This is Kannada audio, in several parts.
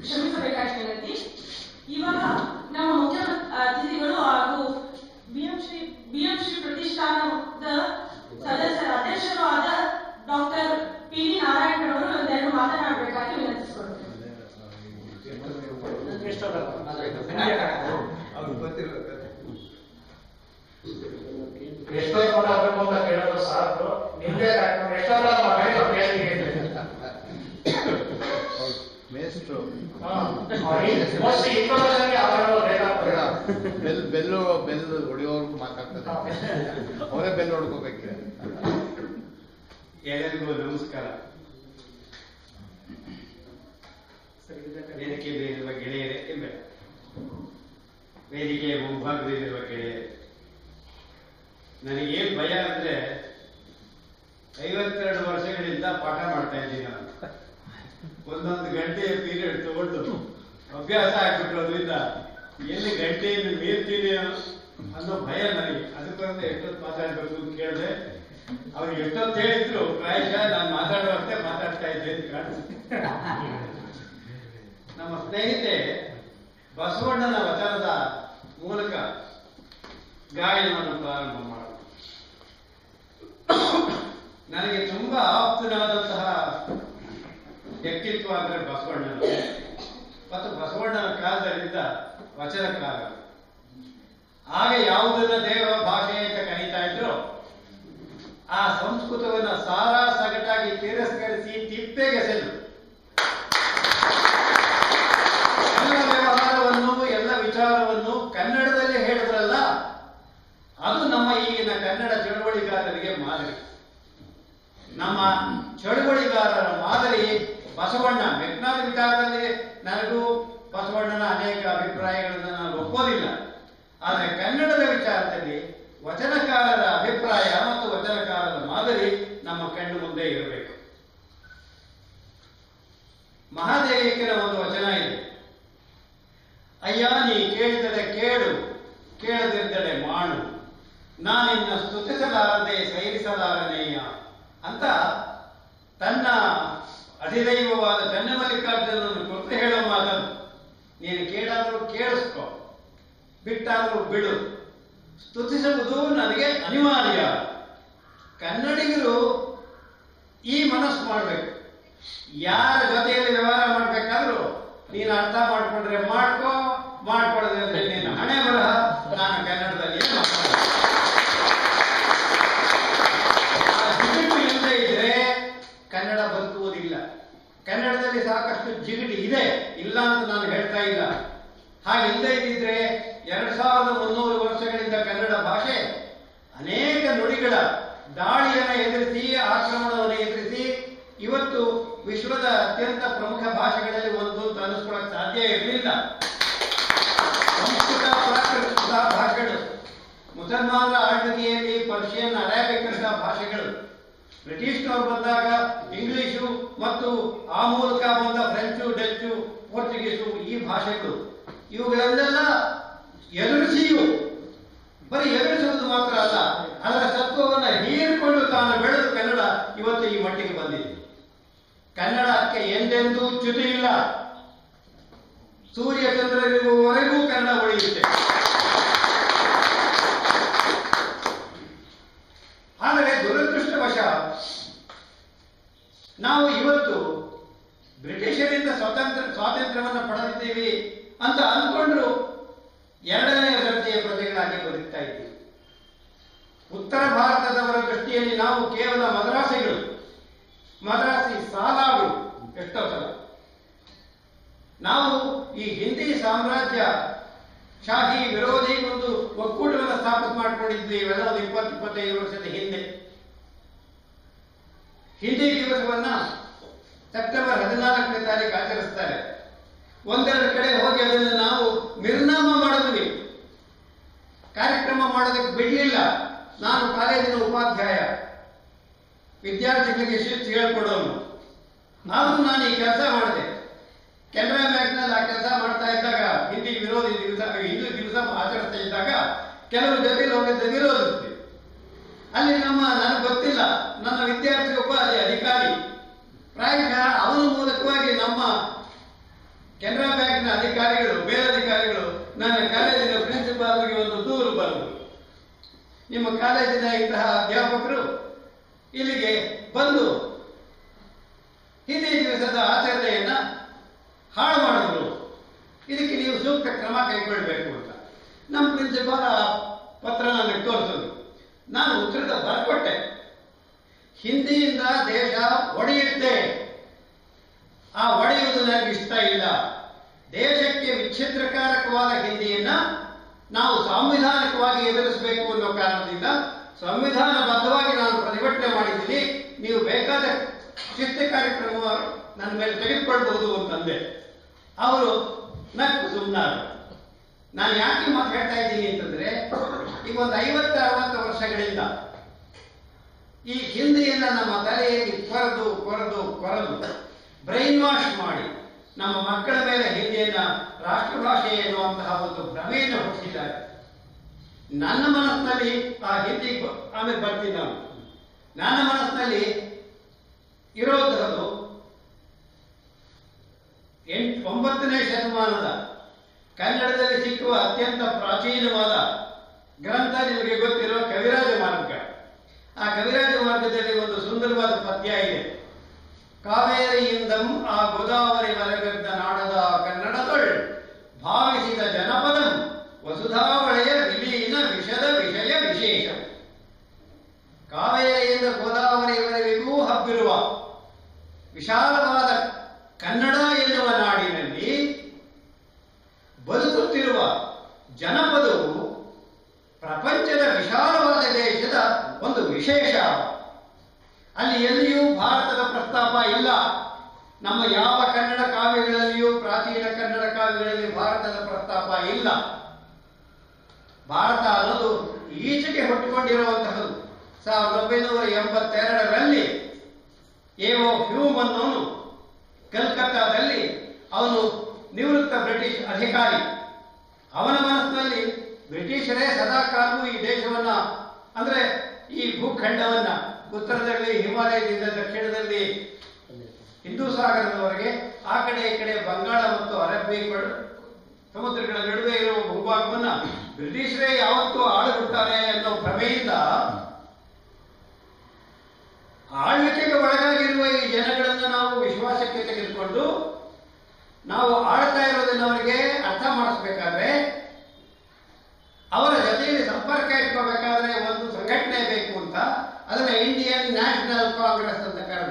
ಶ್ರಮಿಸಬೇಕಾದ ಸಂಗತಿ ಇವಾಗ ನಮ್ಮ ಮುಖ್ಯ ಅತಿಥಿಗಳು ಹಾಗೂ ಬಿಎಂ ಶ್ರೀ ಬಿಎಂ ಶ್ರೀ ಪ್ರತಿಷ್ಠಾನದ ಸದಸ್ಯರ ಅಧ್ಯಕ್ಷರು ಆದ ಡಾಕ್ಟರ್ ಪಿ ವಿ ನಾರಾಯಣರವರು ಒಂದೆರಡು ಮಾತನಾಡಬೇಕಾಗಿ ವಿನಂತಿಸಿಕೊಳ್ತೇನೆ ಎಷ್ಟೋ ಕೂಡ ಅದಕ್ಕೆ ಅಂತ ಕೇಳೋದು ಸಾಕು ನಿಮ್ದೇ ಹಾಕೊಂಡು ಎಷ್ಟೋ ಮನೆ ಕೇಳಿಗೆ ಮೇಸ್ಟ್ರು ಮೋಸ್ಟ್ ಇನ್ಫಾರ್ಮೇಶನ್ಗೆ ಅವರನ್ನು ಬೇಕಾಗ್ತದೆ ಬೆಲ್ ಬೆಲ್ಲು ಬೆಲ್ ಹೊಡೆಯೋರ್ಗು ಮಾತಾಡ್ತಾರೆ ಅವರೇ ಬೆಲ್ ಹೊಡ್ಕೋಬೇಕ್ರೆ ಎಲ್ಲರಿಗೂ ನಮಸ್ಕಾರ ವೇದಿಕೆ ಮೇಲಿರುವ ಗೆಳೆಯರೇ ಎಂಬೆ ವೇದಿಕೆಯ ಮುಂಭಾಗದಲ್ಲಿರುವ ಗೆಳೆಯರೇ ನನಗೇನ್ ಭಯ ಅಂದ್ರೆ ಐವತ್ತೆರಡು ವರ್ಷಗಳಿಂದ ಪಾಠ ಮಾಡ್ತಾ ಇದ್ದೀನಿ ನಾನು ಒಂದೊಂದು ಗಂಟೆಯ ಪೀರಿಯಡ್ ತಗೊಂಡು ಅಭ್ಯಾಸ ಆಗ್ಬಿಟ್ಟಿರೋದ್ರಿಂದ ಎಲ್ಲಿ ಗಂಟೆಯನ್ನು ಮೀರ್ತೀನಿ ಅನ್ನೋ ಭಯ ನನಗೆ ಅದಕ್ಕೊಂದು ಎಷ್ಟೊತ್ತು ಮಾತಾಡ್ಬೇಕು ಅಂತ ಕೇಳಿದೆ ಅವ್ರು ಎಷ್ಟೊತ್ತು ಹೇಳಿದ್ರು ಪ್ರಾಯಶಃ ನಾನು ಮಾತಾಡುವಂತೆ ಮಾತಾಡ್ತಾ ಇದ್ದೆ ಅಂತ ಕಾಣಿಸುತ್ತೆ ನಮ್ಮ ಸ್ನೇಹಿತೆ ಬಸವಣ್ಣನ ವಚನದ ಮೂಲಕ ಗಾಯನವನ್ನು ಪ್ರಾರಂಭ ಮಾಡೋದು ನನಗೆ ತುಂಬಾ ಆಪ್ತನಾದಂತಹ ವ್ಯಕ್ತಿತ್ವ ಅಂದ್ರೆ ಬಸವಣ್ಣನ ಮತ್ತು ಬಸವಣ್ಣನ ಕಾಲದಲ್ಲಿದ್ದ ವಚನಕಾರ ಆಗ ಯಾವುದನ್ನ ದೇವ ಭಾಷೆ ಅಂತ ಕರೀತಾ ಇದ್ರು ಆ ಸಂಸ್ಕೃತವನ್ನ ಸಾರಾ ಸಗಟಾಗಿ ತಿರಸ್ಕರಿಸಿ ತಿಪ್ಪೆಗೆಸೆದು ಎಲ್ಲ ವ್ಯವಹಾರವನ್ನು ಎಲ್ಲ ವಿಚಾರವನ್ನು ಕನ್ನಡದಲ್ಲಿ ಹೇಳಿದ್ರಲ್ಲ ಅದು ನಮ್ಮ ಈಗಿನ ಕನ್ನಡ ಚಳುವಳಿಗಾರರಿಗೆ ಮಾದರಿ ನಮ್ಮ ಚಳುವಳಿಗಾರರ ಮಾದರಿ ಬಸವಣ್ಣ ಮೆಕ್ನಾದ ವಿಚಾರದಲ್ಲಿ ನನಗೂ ಬಸವಣ್ಣನ ಅನೇಕ ಅಭಿಪ್ರಾಯಗಳನ್ನು ನಾನು ಒಪ್ಪೋದಿಲ್ಲ ಆದರೆ ಕನ್ನಡದ ವಿಚಾರದಲ್ಲಿ ವಚನಕಾರರ ಅಭಿಪ್ರಾಯ ಮತ್ತು ವಚನಕಾರರ ಮಾದರಿ ನಮ್ಮ ಕಣ್ಣು ಮುಂದೆ ಇರಬೇಕು ಮಹಾದೇವಿಕರ ಒಂದು ವಚನ ಇದೆ ಅಯ್ಯ ನೀ ಕೇಳಿದರೆ ಕೇಳು ಕೇಳದಿದ್ದರೆ ಮಾಡು ನಾನಿನ್ನ ಸ್ತುತಿಸಲಾರದೆ ಸೈರಿಸಲಾರನೆಯ ಅಂತ ತನ್ನ ಅಧಿದೈವವಾದ ಚನ್ನಮಲ್ಲಿಕಾರ್ಜುನನ್ನು ಕುರಿತು ಹೇಳೋ ಮಾತದು ನೀನು ಕೇಳಾದರೂ ಕೇಳಿಸ್ಕೊ ಬಿಟ್ಟಾದರೂ ಬಿಡು ಸ್ತುತಿಸುವುದು ನನಗೆ ಅನಿವಾರ್ಯ ಕನ್ನಡಿಗರು ಈ ಮನಸ್ಸು ಮಾಡಬೇಕು ಯಾರ ಜೊತೆಯಲ್ಲಿ ವ್ಯವಹಾರ ಮಾಡ್ಬೇಕಾದ್ರೂ ನೀನು ಅರ್ಥ ಮಾಡ್ಕೊಂಡ್ರೆ ಮಾಡ್ಕೋ ಮಾಡ್ಕೊಳ್ಳದೆ ಅಂದ್ರೆ ನೀನು ಹಣೆ ಬರಹ ನಾನು ಕನ್ನಡದಲ್ಲಿ ಮಾತಾಡ್ತೀನಿ. ಆ ಜಿಗುಟು ಇಲ್ಲದೆ ಇದ್ರೆ ಕನ್ನಡ ಬದುಕುವುದಿಲ್ಲ ಕನ್ನಡದಲ್ಲಿ ಸಾಕಷ್ಟು ಜಿಗುಟು ಇದೆ ಇಲ್ಲ ಅಂತ ನಾನು ಹೇಳ್ತಾ ಇಲ್ಲ ಹಾಗೆ ಇಲ್ಲದೆ ಇದ್ದಿದ್ರೆ ಎರಡ್ ಸಾವಿರದ ಮುನ್ನೂರು ವರ್ಷಗಳಿಂದ ಕನ್ನಡ ಭಾಷೆ ಅನೇಕ ನುಡಿಗಳ ದಾಳಿಯನ್ನು ಎದುರಿಸಿ ಆಕ್ರಮಣವನ್ನು ಎದುರಿಸಿ ಇವತ್ತು ವಿಶ್ವದ ಅತ್ಯಂತ ಪ್ರಮುಖ ಭಾಷೆಗಳಲ್ಲಿ ಒಂದು ಅಂತ ಅನಿಸ್ಕೊಳಕ್ ಸಾಧ್ಯ ಇರಲಿಲ್ಲ ಸಂಸ್ಕೃತ ಪ್ರಾಕೃತ ಭಾಷೆಗಳು ಮುಸಲ್ಮಾನರ ಆಳ್ವಿಕೆಯಲ್ಲಿ ಪರ್ಷಿಯನ್ ಅರೇಬಿಕ್ ಅಂತ ಭಾಷೆಗಳು ಬ್ರಿಟಿಷ್ನವರು ಬಂದಾಗ ಇಂಗ್ಲಿಷು ಮತ್ತು ಆ ಮೂಲಕ ಬಂದ ಫ್ರೆಂಚು ಡಚ್ಚು ಪೋರ್ಚುಗೀಸು ಈ ಭಾಷೆಗಳು ಇವುಗಳನ್ನೆಲ್ಲ ಎದುರಿಸಿಯೂ ಬರೀ ಎದುರಿಸುವುದು ಮಾತ್ರ ಅಲ್ಲ ಅದರ ಸತ್ವವನ್ನು ಹೀರಿಕೊಂಡು ತಾನು ಬೆಳೆದು ಕನ್ನಡ ಇವತ್ತು ಈ ಮಟ್ಟಿಗೆ ಬಂದಿದೆ ಕನ್ನಡಕ್ಕೆ ಎಂದೆಂದೂ ಚ್ಯುತಿ ಇಲ್ಲ ಸೂರ್ಯ ಚಂದ್ರರಿರುವವರೆಗೂ ಕನ್ನಡ ಉಳಿಯುತ್ತೆ ಆದರೆ ದುರದೃಷ್ಟವಶ ನಾವು ಇವತ್ತು ಬ್ರಿಟಿಷರಿಂದ ಸ್ವತಂತ್ರ ಸ್ವಾತಂತ್ರ್ಯವನ್ನು ಪಡೆದಿದ್ದೀವಿ ಅಂತ ಅಂದ್ಕೊಂಡ್ರು ಎರಡನೇ ದರ್ಜೆಯ ಪ್ರಜೆಗಳಾಗಿ ಬದುಕ್ತಾ ಇದ್ದೀವಿ ಉತ್ತರ ಭಾರತದವರ ದೃಷ್ಟಿಯಲ್ಲಿ ನಾವು ಕೇವಲ ಮದ್ರಾಸಿಗಳು ಮದ್ರಾಸಿ ಸಾಲಾಗಳು ಎಷ್ಟೋ ಸಲ ನಾವು ಈ ಹಿಂದಿ ಸಾಮ್ರಾಜ್ಯ ಶಾಹಿ ವಿರೋಧಿ ಒಂದು ಒಕ್ಕೂಟವನ್ನು ಸ್ಥಾಪಿತ ಮಾಡ್ಕೊಂಡಿದ್ವಿ ಇವೆಲ್ಲ ಒಂದು ಇಪ್ಪತ್ತು ಇಪ್ಪತ್ತೈದು ವರ್ಷದ ಹಿಂದೆ ಹಿಂದಿ ದಿವಸವನ್ನ ಸೆಪ್ಟೆಂಬರ್ ಹದಿನಾಲ್ಕನೇ ತಾರೀಕು ಆಚರಿಸ್ತಾರೆ ಒಂದೆರಡು ಕಡೆ ಹೋಗಿ ಅದನ್ನು ನಾವು ನಿರ್ನಾಮ ಮಾಡಿದ್ವಿ ಕಾರ್ಯಕ್ರಮ ಮಾಡೋದಕ್ಕೆ ಬಿಡಲಿಲ್ಲ ನಾನು ಕಾಲೇಜಿನ ಉಪಾಧ್ಯಾಯ ವಿದ್ಯಾರ್ಥಿಗಳಿಗೆ ಶಿಸ್ತು ಹೇಳ್ಕೊಡೋನು ಆದ್ರೂ ನಾನು ಈ ಕೆಲಸ ಮಾಡಿದೆ ಕೆನರಾ ಬ್ಯಾಂಕ್ನಲ್ಲಿ ಆ ಕೆಲಸ ಮಾಡ್ತಾ ಇದ್ದಾಗ ಹಿಂದಿ ವಿರೋಧಿ ದಿವಸ ಹಿಂದೂ ದಿವಸ ಆಚರಿಸ್ತಾ ಇದ್ದಾಗ ಕೆಲವು ಜೊತೆಲಿ ಹೋಗಿದ್ದ ವಿರೋಧಿಸ್ತೀವಿ ಅಲ್ಲಿ ನಮ್ಮ ನನಗೆ ಗೊತ್ತಿಲ್ಲ ನನ್ನ ವಿದ್ಯಾರ್ಥಿ ಒಬ್ಬ ಅಲ್ಲಿ ಅಧಿಕಾರಿ ಪ್ರಾಯಶಃ ಅವನ ಮೂಲಕವಾಗಿ ನಮ್ಮ ಕೆನರಾ ನಿಮ್ಮ ಕಾಲೇಜಿನ ಇಂತಹ ಅಧ್ಯಾಪಕರು ಇಲ್ಲಿಗೆ ಬಂದು ಹಿಂದಿ ದಿವಸದ ಆಚರಣೆಯನ್ನ ಹಾಳು ಮಾಡಿದ್ರು ಇದಕ್ಕೆ ನೀವು ಸೂಕ್ತ ಕ್ರಮ ಕೈಗೊಳ್ಳಬೇಕು ಅಂತ ನಮ್ಮ ಪ್ರಿನ್ಸಿಪಾಲ್ ಆ ಪತ್ರ ನನಗೆ ತೋರಿಸಿದ್ರು ನಾನು ಉತ್ತರದ ಬರ್ಕೊಟ್ಟೆ ಹಿಂದಿಯಿಂದ ದೇಶ ಒಡೆಯುತ್ತೆ ಆ ಒಡೆಯುವುದು ನನಗೆ ಇಷ್ಟ ಇಲ್ಲ ದೇಶಕ್ಕೆ ವಿಚ್ಛಿದ್ರಕಾರಕವಾದ ಹಿಂದಿಯನ್ನ ನಾವು ಸಾಂವಿಧಾನಿಕವಾಗಿ ಎದುರಿಸಬೇಕು ಅನ್ನೋ ಕಾರಣದಿಂದ ಸಂವಿಧಾನಬದ್ಧವಾಗಿ ನಾನು ಪ್ರತಿಭಟನೆ ಮಾಡಿದ್ದೀನಿ ನೀವು ಬೇಕಾದ ಶಿಸ್ತು ಕಾರ್ಯಕ್ರಮ ನನ್ನ ಮೇಲೆ ತೆಗೆದುಕೊಳ್ಬಹುದು ಅಂತಂದೆ ಅವರು ನಕ್ಕು ಸುಮ್ಮನಾರು ನಾನು ಯಾಕೆ ಮಾತು ಹೇಳ್ತಾ ಇದ್ದೀನಿ ಅಂತಂದ್ರೆ ಈಗ ಒಂದು ಐವತ್ತು ಅರವತ್ತು ವರ್ಷಗಳಿಂದ ಈ ಹಿಂದಿಯನ್ನ ನಮ್ಮ ತಲೆಯಲ್ಲಿ ಕೊರೆದು ಕೊರೆದು ಕೊರೆದು ಬ್ರೈನ್ ವಾಶ್ ಮಾಡಿ ನಮ್ಮ ಮಕ್ಕಳ ಮೇಲೆ ಹಿಂದಿಯನ್ನ ರಾಷ್ಟ್ರಭಾಷೆ ಎನ್ನುವಂತಹ ಒಂದು ಭ್ರಮೆಯನ್ನು ಹುಟ್ಟಿಸಿದ್ದಾರೆ ನನ್ನ ಮನಸ್ಸಿನಲ್ಲಿ ಆ ಹಿಂದಿ ಬ- ಆಮೇಲೆ ಬರ್ತೀನಿ ನಾನು ನನ್ನ ಮನಸ್ಸಿನಲ್ಲಿ ಇರೋದು ಎಂಟು ಒಂಬತ್ತನೇ ಶತಮಾನದ ಕನ್ನಡದಲ್ಲಿ ಸಿಕ್ಕುವ ಅತ್ಯಂತ ಪ್ರಾಚೀನವಾದ ಗ್ರಂಥ ನಿಮಗೆ ಗೊತ್ತಿರೋ ಕವಿರಾಜ ಮಾರ್ಗ ಆ ಕವಿರಾಜ ಮಾರ್ಗದಲ್ಲಿ ಒಂದು ಸುಂದರವಾದ ಪದ್ಯ ಇದೆ ಕಾವೇರಿಯಿಂದಂ ಆ ಗೋದಾವರಿ ಮರಗದ್ದ ನಾಡದ ಕನ್ನಡದೊಳ್ ಭಾವಿಸಿದ ಜನಪದಂ ವಸುಧಾವಳೆಯ ವಿಲೀನ ವಿಷದ ವಿಷಯ ವಿಶೇಷ ಕಾವೇರಿಯಿಂದ ಗೋದಾವರಿಯವರೆಗೂ ಹಬ್ಬಿರುವ ವಿಶಾಲವಾದ ಕನ್ನಡ ಎನ್ನುವ ನಾಡಿನಲ್ಲಿ ಬದುಕುತ್ತಿರುವ ಜನಪದವು ಪ್ರಪಂಚದ ವಿಶಾಲವಾದ ದೇಶದ ಒಂದು ವಿಶೇಷ ಅಲ್ಲಿ ಎಲ್ಲಿಯೂ ಭಾರತದ ಪ್ರಸ್ತಾಪ ಇಲ್ಲ ನಮ್ಮ ಯಾವ ಕನ್ನಡ ಕಾವ್ಯಗಳಲ್ಲಿಯೂ ಪ್ರಾಚೀನ ಕನ್ನಡ ಕಾವ್ಯಗಳಲ್ಲಿ ಭಾರತದ ಪ್ರಸ್ತಾಪ ಇಲ್ಲ ಭಾರತ ಅನ್ನೋದು ಈಚೆಗೆ ಹುಟ್ಟಿಕೊಂಡಿರುವಂತಹದ್ದು ಸಾವಿರದ ಒಂಬೈನೂರ ಎಂಬತ್ತೆರಡರಲ್ಲಿ ಎಒ ಹ್ಯೂಮ್ ಅನ್ನೋನು ಕಲ್ಕತ್ತಾದಲ್ಲಿ ಅವನು ನಿವೃತ್ತ ಬ್ರಿಟಿಷ್ ಅಧಿಕಾರಿ ಅವನ ಮನಸ್ಸಿನಲ್ಲಿ ಬ್ರಿಟಿಷರೇ ಸದಾ ಕಾಲವೂ ಈ ದೇಶವನ್ನ ಅಂದ್ರೆ ಈ ಭೂಖಂಡವನ್ನ ಉತ್ತರದಲ್ಲಿ ಹಿಮಾಲಯದಿಂದ ದಕ್ಷಿಣದಲ್ಲಿ ಹಿಂದೂ ಸಾಗರದವರೆಗೆ ಆ ಕಡೆ ಈ ಕಡೆ ಬಂಗಾಳ ಮತ್ತು ಅರಬ್ಬಿ ಕಡ- ಸಮುದ್ರಗಳ ನಡುವೆ ಇರುವ ಭೂಭಾಗವನ್ನ ಬ್ರಿಟಿಷರೇ ಯಾವತ್ತೂ ಆಳುಬಿಡ್ತಾರೆ ಅನ್ನೋ ಭ್ರಮೆಯಿಂದ ಆಳ್ವಿಕೆಗೆ ಒಳಗಾಗಿರುವ ಈ ಜನಗಳನ್ನು ನಾವು ವಿಶ್ವಾಸಕ್ಕೆ ತೆಗೆದುಕೊಂಡು ನಾವು ಆಳ್ತಾ ಇರೋದನ್ನ ಅವರಿಗೆ ಅರ್ಥ ಮಾಡಿಸ್ಬೇಕಾದ್ರೆ ಅವರ ಜೊತೆಯಲ್ಲಿ ಸಂಪರ್ಕ ಇಟ್ಕೋಬೇಕಾದ್ರೆ ಒಂದು ಸಂಘಟನೆ ಬೇಕು ಅಂತ ಅದನ್ನ ಇಂಡಿಯನ್ ನ್ಯಾಷನಲ್ ಕಾಂಗ್ರೆಸ್ ಅಂತ ಕರೆದ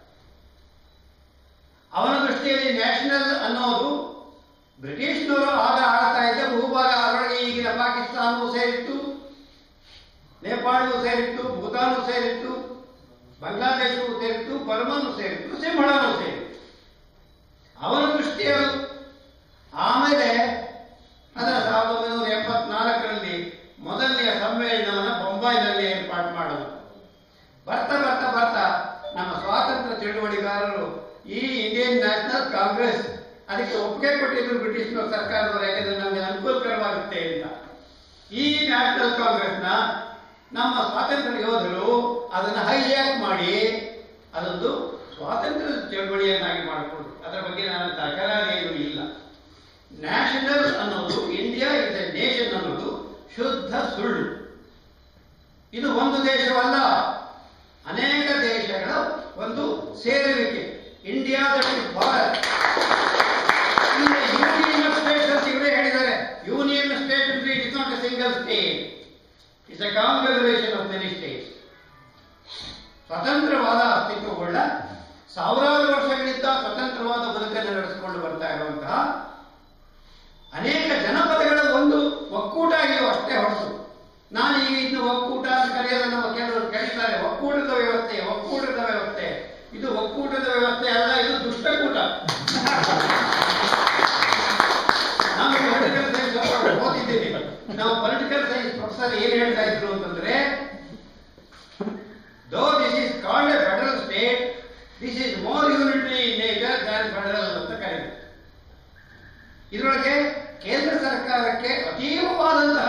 ಅವನ ದೃಷ್ಟಿಯಲ್ಲಿ ನ್ಯಾಷನಲ್ ಅನ್ನೋದು ಬ್ರಿಟಿಷ್ನವರು ಆಗ ಆಳ್ತಾ ಇದ್ದ ಭೂಭಾಗ ಅವರಿಗೆ ಈಗಿನ ಪಾಕಿಸ್ತಾನವೂ ಸೇರಿತ್ತು ನೇಪಾಳವೂ ಸೇರಿತ್ತು ಭೂತಾನು ಸೇರಿತ್ತು ಬಾಂಗ್ಲಾದೇಶವೂ ಸೇರಿತ್ತು ಬರ್ಮನು ಸೇರಿತ್ತು ಸಿಂಹಳನೂ ಸೇರಿತ್ತು ಅವನ ದೃಷ್ಟಿಯರು ಆಮೇಲೆ ಅದರ ಸಾವಿರದ ಒಂಬೈನೂರ ಎಪ್ಪತ್ನಾಲ್ಕರಲ್ಲಿ ಮೊದಲನೆಯ ಸಮ್ಮೇಳನವನ್ನು ಬೊಂಬಾಯಿನಲ್ಲಿ ಏರ್ಪಾಡು ಮಾಡೋದು ಬರ್ತಾ ಬರ್ತಾ ಬರ್ತಾ ನಮ್ಮ ಸ್ವಾತಂತ್ರ್ಯ ಚಳುವಳಿಗಾರರು ಈ ಇಂಡಿಯನ್ ನ್ಯಾಷನಲ್ ಕಾಂಗ್ರೆಸ್ ಅದಕ್ಕೆ ಒಪ್ಪಿಗೆ ಕೊಟ್ಟಿದ್ರು ಬ್ರಿಟಿಷ್ನ ಸರ್ಕಾರದವರು ಯಾಕಂದ್ರೆ ನಮಗೆ ಅನುಕೂಲಕರವಾಗುತ್ತೆ ಅಂತ ಈ ನ್ಯಾಷನಲ್ ಕಾಂಗ್ರೆಸ್ನ ನಮ್ಮ ಸ್ವಾತಂತ್ರ್ಯ ಯೋಧರು ಅದನ್ನು ಹೈಜಾಕ್ ಮಾಡಿ ಅದೊಂದು ಸ್ವಾತಂತ್ರ್ಯ ಚಳವಳಿಯನ್ನಾಗಿ ಮಾಡಿಕೊಂಡ್ರು ಅದರ ಬಗ್ಗೆ ನನ್ನ ತಕರಾರು ಏನು ಇಲ್ಲ ನ್ಯಾಷನಲ್ ಅನ್ನೋದು ಇಂಡಿಯಾ ಇಸ್ ಎ ನೇಷನ್ ಅನ್ನೋದು ಶುದ್ಧ ಸುಳ್ಳು ಇದು ಒಂದು ದೇಶವಲ್ಲ ಅನೇಕ ದೇಶಗಳ ಒಂದು ಸೇರುವಿಕೆ India that is Bharat union of states ಅಂತ ಇವರೇ ಹೇಳಿದ್ದಾರೆ union state it is not a single state it's a congregation of many states ಸ್ವತಂತ್ರವಾದ ಅಸ್ತಿತ್ವವುಳ್ಳ ಸಾವಿರಾರು ವರ್ಷಗಳಿಂದ ಸ್ವತಂತ್ರವಾದ ಬದುಕನ್ನು ನಡೆಸಿಕೊಂಡು ಬರ್ತಾ ಇರುವಂತಹ ಅನೇಕ ಜನಪದಗಳ ಒಂದು ಒಕ್ಕೂಟ ಆಗಿರುವ ಅಷ್ಟೇ ಹೊರತು ನಾನು ಈಗ ಇನ್ನು ಒಕ್ಕೂಟ ಅಂತ ಕರೆಯೋದನ್ನು ನಮ್ಮ ಕೆಲವರು ಕರೀತಾರೆ ಒಕ್ಕೂಟದ ವ್ಯವಸ್ಥೆ ಒಕ್ಕೂಟದ ವ್ಯವಸ್ಥೆ ಇದು ಒಕ್ಕೂಟದ ವ್ಯವಸ್ಥೆ ಅಲ್ಲ ಇದು ದುಷ್ಟಕೂಟ ನಾನು ಪೊಲಿಟಿಕಲ್ ಸೈನ್ಸ್ ಓದಿದ್ದೀನಿ ನಾವು ಪೊಲಿಟಿಕಲ್ ಸೈನ್ಸ್ ಪ್ರೊಫೆಸರ್ ಏನ್ ಹೇಳ್ತಾ ಇದ್ರು ಅಂತಂದ್ರೆ though this is called a federal state this is more unitary in nature than federal ಅಂತ ಕರೀತಾರೆ ಇದರೊಳಗೆ ಕೇಂದ್ರ ಸರ್ಕಾರಕ್ಕೆ ಅತೀವವಾದಂತಹ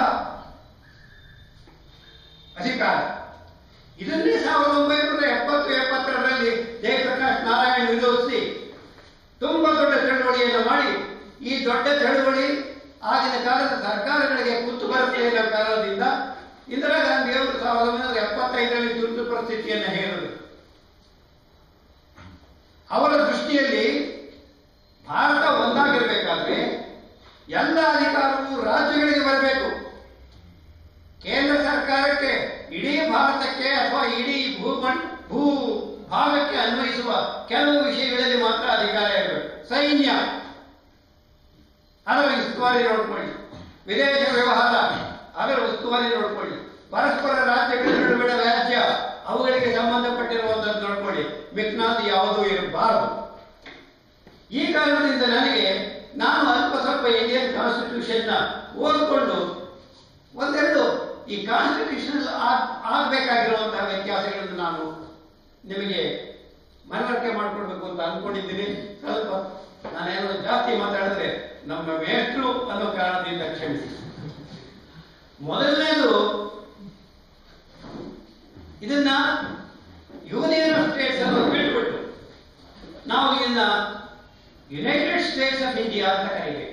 ಅಧಿಕಾರ ಇದನ್ನೇ ಸಾವಿರದ ಒಂಬೈನೂರ ಎಪ್ಪತ್ತು ಎಪ್ಪತ್ತರಲ್ಲಿ ಜಯಪ್ರಕಾಶ್ ನಾರಾಯಣ್ ವಿರೋಧಿಸಿ ತುಂಬಾ ದೊಡ್ಡ ಚಳವಳಿಯನ್ನು ಮಾಡಿ ಈ ದೊಡ್ಡ ಚಳವಳಿ ಆಗಿನ ಕಾಲದ ಸರ್ಕಾರಗಳಿಗೆ ಕುತ್ತು ಬರುತ್ತೆ ಅನ್ನೋ ಕಾರಣದಿಂದ ಇಂದಿರಾ ಗಾಂಧಿ ಅವರು ಸಾವಿರದ ಒಂಬೈನೂರ ಎಪ್ಪತ್ತೈದರಲ್ಲಿ ತುರ್ತು ಪರಿಸ್ಥಿತಿಯನ್ನು ಹೇರಿದರು ಅವರ ದೃಷ್ಟಿಯಲ್ಲಿ ಭಾರತ ಒಂದಾಗಿರ್ಬೇಕಾದ್ರೆ ಎಲ್ಲ ಅಧಿಕಾರವು ರಾಜ್ಯಗಳಿಗೆ ಬರಬೇಕು ಕೇಂದ್ರ ಸರ್ಕಾರಕ್ಕೆ ಇಡೀ ಭಾರತಕ್ಕೆ ಅಥವಾ ಇಡೀ ಭೂಮಂಡ್ ಭೂ ಭಾಗಕ್ಕೆ ಅನ್ವಯಿಸುವ ಕೆಲವು ವಿಷಯಗಳಲ್ಲಿ ಮಾತ್ರ ಅಧಿಕಾರ ಇರಬೇಕು ಸೈನ್ಯ ಅದರ ಉಸ್ತುವಾರಿ ನೋಡ್ಕೊಳ್ಳಿ ವಿದೇಶ ವ್ಯವಹಾರ ಅದರ ಉಸ್ತುವಾರಿ ನೋಡ್ಕೊಳ್ಳಿ ಪರಸ್ಪರ ರಾಜ್ಯಗಳ ನಡುವಿನ ವ್ಯಾಜ್ಯ ಅವುಗಳಿಗೆ ಸಂಬಂಧಪಟ್ಟಿರುವಂತದ್ದು ನೋಡ್ಕೊಳ್ಳಿ ಮಿಕ್ನಾದ್ ಯಾವುದೂ ಇರಬಾರದು ಈ ಕಾರಣದಿಂದ ನನಗೆ ನಾನು ಅಲ್ಪ ಸ್ವಲ್ಪ ಇಂಡಿಯನ್ ಕಾನ್ಸ್ಟಿಟ್ಯೂಷನ್ ಓದಿಕೊಂಡು ಒಂದೆರಡು ಈ ಕಾನ್ಸ್ಟಿಟ್ಯೂಷನ್ ಆಗಬೇಕಾಗಿರುವಂತಹ ವ್ಯತ್ಯಾಸಗಳನ್ನು ನಾನು ನಿಮಗೆ ಮನವರಿಕೆ ಮಾಡಿಕೊಡ್ಬೇಕು ಅಂತ ಅಂದ್ಕೊಂಡಿದ್ದೀನಿ ಸ್ವಲ್ಪ ನಾನೇನೋ ಜಾಸ್ತಿ ಮಾತಾಡಿದ್ರೆ ನಮ್ಮ ಮೇಷ್ಟ್ರು ಅನ್ನೋ ಕಾರಣದಿಂದ ಕ್ಷಮಿಸಿ ಮೊದಲನೇದು ಇದನ್ನ ಯೂನಿಯನ್ ಆಫ್ ಸ್ಟೇಟ್ಸ್ ಅನ್ನು ಬಿಟ್ಬಿಟ್ಟು ನಾವು ಇದನ್ನ ಯುನೈಟೆಡ್ ಸ್ಟೇಟ್ಸ್ ಆಫ್ ಇಂಡಿಯಾ ಅಂತ ಕರೀಬೇಕು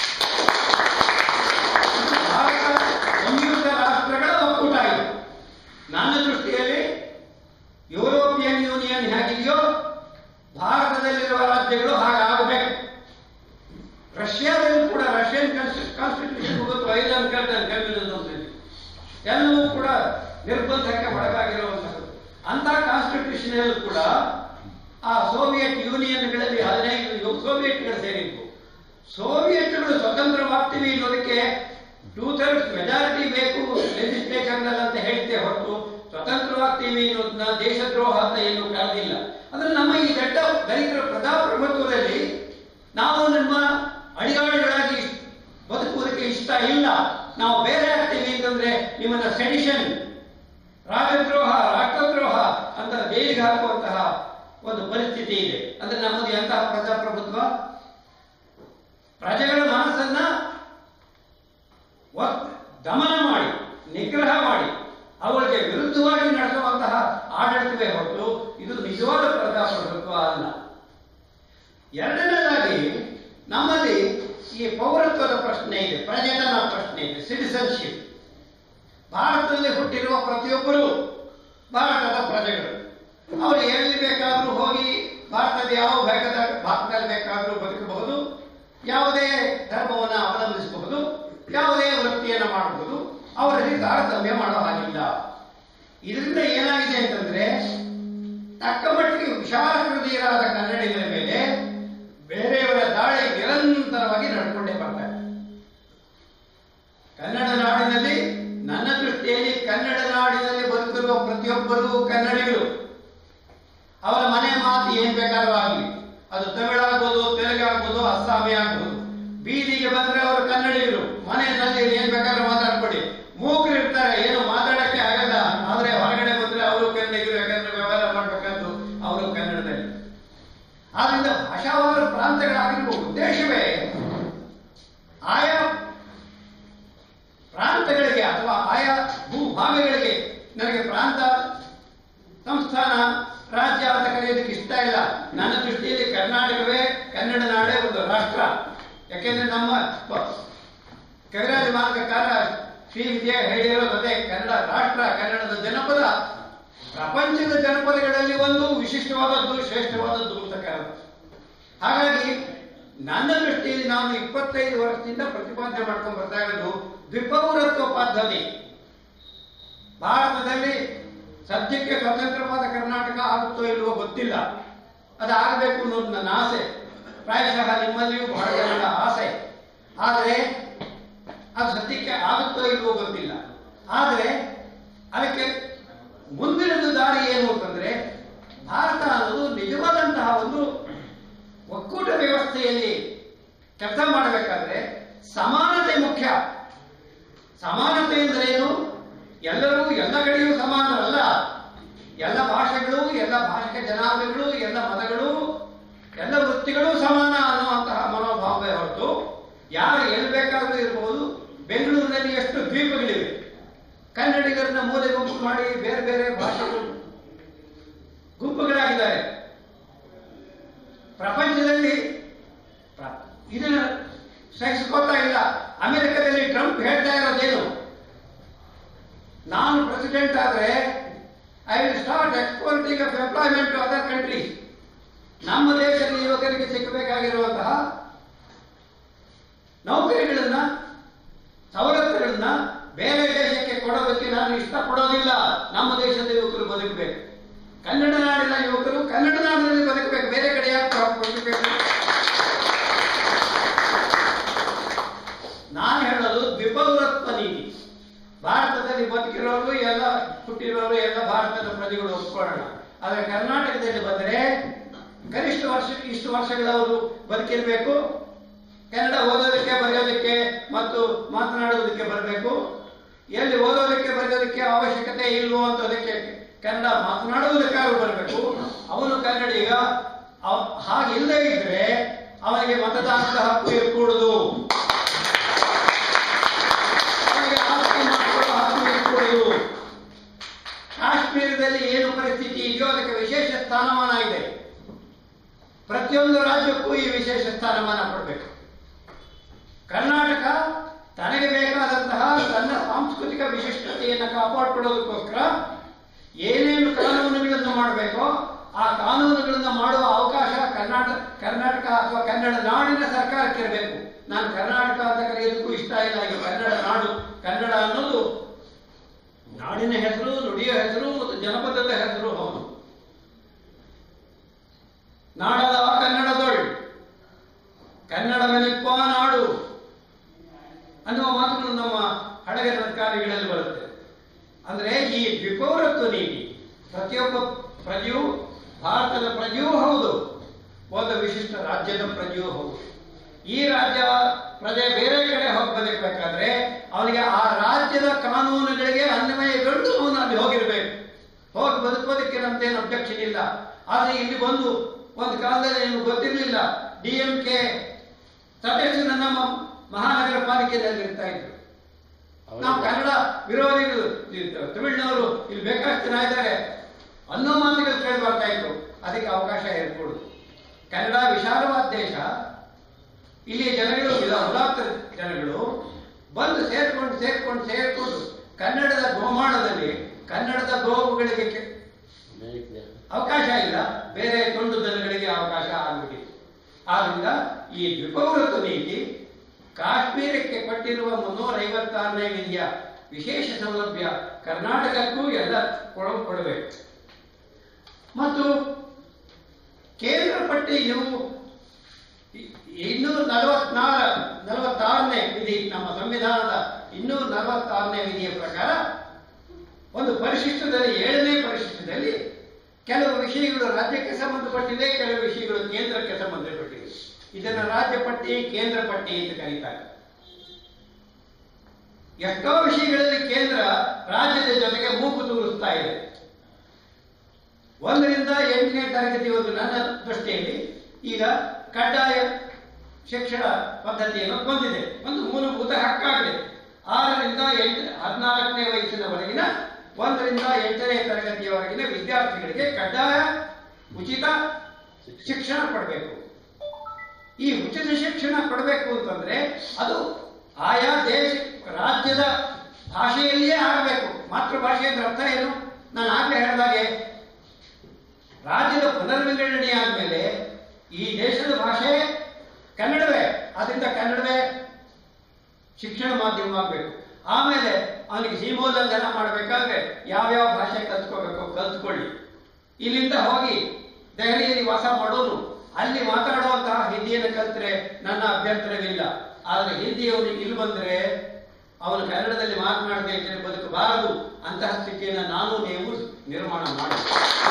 ಭಾರತ ಸಂಯುಕ್ತ ರಾಷ್ಟ್ರಗಳ ಒಕ್ಕೂಟ ಇದು ನನ್ನ ದೃಷ್ಟಿಯಲ್ಲಿ ಯುರೋಪಿಯನ್ ಯೂನಿಯನ್ ಹೇಗಿದೆಯೋ ಭಾರತದಲ್ಲಿರುವ ರಾಜ್ಯಗಳು ಹಾಗಾಗಬೇಕು ರಷ್ಯಾದಲ್ಲೂ ಕೂಡ ರಷ್ಯನ್ ಕಾನ್ಸ್ಟಿಟ್ಯೂಷನ್ ಗೊತ್ತು ಐಲಂಡ್ ಕಲ್ಟನ್ ಕಮ್ಯುನಿಸಮ್ ಎಲ್ಲವೂ ಕೂಡ ನಿರ್ಬಂಧಕ್ಕೆ ಒಳಗಾಗಿರುವಂತಹದ್ದು ಅಂತ ಕಾನ್ಸ್ಟಿಟ್ಯೂಷನ್ ಕೂಡ ಆ ಸೋವಿಯತ್ ಯೂನಿಯನ್ಗಳಲ್ಲಿ ಹದಿನೈದು ಸೋವಿಯತ್ಗಳು ಸೇರಿದ್ವು ಸೋವಿಯತ್ಗಳು ಸ್ವತಂತ್ರವಾಗ್ತೀವಿ ಅನ್ನೋದಕ್ಕೆ ಟೂ ಥರ್ಡ್ಸ್ ಮೆಜಾರಿಟಿ ಬೇಕು ಲೆಜಿಸ್ಲೇಷನ್ ಅಂತ ಹೇಳ್ತೇ ಹೊರತು ಸ್ವತಂತ್ರವಾಗ್ತೀವಿ ಅನ್ನೋದನ್ನ ದೇಶದ್ರೋಹ ಅಂತ ಏನು ಕರೆದಿಲ್ಲ ಅಂದ್ರೆ ನಮ್ಮ ಈ ದೊಡ್ಡ ದಲಿತರ ಪ್ರಜಾಪ್ರಭುತ್ವದಲ್ಲಿ ನಾವು ನಮ್ಮ ಅಡಿಯಾಳುಗಳಾಗಿ ಬದುಕುವುದಕ್ಕೆ ಇಷ್ಟ ಇಲ್ಲ ನಾವು ಬೇರೆ ಆಗ್ತೀವಿ ಅಂತಂದ್ರೆ ನಿಮ್ಮನ್ನ ಸೆಡಿಷನ್ ರಾಜದ್ರೋಹ ರಾಷ್ಟ್ರದ್ರೋಹ ಅಂತ ಜೈಲಿಗೆ ಹಾಕುವಂತಹ ಒಂದು ಪರಿಸ್ಥಿತಿ ಇದೆ ಅಂದ್ರೆ ನಮ್ಮದು ಎಂತಹ ಪ್ರಜಾಪ್ರಭುತ್ವ ಪ್ರಜೆಗಳ ಮನಸ್ಸನ್ನ ಒತ್- ದಮನ ಮಾಡಿ ನಿಗ್ರಹ ಮಾಡಿ ಅವರಿಗೆ ವಿರುದ್ಧವಾಗಿ ನಡೆಸುವಂತಹ ಆಡಳಿತವೇ ಹೊರತು ಇದು ನಿಜವಾದ ಪ್ರಜಾಪ್ರಭುತ್ವ ಅಲ್ಲ ಎರಡನೇದಾಗಿ ನಮ್ಮಲ್ಲಿ ಈ ಪೌರತ್ವದ ಪ್ರಶ್ನೆ ಇದೆ ಪ್ರಜೆತನ ಪ್ರಶ್ನೆ ಇದೆ ಸಿಟಿಸನ್ಶಿಪ್ ಭಾರತದಲ್ಲಿ ಹುಟ್ಟಿರುವ ಪ್ರತಿಯೊಬ್ಬರು ಭಾರತದ ಪ್ರಜೆಗಳು ಅವರು ಎಲ್ಲಿ ಬೇಕಾದರೂ ಹೋಗಿ ಭಾರತದ ಯಾವ ಭಾಗದ ಭಾಗದಲ್ಲಿ ಬೇಕಾದರೂ ಬದುಕಬಹುದು ಯಾವುದೇ ಧರ್ಮವನ್ನು ಅವಲಂಬಿಸಬಹುದು ಯಾವುದೇ ವೃತ್ತಿಯನ್ನು ಮಾಡಬಹುದು ಅವರಲ್ಲಿ ತಾರತಮ್ಯ ಮಾಡೋ ಹಾಗಿಲ್ಲ ಇದರಿಂದ ಏನಾಗಿದೆ ಅಂತಂದ್ರೆ ತಕ್ಕ ಮಟ್ಟಿಗೆ ವಿಶಾಲ ಹೃದಯರಾದ ಕನ್ನಡಿಗರ ಮೇಲೆ ಬೇರೆಯವರ ದಾಳಿ ನಿರಂತರವಾಗಿ ನಡ್ಕೊಂಡೇ ಬರ್ತಾರೆ ಕನ್ನಡ ನಾಡಿನಲ್ಲಿ ನನ್ನ ದೃಷ್ಟಿಯಲ್ಲಿ ಕನ್ನಡ ನಾಡಿನಲ್ಲಿ ಬದುಕಿರುವ ಪ್ರತಿಯೊಬ್ಬರೂ ಕನ್ನಡಿಗರು ಅವರ ಮನೆ ಮಾತು ಏನ್ ಬೇಕಾದ್ರೂ ಆಗಲಿ ಅದು ತಮಿಳಾಗ್ಬೋದು ತೆಲುಗಾಗ್ಬೋದು ಅಸ್ಸಾಮಿ ಆಗ್ಬೋದು ಬೀದಿಗೆ ಬಂದ್ರೆ ಅವರು ಕನ್ನಡಿಗರು ಮನೆಯಲ್ಲಿ ಏನ್ ಬೇಕಾದ್ರೂ ಮಾತಾಡ್ಕೊಡಿ ಮೂಕರು ಇರ್ತಾರೆ ಏನು ಮಾತಾಡಕ್ಕೆ ಆಗಲ್ಲ ಆದ್ರೆ ಹೊರಗಡೆ ಬಂದ್ರೆ ಅವರು ಕನ್ನಡಿಗರು ಯಾಕಂದ್ರೆ ವ್ಯವಹಾರ ಮಾಡ್ಬೇಕಂತ ಅವರು ಕನ್ನಡದಲ್ಲಿ ಆದ್ರಿಂದ ಭಾಷಾವಾರ ಪ್ರಾಂತಗಳಾಗಿರುವ ಉದ್ದೇಶವೇ ಆಯಾ ಪ್ರಾಂತಗಳಿಗೆ ಅಥವಾ ಆಯಾ ಭೂಭಾಗಗಳಿಗೆ ನನಗೆ ಪ್ರಾಂತ ಸಂಸ್ಥಾನ ರಾಜ್ಯ ಅಂತ ಕರೆಯೋದಕ್ಕೆ ಇಷ್ಟ ಇಲ್ಲ ನನ್ನ ದೃಷ್ಟಿಯಲ್ಲಿ ಕರ್ನಾಟಕವೇ ಕನ್ನಡ ನಾಡೇ ಒಂದು ರಾಷ್ಟ್ರ ಯಾಕೆಂದ್ರೆ ನಮ್ಮ ಪ- ಕವಿರಾಜ ಮಾರ್ಗಕಾರ ಶ್ರೀ ವಿಜಯ ಹೇಳಿರೋದು ಅದೇ ಕನ್ನಡ ರಾಷ್ಟ್ರ ಕನ್ನಡದ ಜನಪದ ಪ್ರಪಂಚದ ಜನಪದಗಳಲ್ಲಿ ಒಂದು ವಿಶಿಷ್ಟವಾದದ್ದು ಶ್ರೇಷ್ಠವಾದದ್ದು ಅಂತ ಕರೆದು ಹಾಗಾಗಿ ನನ್ನ ದೃಷ್ಟಿಯಲ್ಲಿ ನಾನು ಇಪ್ಪತ್ತೈದು ವರ್ಷದಿಂದ ಪ್ರತಿಪಾದನೆ ಮಾಡ್ಕೊಂಡು ಬರ್ತಾ ಇರೋದು ದ್ವಿಪೌರತ್ವ ಪದ್ಧತಿ ಭಾರತದಲ್ಲಿ ಸದ್ಯಕ್ಕೆ ಸ್ವತಂತ್ರವಾದ ಕರ್ನಾಟಕ ಆಗುತ್ತೋ ಇಲ್ವೋ ಗೊತ್ತಿಲ್ಲ ಅದು ಆಗಬೇಕು ಅನ್ನೋದು ನನ್ನ ಆಸೆ ಪ್ರಾಯಶಃ ನಿಮ್ಮಲ್ಲಿಯೂ ಬಹಳ ಜನರ ಆಸೆ ಆದರೆ ಅದು ಸದ್ಯಕ್ಕೆ ಆಗುತ್ತೋ ಇಲ್ವೋ ಗೊತ್ತಿಲ್ಲ ಆದರೆ ಅದಕ್ಕೆ ಮುಂದಿನದು ದಾರಿ ಏನು ಅಂತಂದ್ರೆ ಭಾರತ ಅನ್ನೋದು ನಿಜವಾದಂತಹ ಒಂದು ಒಕ್ಕೂಟ ವ್ಯವಸ್ಥೆಯಲ್ಲಿ ಕೆಲಸ ಮಾಡಬೇಕಾದ್ರೆ ಸಮಾನತೆ ಮುಖ್ಯ ಸಮಾನತೆ ಅಂದ್ರೆ ಏನು ಎಲ್ಲರೂ ಎಲ್ಲ ಕಡೆಯೂ ಸಮಾನರಲ್ಲ ಎಲ್ಲ ಭಾಷೆಗಳು ಎಲ್ಲ ಭಾಷಿಕ ಜನಾಂಗಗಳು ಎಲ್ಲ ಮತಗಳು ಎಲ್ಲ ವೃತ್ತಿಗಳು ಸಮಾನ ಅನ್ನುವಂತಹ ಮನೋಭಾವವೇ ಹೊರತು ಯಾರು ಎಲ್ಲಿ ಬೇಕಾದರೂ ಇರಬಹುದು ಬೆಂಗಳೂರಿನಲ್ಲಿ ಎಷ್ಟು ದ್ವೀಪಗಳಿವೆ ಕನ್ನಡಿಗರನ್ನ ಮೂಲೆ ಗುಂಪು ಮಾಡಿ ಬೇರೆ ಬೇರೆ ಭಾಷೆಗಳು ಗುಂಪುಗಳಾಗಿದ್ದಾರೆ ಪ್ರಪಂಚದಲ್ಲಿ ಪ್ರ- ಇದನ್ನ ಸಹಿಸ್ಕೋತಾ ಇಲ್ಲ ಅಮೆರಿಕದಲ್ಲಿ ಟ್ರಂಪ್ ಹೇಳ್ತಾ ಇರೋದೇನು ಪ್ರೆಸಿಡೆಂಟ್ ಆದ್ರೆ I will start exporting of employment to other countries ನಮ್ಮ ದೇಶದ ಯುವಕರಿಗೆ ಸಿಕ್ಕಬೇಕಾಗಿರುವಂತಹ ನೌಕರಿಗಳನ್ನ ಸವಲತ್ತುಗಳನ್ನ ಬೇರೆ ದೇಶಕ್ಕೆ ಕೊಡೋದಕ್ಕೆ ನಾನು ಇಷ್ಟಪಡೋದಿಲ್ಲ ನಮ್ಮ ದೇಶದ ಯುವಕರು ಬದುಕಬೇಕು ಕನ್ನಡ ನಾಡಿನ ಯುವಕರು ಕನ್ನಡ ನಾಡಿನಲ್ಲಿ ಬದುಕಬೇಕು ಬೇರೆ ಕಡೆ ಯಾಕೆ ಬದುಕಬೇಕು ನಾನು ಹೇಳೋದು ದ್ವಿಪೌರತ್ವ ನೀತಿ ಭಾರತದಲ್ಲಿ ಬದುಕಿರೋರು ಎಲ್ಲ ಹುಟ್ಟಿರೋರು ಎಲ್ಲ ಭಾರತದ ಪ್ರಜೆಗಳು ಒಪ್ಕೊಳ್ಳೋಣ ಆದ್ರೆ ಕರ್ನಾಟಕದಲ್ಲಿ ಬಂದರೆ ಕನಿಷ್ಠ ವರ್ಷ ಇಷ್ಟು ವರ್ಷಗಳವರು ಬದುಕಿರ್ಬೇಕು ಕನ್ನಡ ಓದೋದಕ್ಕೆ ಬರೆಯೋದಕ್ಕೆ ಮತ್ತು ಮಾತನಾಡೋದಕ್ಕೆ ಬರಬೇಕು ಎಲ್ಲಿ ಓದೋದಕ್ಕೆ ಬರೆಯೋದಕ್ಕೆ ಅವಶ್ಯಕತೆ ಇಲ್ವೋ ಅಂತದಕ್ಕೆ ಕನ್ನಡ ಮಾತನಾಡುವುದಕ್ಕಾದ್ರೂ ಬರಬೇಕು ಅವನು ಕನ್ನಡಿಗ ಅವ್- ಹಾಗಿಲ್ಲದೆ ಇದ್ರೆ ಅವನಿಗೆ ಮತದಾನದ ಹಕ್ಕು ಇರಕೂಡುದು ಅವನಿಗೆ ಆಸ್ತಿ ಮಾಡ್ಕೊಳ್ಳೋ ಹಕ್ಕು ಇರಕೂಡುದು ಕಾಶ್ಮೀರದಲ್ಲಿ ಏನು ಪರಿಸ್ಥಿತಿ ಇದೆಯೋ ಅದಕ್ಕೆ ವಿಶೇಷ ಸ್ಥಾನಮಾನ ಇದೆ ಪ್ರತಿಯೊಂದು ರಾಜ್ಯಕ್ಕೂ ಈ ವಿಶೇಷ ಸ್ಥಾನಮಾನ ಕೊಡಬೇಕು ಕರ್ನಾಟಕ ತನಗೆ ಬೇಕಾದಂತಹ ತನ್ನ ಸಾಂಸ್ಕೃತಿಕ ವಿಶಿಷ್ಟತೆಯನ್ನು ಕಾಪಾಡಿಕೊಳ್ಳೋದಕ್ಕೋಸ್ಕರ ಏನೇನು ಕಾನೂನುಗಳನ್ನು ಮಾಡಬೇಕೋ ಆ ಕಾನೂನುಗಳನ್ನು ಮಾಡುವ ಅವಕಾಶ ಕರ್ನಾಟಕ ಕರ್ನಾಟಕ ಅಥವಾ ಕನ್ನಡ ನಾಡಿನ ಸರ್ಕಾರಕ್ಕೆ ಇರಬೇಕು ನಾನು ಕರ್ನಾಟಕ ಅಂತ ಕರೆಯೋದಕ್ಕೂ ಇಷ್ಟ ಇಲ್ಲ ಈಗ ಕನ್ನಡ ನಾಡು ಕನ್ನಡ ಅನ್ನೋದು ನಾಡಿನ ಹೆಸರು ನುಡಿಯ ಹೆಸರು ಮತ್ತು ಜನಪದದ ಹೆಸರು ಹೌದು ನಾಡದ ಕನ್ನಡದೊಳ್ ಕನ್ನಡವೆನಿಪ್ಪ ನಾಡು ಅನ್ನುವ ಮಾತುಗಳು ನಮ್ಮ ಹಳಗರ ಸರ್ಕಾರಿಗಳಲ್ಲಿ ಬರುತ್ತೆ ಅಂದ್ರೆ ಈ ದ್ವಿಪೌರತ್ವ ನೀತಿ ಪ್ರತಿಯೊಬ್ಬ ಪ್ರಜೆಯು ಭಾರತದ ಪ್ರಜೆಯೂ ಹೌದು ಒಂದು ವಿಶಿಷ್ಟ ರಾಜ್ಯದ ಪ್ರಜೆಯೂ ಹೌದು ಈ ರಾಜ್ಯ ಪ್ರಜೆ ಬೇರೆ ಕಡೆ ಹೋಗಿ ಬದುಕಬೇಕಾದ್ರೆ ಅವನಿಗೆ ಆ ರಾಜ್ಯದ ಕಾನೂನುಗಳಿಗೆ ಅನ್ವಯಗೊಂಡು ಅವನು ಅಲ್ಲಿ ಹೋಗಿರ್ಬೇಕು ಹೋಗಿ ಬದುಕೋದಕ್ಕೆ ನಮ್ದೇನು ಅಬ್ಜೆಕ್ಷನ್ ಇಲ್ಲ ಆದ್ರೆ ಇಲ್ಲಿ ಬಂದು ಒಂದು ಕಾಲದಲ್ಲಿ ನಿಮ್ಗೆ ಗೊತ್ತಿರಲಿಲ್ಲ ಡಿ ಎಂ ಕೆ ಸದಸ್ಯರು ನಮ್ಮ ಮಹಾನಗರ ಪಾಲಿಕೆಯಲ್ಲಿ ಇರ್ತಾ ಇದ್ರು ನಾವು ಕನ್ನಡ ವಿರೋಧಿಗಳು ಈ ತಮಿಳಿನವರು ಇಲ್ಲಿ ಬೇಕಾಷ್ಟು ಜನ ಇದ್ದಾರೆ ಅನ್ನೋ ಮಾತುಗಳು ಕೇಳಿ ಬರ್ತಾ ಇತ್ತು ಅದಕ್ಕೆ ಅವಕಾಶ ಇರ್ಕೊಡುದು ಕನ್ನಡ ವಿಶಾಲವಾದ ದೇಶ ಇಲ್ಲಿ ಜನಗಳು ಇಲ್ಲ- ಉದಾತ್ತ ಜನಗಳು ಬಂದು ಸೇರ್ಕೊಂಡು ಸೇರ್ಕೊಂಡು ಸೇರ್ಕೊಂಡು ಕನ್ನಡದ ಗೋಮಾಳದಲ್ಲಿ ಕನ್ನಡದ ಗೋವುಗಳಿಗೆ ಕೆ- ಅವಕಾಶ ಇಲ್ಲ ಬೇರೆ ತುಂಡು ದನಗಳಿಗೆ ಅವಕಾಶ ಆಗ್ಬಿಟ್ಟಿದೆ ಆದ್ರಿಂದ ಈ ದ್ವಿಪೌರತ್ವ ನೀತಿ ಕಾಶ್ಮೀರಕ್ಕೆ ಕೊಟ್ಟಿರುವ ಮುನ್ನೂರ ಐವತ್ತಾರನೇ ವಿಧಿಯ ವಿಶೇಷ ಸೌಲಭ್ಯ ಕರ್ನಾಟಕಕ್ಕೂ ಎಲ್ಲ ಕೊಡ ಕೊಡಬೇಕು ಮತ್ತು ಕೇಂದ್ರ ಪಟ್ಟಿ ನೀವು ಇ- ಇನ್ನೂರ ನಲವತ್ನಾರ ನಲವತ್ತಾರನೇ ವಿಧಿ ನಮ್ಮ ಸಂವಿಧಾನದ ಇನ್ನೂರ ನಲವತ್ತಾರನೇ ವಿಧಿಯ ಪ್ರಕಾರ ಒಂದು ಪರಿಶಿಷ್ಟದಲ್ಲಿ ಏಳನೇ ಪರಿಶಿಷ್ಟದಲ್ಲಿ ಕೆಲವು ವಿಷಯಗಳು ರಾಜ್ಯಕ್ಕೆ ಸಂಬಂಧಪಟ್ಟಿದೆ ಕೆಲವು ವಿಷಯಗಳು ಕೇಂದ್ರಕ್ಕೆ ಸಂಬಂಧಪಟ್ಟಿದೆ ಇದನ್ನ ರಾಜ್ಯ ಪಟ್ಟಿ ಕೇಂದ್ರ ಪಟ್ಟಿ ಅಂತ ಕರೀತಾರೆ ಎಷ್ಟೋ ವಿಷಯಗಳಲ್ಲಿ ಕೇಂದ್ರ ರಾಜ್ಯದ ಜೊತೆಗೆ ಮೂಗು ತೂರಿಸ್ತಾ ಇದೆ ಒಂದರಿಂದ ಎಂಟನೇ ತರಗತಿವರೆಗೂ ನನ್ನ ದೃಷ್ಟಿಯಲ್ಲಿ ಈಗ ಕಡ್ಡಾಯ ಶಿಕ್ಷಣ ಪದ್ಧತಿಯನ್ನು ಬಂದಿದೆ ಒಂದು ಮೂಲಭೂತ ಹಕ್ಕಾಗಿದೆ ಆರರಿಂದ ಎಂಟು ಹದಿನಾಲ್ಕನೇ ವಯಸ್ಸಿನವರೆಗಿನ ಒಂದರಿಂದ ಎಂಟನೇ ತರಗತಿಯವರೆಗಿನ ವಿದ್ಯಾರ್ಥಿಗಳಿಗೆ ಕಡ್ಡಾಯ ಉಚಿತ ಶಿಕ್ಷಣ ಕೊಡಬೇಕು ಈ ಉಚಿತ ಶಿಕ್ಷಣ ಕೊಡಬೇಕು ಅಂತಂದ್ರೆ ಅದು ಆಯಾ ದೇಶ ರಾಜ್ಯದ ಭಾಷೆಯಲ್ಲಿಯೇ ಆಗಬೇಕು ಮಾತೃಭಾಷೆ ಅಂದ್ರೆ ಅರ್ಥ ಏನು ನಾನು ಆಗ್ಲೇ ಹೇಳಿದಾಗೆ ರಾಜ್ಯದ ಪುನರ್ವಿಂಗಡಣೆ ಆದ್ಮೇಲೆ ಈ ದೇಶದ ಭಾಷೆ ಕನ್ನಡವೇ ಅದರಿಂದ ಕನ್ನಡವೇ ಶಿಕ್ಷಣ ಮಾಧ್ಯಮವಾಗಬೇಕು ಆಮೇಲೆ ಅವನಿಗೆ ಸೀಮೋಲ್ಲಂಘನ ಮಾಡಬೇಕಾದ್ರೆ ಯಾವ್ಯಾವ ಭಾಷೆ ಕಲ್ತ್ಕೋಬೇಕು ಕಲ್ತ್ಕೊಳ್ಳಿ ಇಲ್ಲಿಂದ ಹೋಗಿ ದೆಹಲಿಯಲ್ಲಿ ವಾಸ ಮಾಡೋನು ಅಲ್ಲಿ ಮಾತಾಡುವಂತಹ ಹಿಂದಿಯನ್ನು ಕಲ್ತ್ರೆ ನನ್ನ ಅಭ್ಯಂತರವಿಲ್ಲ ಆದರೆ ಹಿಂದಿಯವನು ಇಲ್ಲಿ ಬಂದ್ರೆ ಅವನು ಕನ್ನಡದಲ್ಲಿ ಮಾತನಾಡದೆ ಇದ್ದರೆ ಬದುಕಬಾರದು ಅಂತಹ ಸ್ಥಿತಿಯನ್ನು ನಾನು ನೀವು ನಿರ್ಮಾಣ ಮಾಡಿ